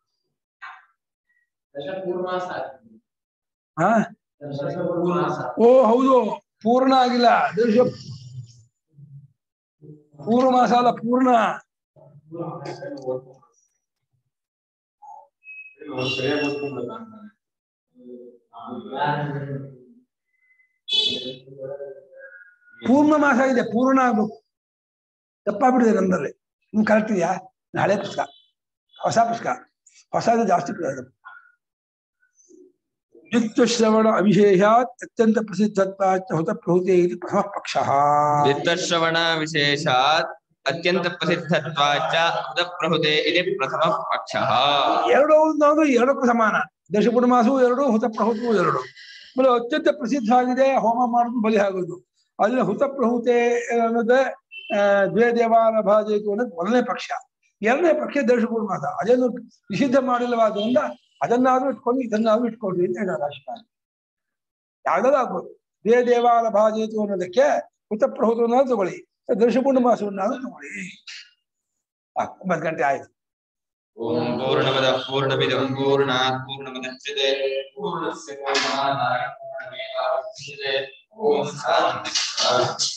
ದಶಪೂರ್ವಾಸ ಹಾ ದಶಪೂರ್ವಾಸ ಓ ಹೌದು ಪೂರ್ಣ ಆಗಿಲ್ಲ ದರ್ಶ ಪೂರ್ವ ಮಾಸ ಅಲ್ಲ ಪೂರ್ಣ ಒಂದು ಸರಿಯಾಗಿ ಓದ್ಕೊಂಡಲ್ಲ ಅಂತಾನೆ. ಪೂರ್ಣ ಮಾಸ ಇದೆ ಪೂರ್ಣ ಆಗ್ಬೇಕು ತಪ್ಪಾಗ್ಬಿಟ್ಟಿದೆ ನಮ್ಮಲ್ಲಿ ನಿಮ್ಗೆ ಕರೆಕ್ಟ್ ಇದೆಯಾ ಹಳೆ ಪುಸ್ತಕ ಹೊಸ ಪುಸ್ತಕ ಹೊಸದು ಜಾಸ್ತಿ ನಿತ್ಯಶ್ರವಣ ಅವಿಶೇಷಾತ್ ಅತ್ಯಂತ ಪ್ರಸಿದ್ಧತ್ವಾಚ ಹುತ ಪ್ರಹುತೆ ಇದು ಪ್ರಥಮ ಪಕ್ಷ वित्तश्रवण विशेषात् अत्यन्त प्रसिद्धत्वाच्च हुत प्रहुते इति प्रथमः पक्षः ಎರಡು ನಾವು ಎರಡಕ್ಕೂ ಸಮಾನ ದಶಪುರ ಮಾಸವು ಎರಡು ಹುತ ಪ್ರಹುತವು ಎರಡು ಆಮೇಲೆ ಅತ್ಯಂತ ಪ್ರಸಿದ್ಧ ಆಗಿದೆ ಹೋಮ ಮಾಡೋದು ಬಲಿ ಆಗೋದು ಅಲ್ಲಿ ಹುತ ಪ್ರಹುತೆ ಅನ್ನೋದೇ ಆ, ದ್ವೇ ದೇವಾನ ಭಾಜಯಿತು ಅನ್ನೋದು ಮೊದಲನೇ ಪಕ್ಷ ಎರಡನೇ ಪಕ್ಷ ದಶಪುರ ಮಾಸ ಅದೇನು ನಿಷಿದ್ಧ ಮಾಡಿಲ್ಲವಾದ್ರಿಂದ ಅದನ್ನಾದ್ರೂ ಇಟ್ಕೊಂಡು ಇದನ್ನಾದ್ರೂ ಇಟ್ಕೊಳ್ರಿ ಅಂತ ಹೇಳೋದು ರಾಶಿಕಾಲ ಯಾವ್ದಾದ್ರು ಆಗ್ಬೋದು ದೇ ದೇವಾಲ ಭಾಜೇತು ಅನ್ನೋದಕ್ಕೆ ಹುತಪ್ರಹುತವನ್ನ ತಗೊಳ್ಳಿ ದರ್ಶಪೂರ್ಣ ಮಾಸವನ್ನ ತಗೊಳ್ಳಿ ಆ, ಒಂಬತ್ತು ಗಂಟೆ ಆಯ್ತು ಓಂ ಪೂರ್ಣಮದಃ ಪೂರ್ಣಮಿದಂ ಪೂರ್ಣಾತ್ ಪೂರ್ಣಮುದಚ್ಯತೆ ಪೂರ್ಣಸ್ಯ ಪೂರ್ಣಮಾದಾಯ ಪೂರ್ಣಮೇವಾವಶಿಷ್ಯತೆ ಓಂ ಶಾಂತಿ ಶಾಂತಿ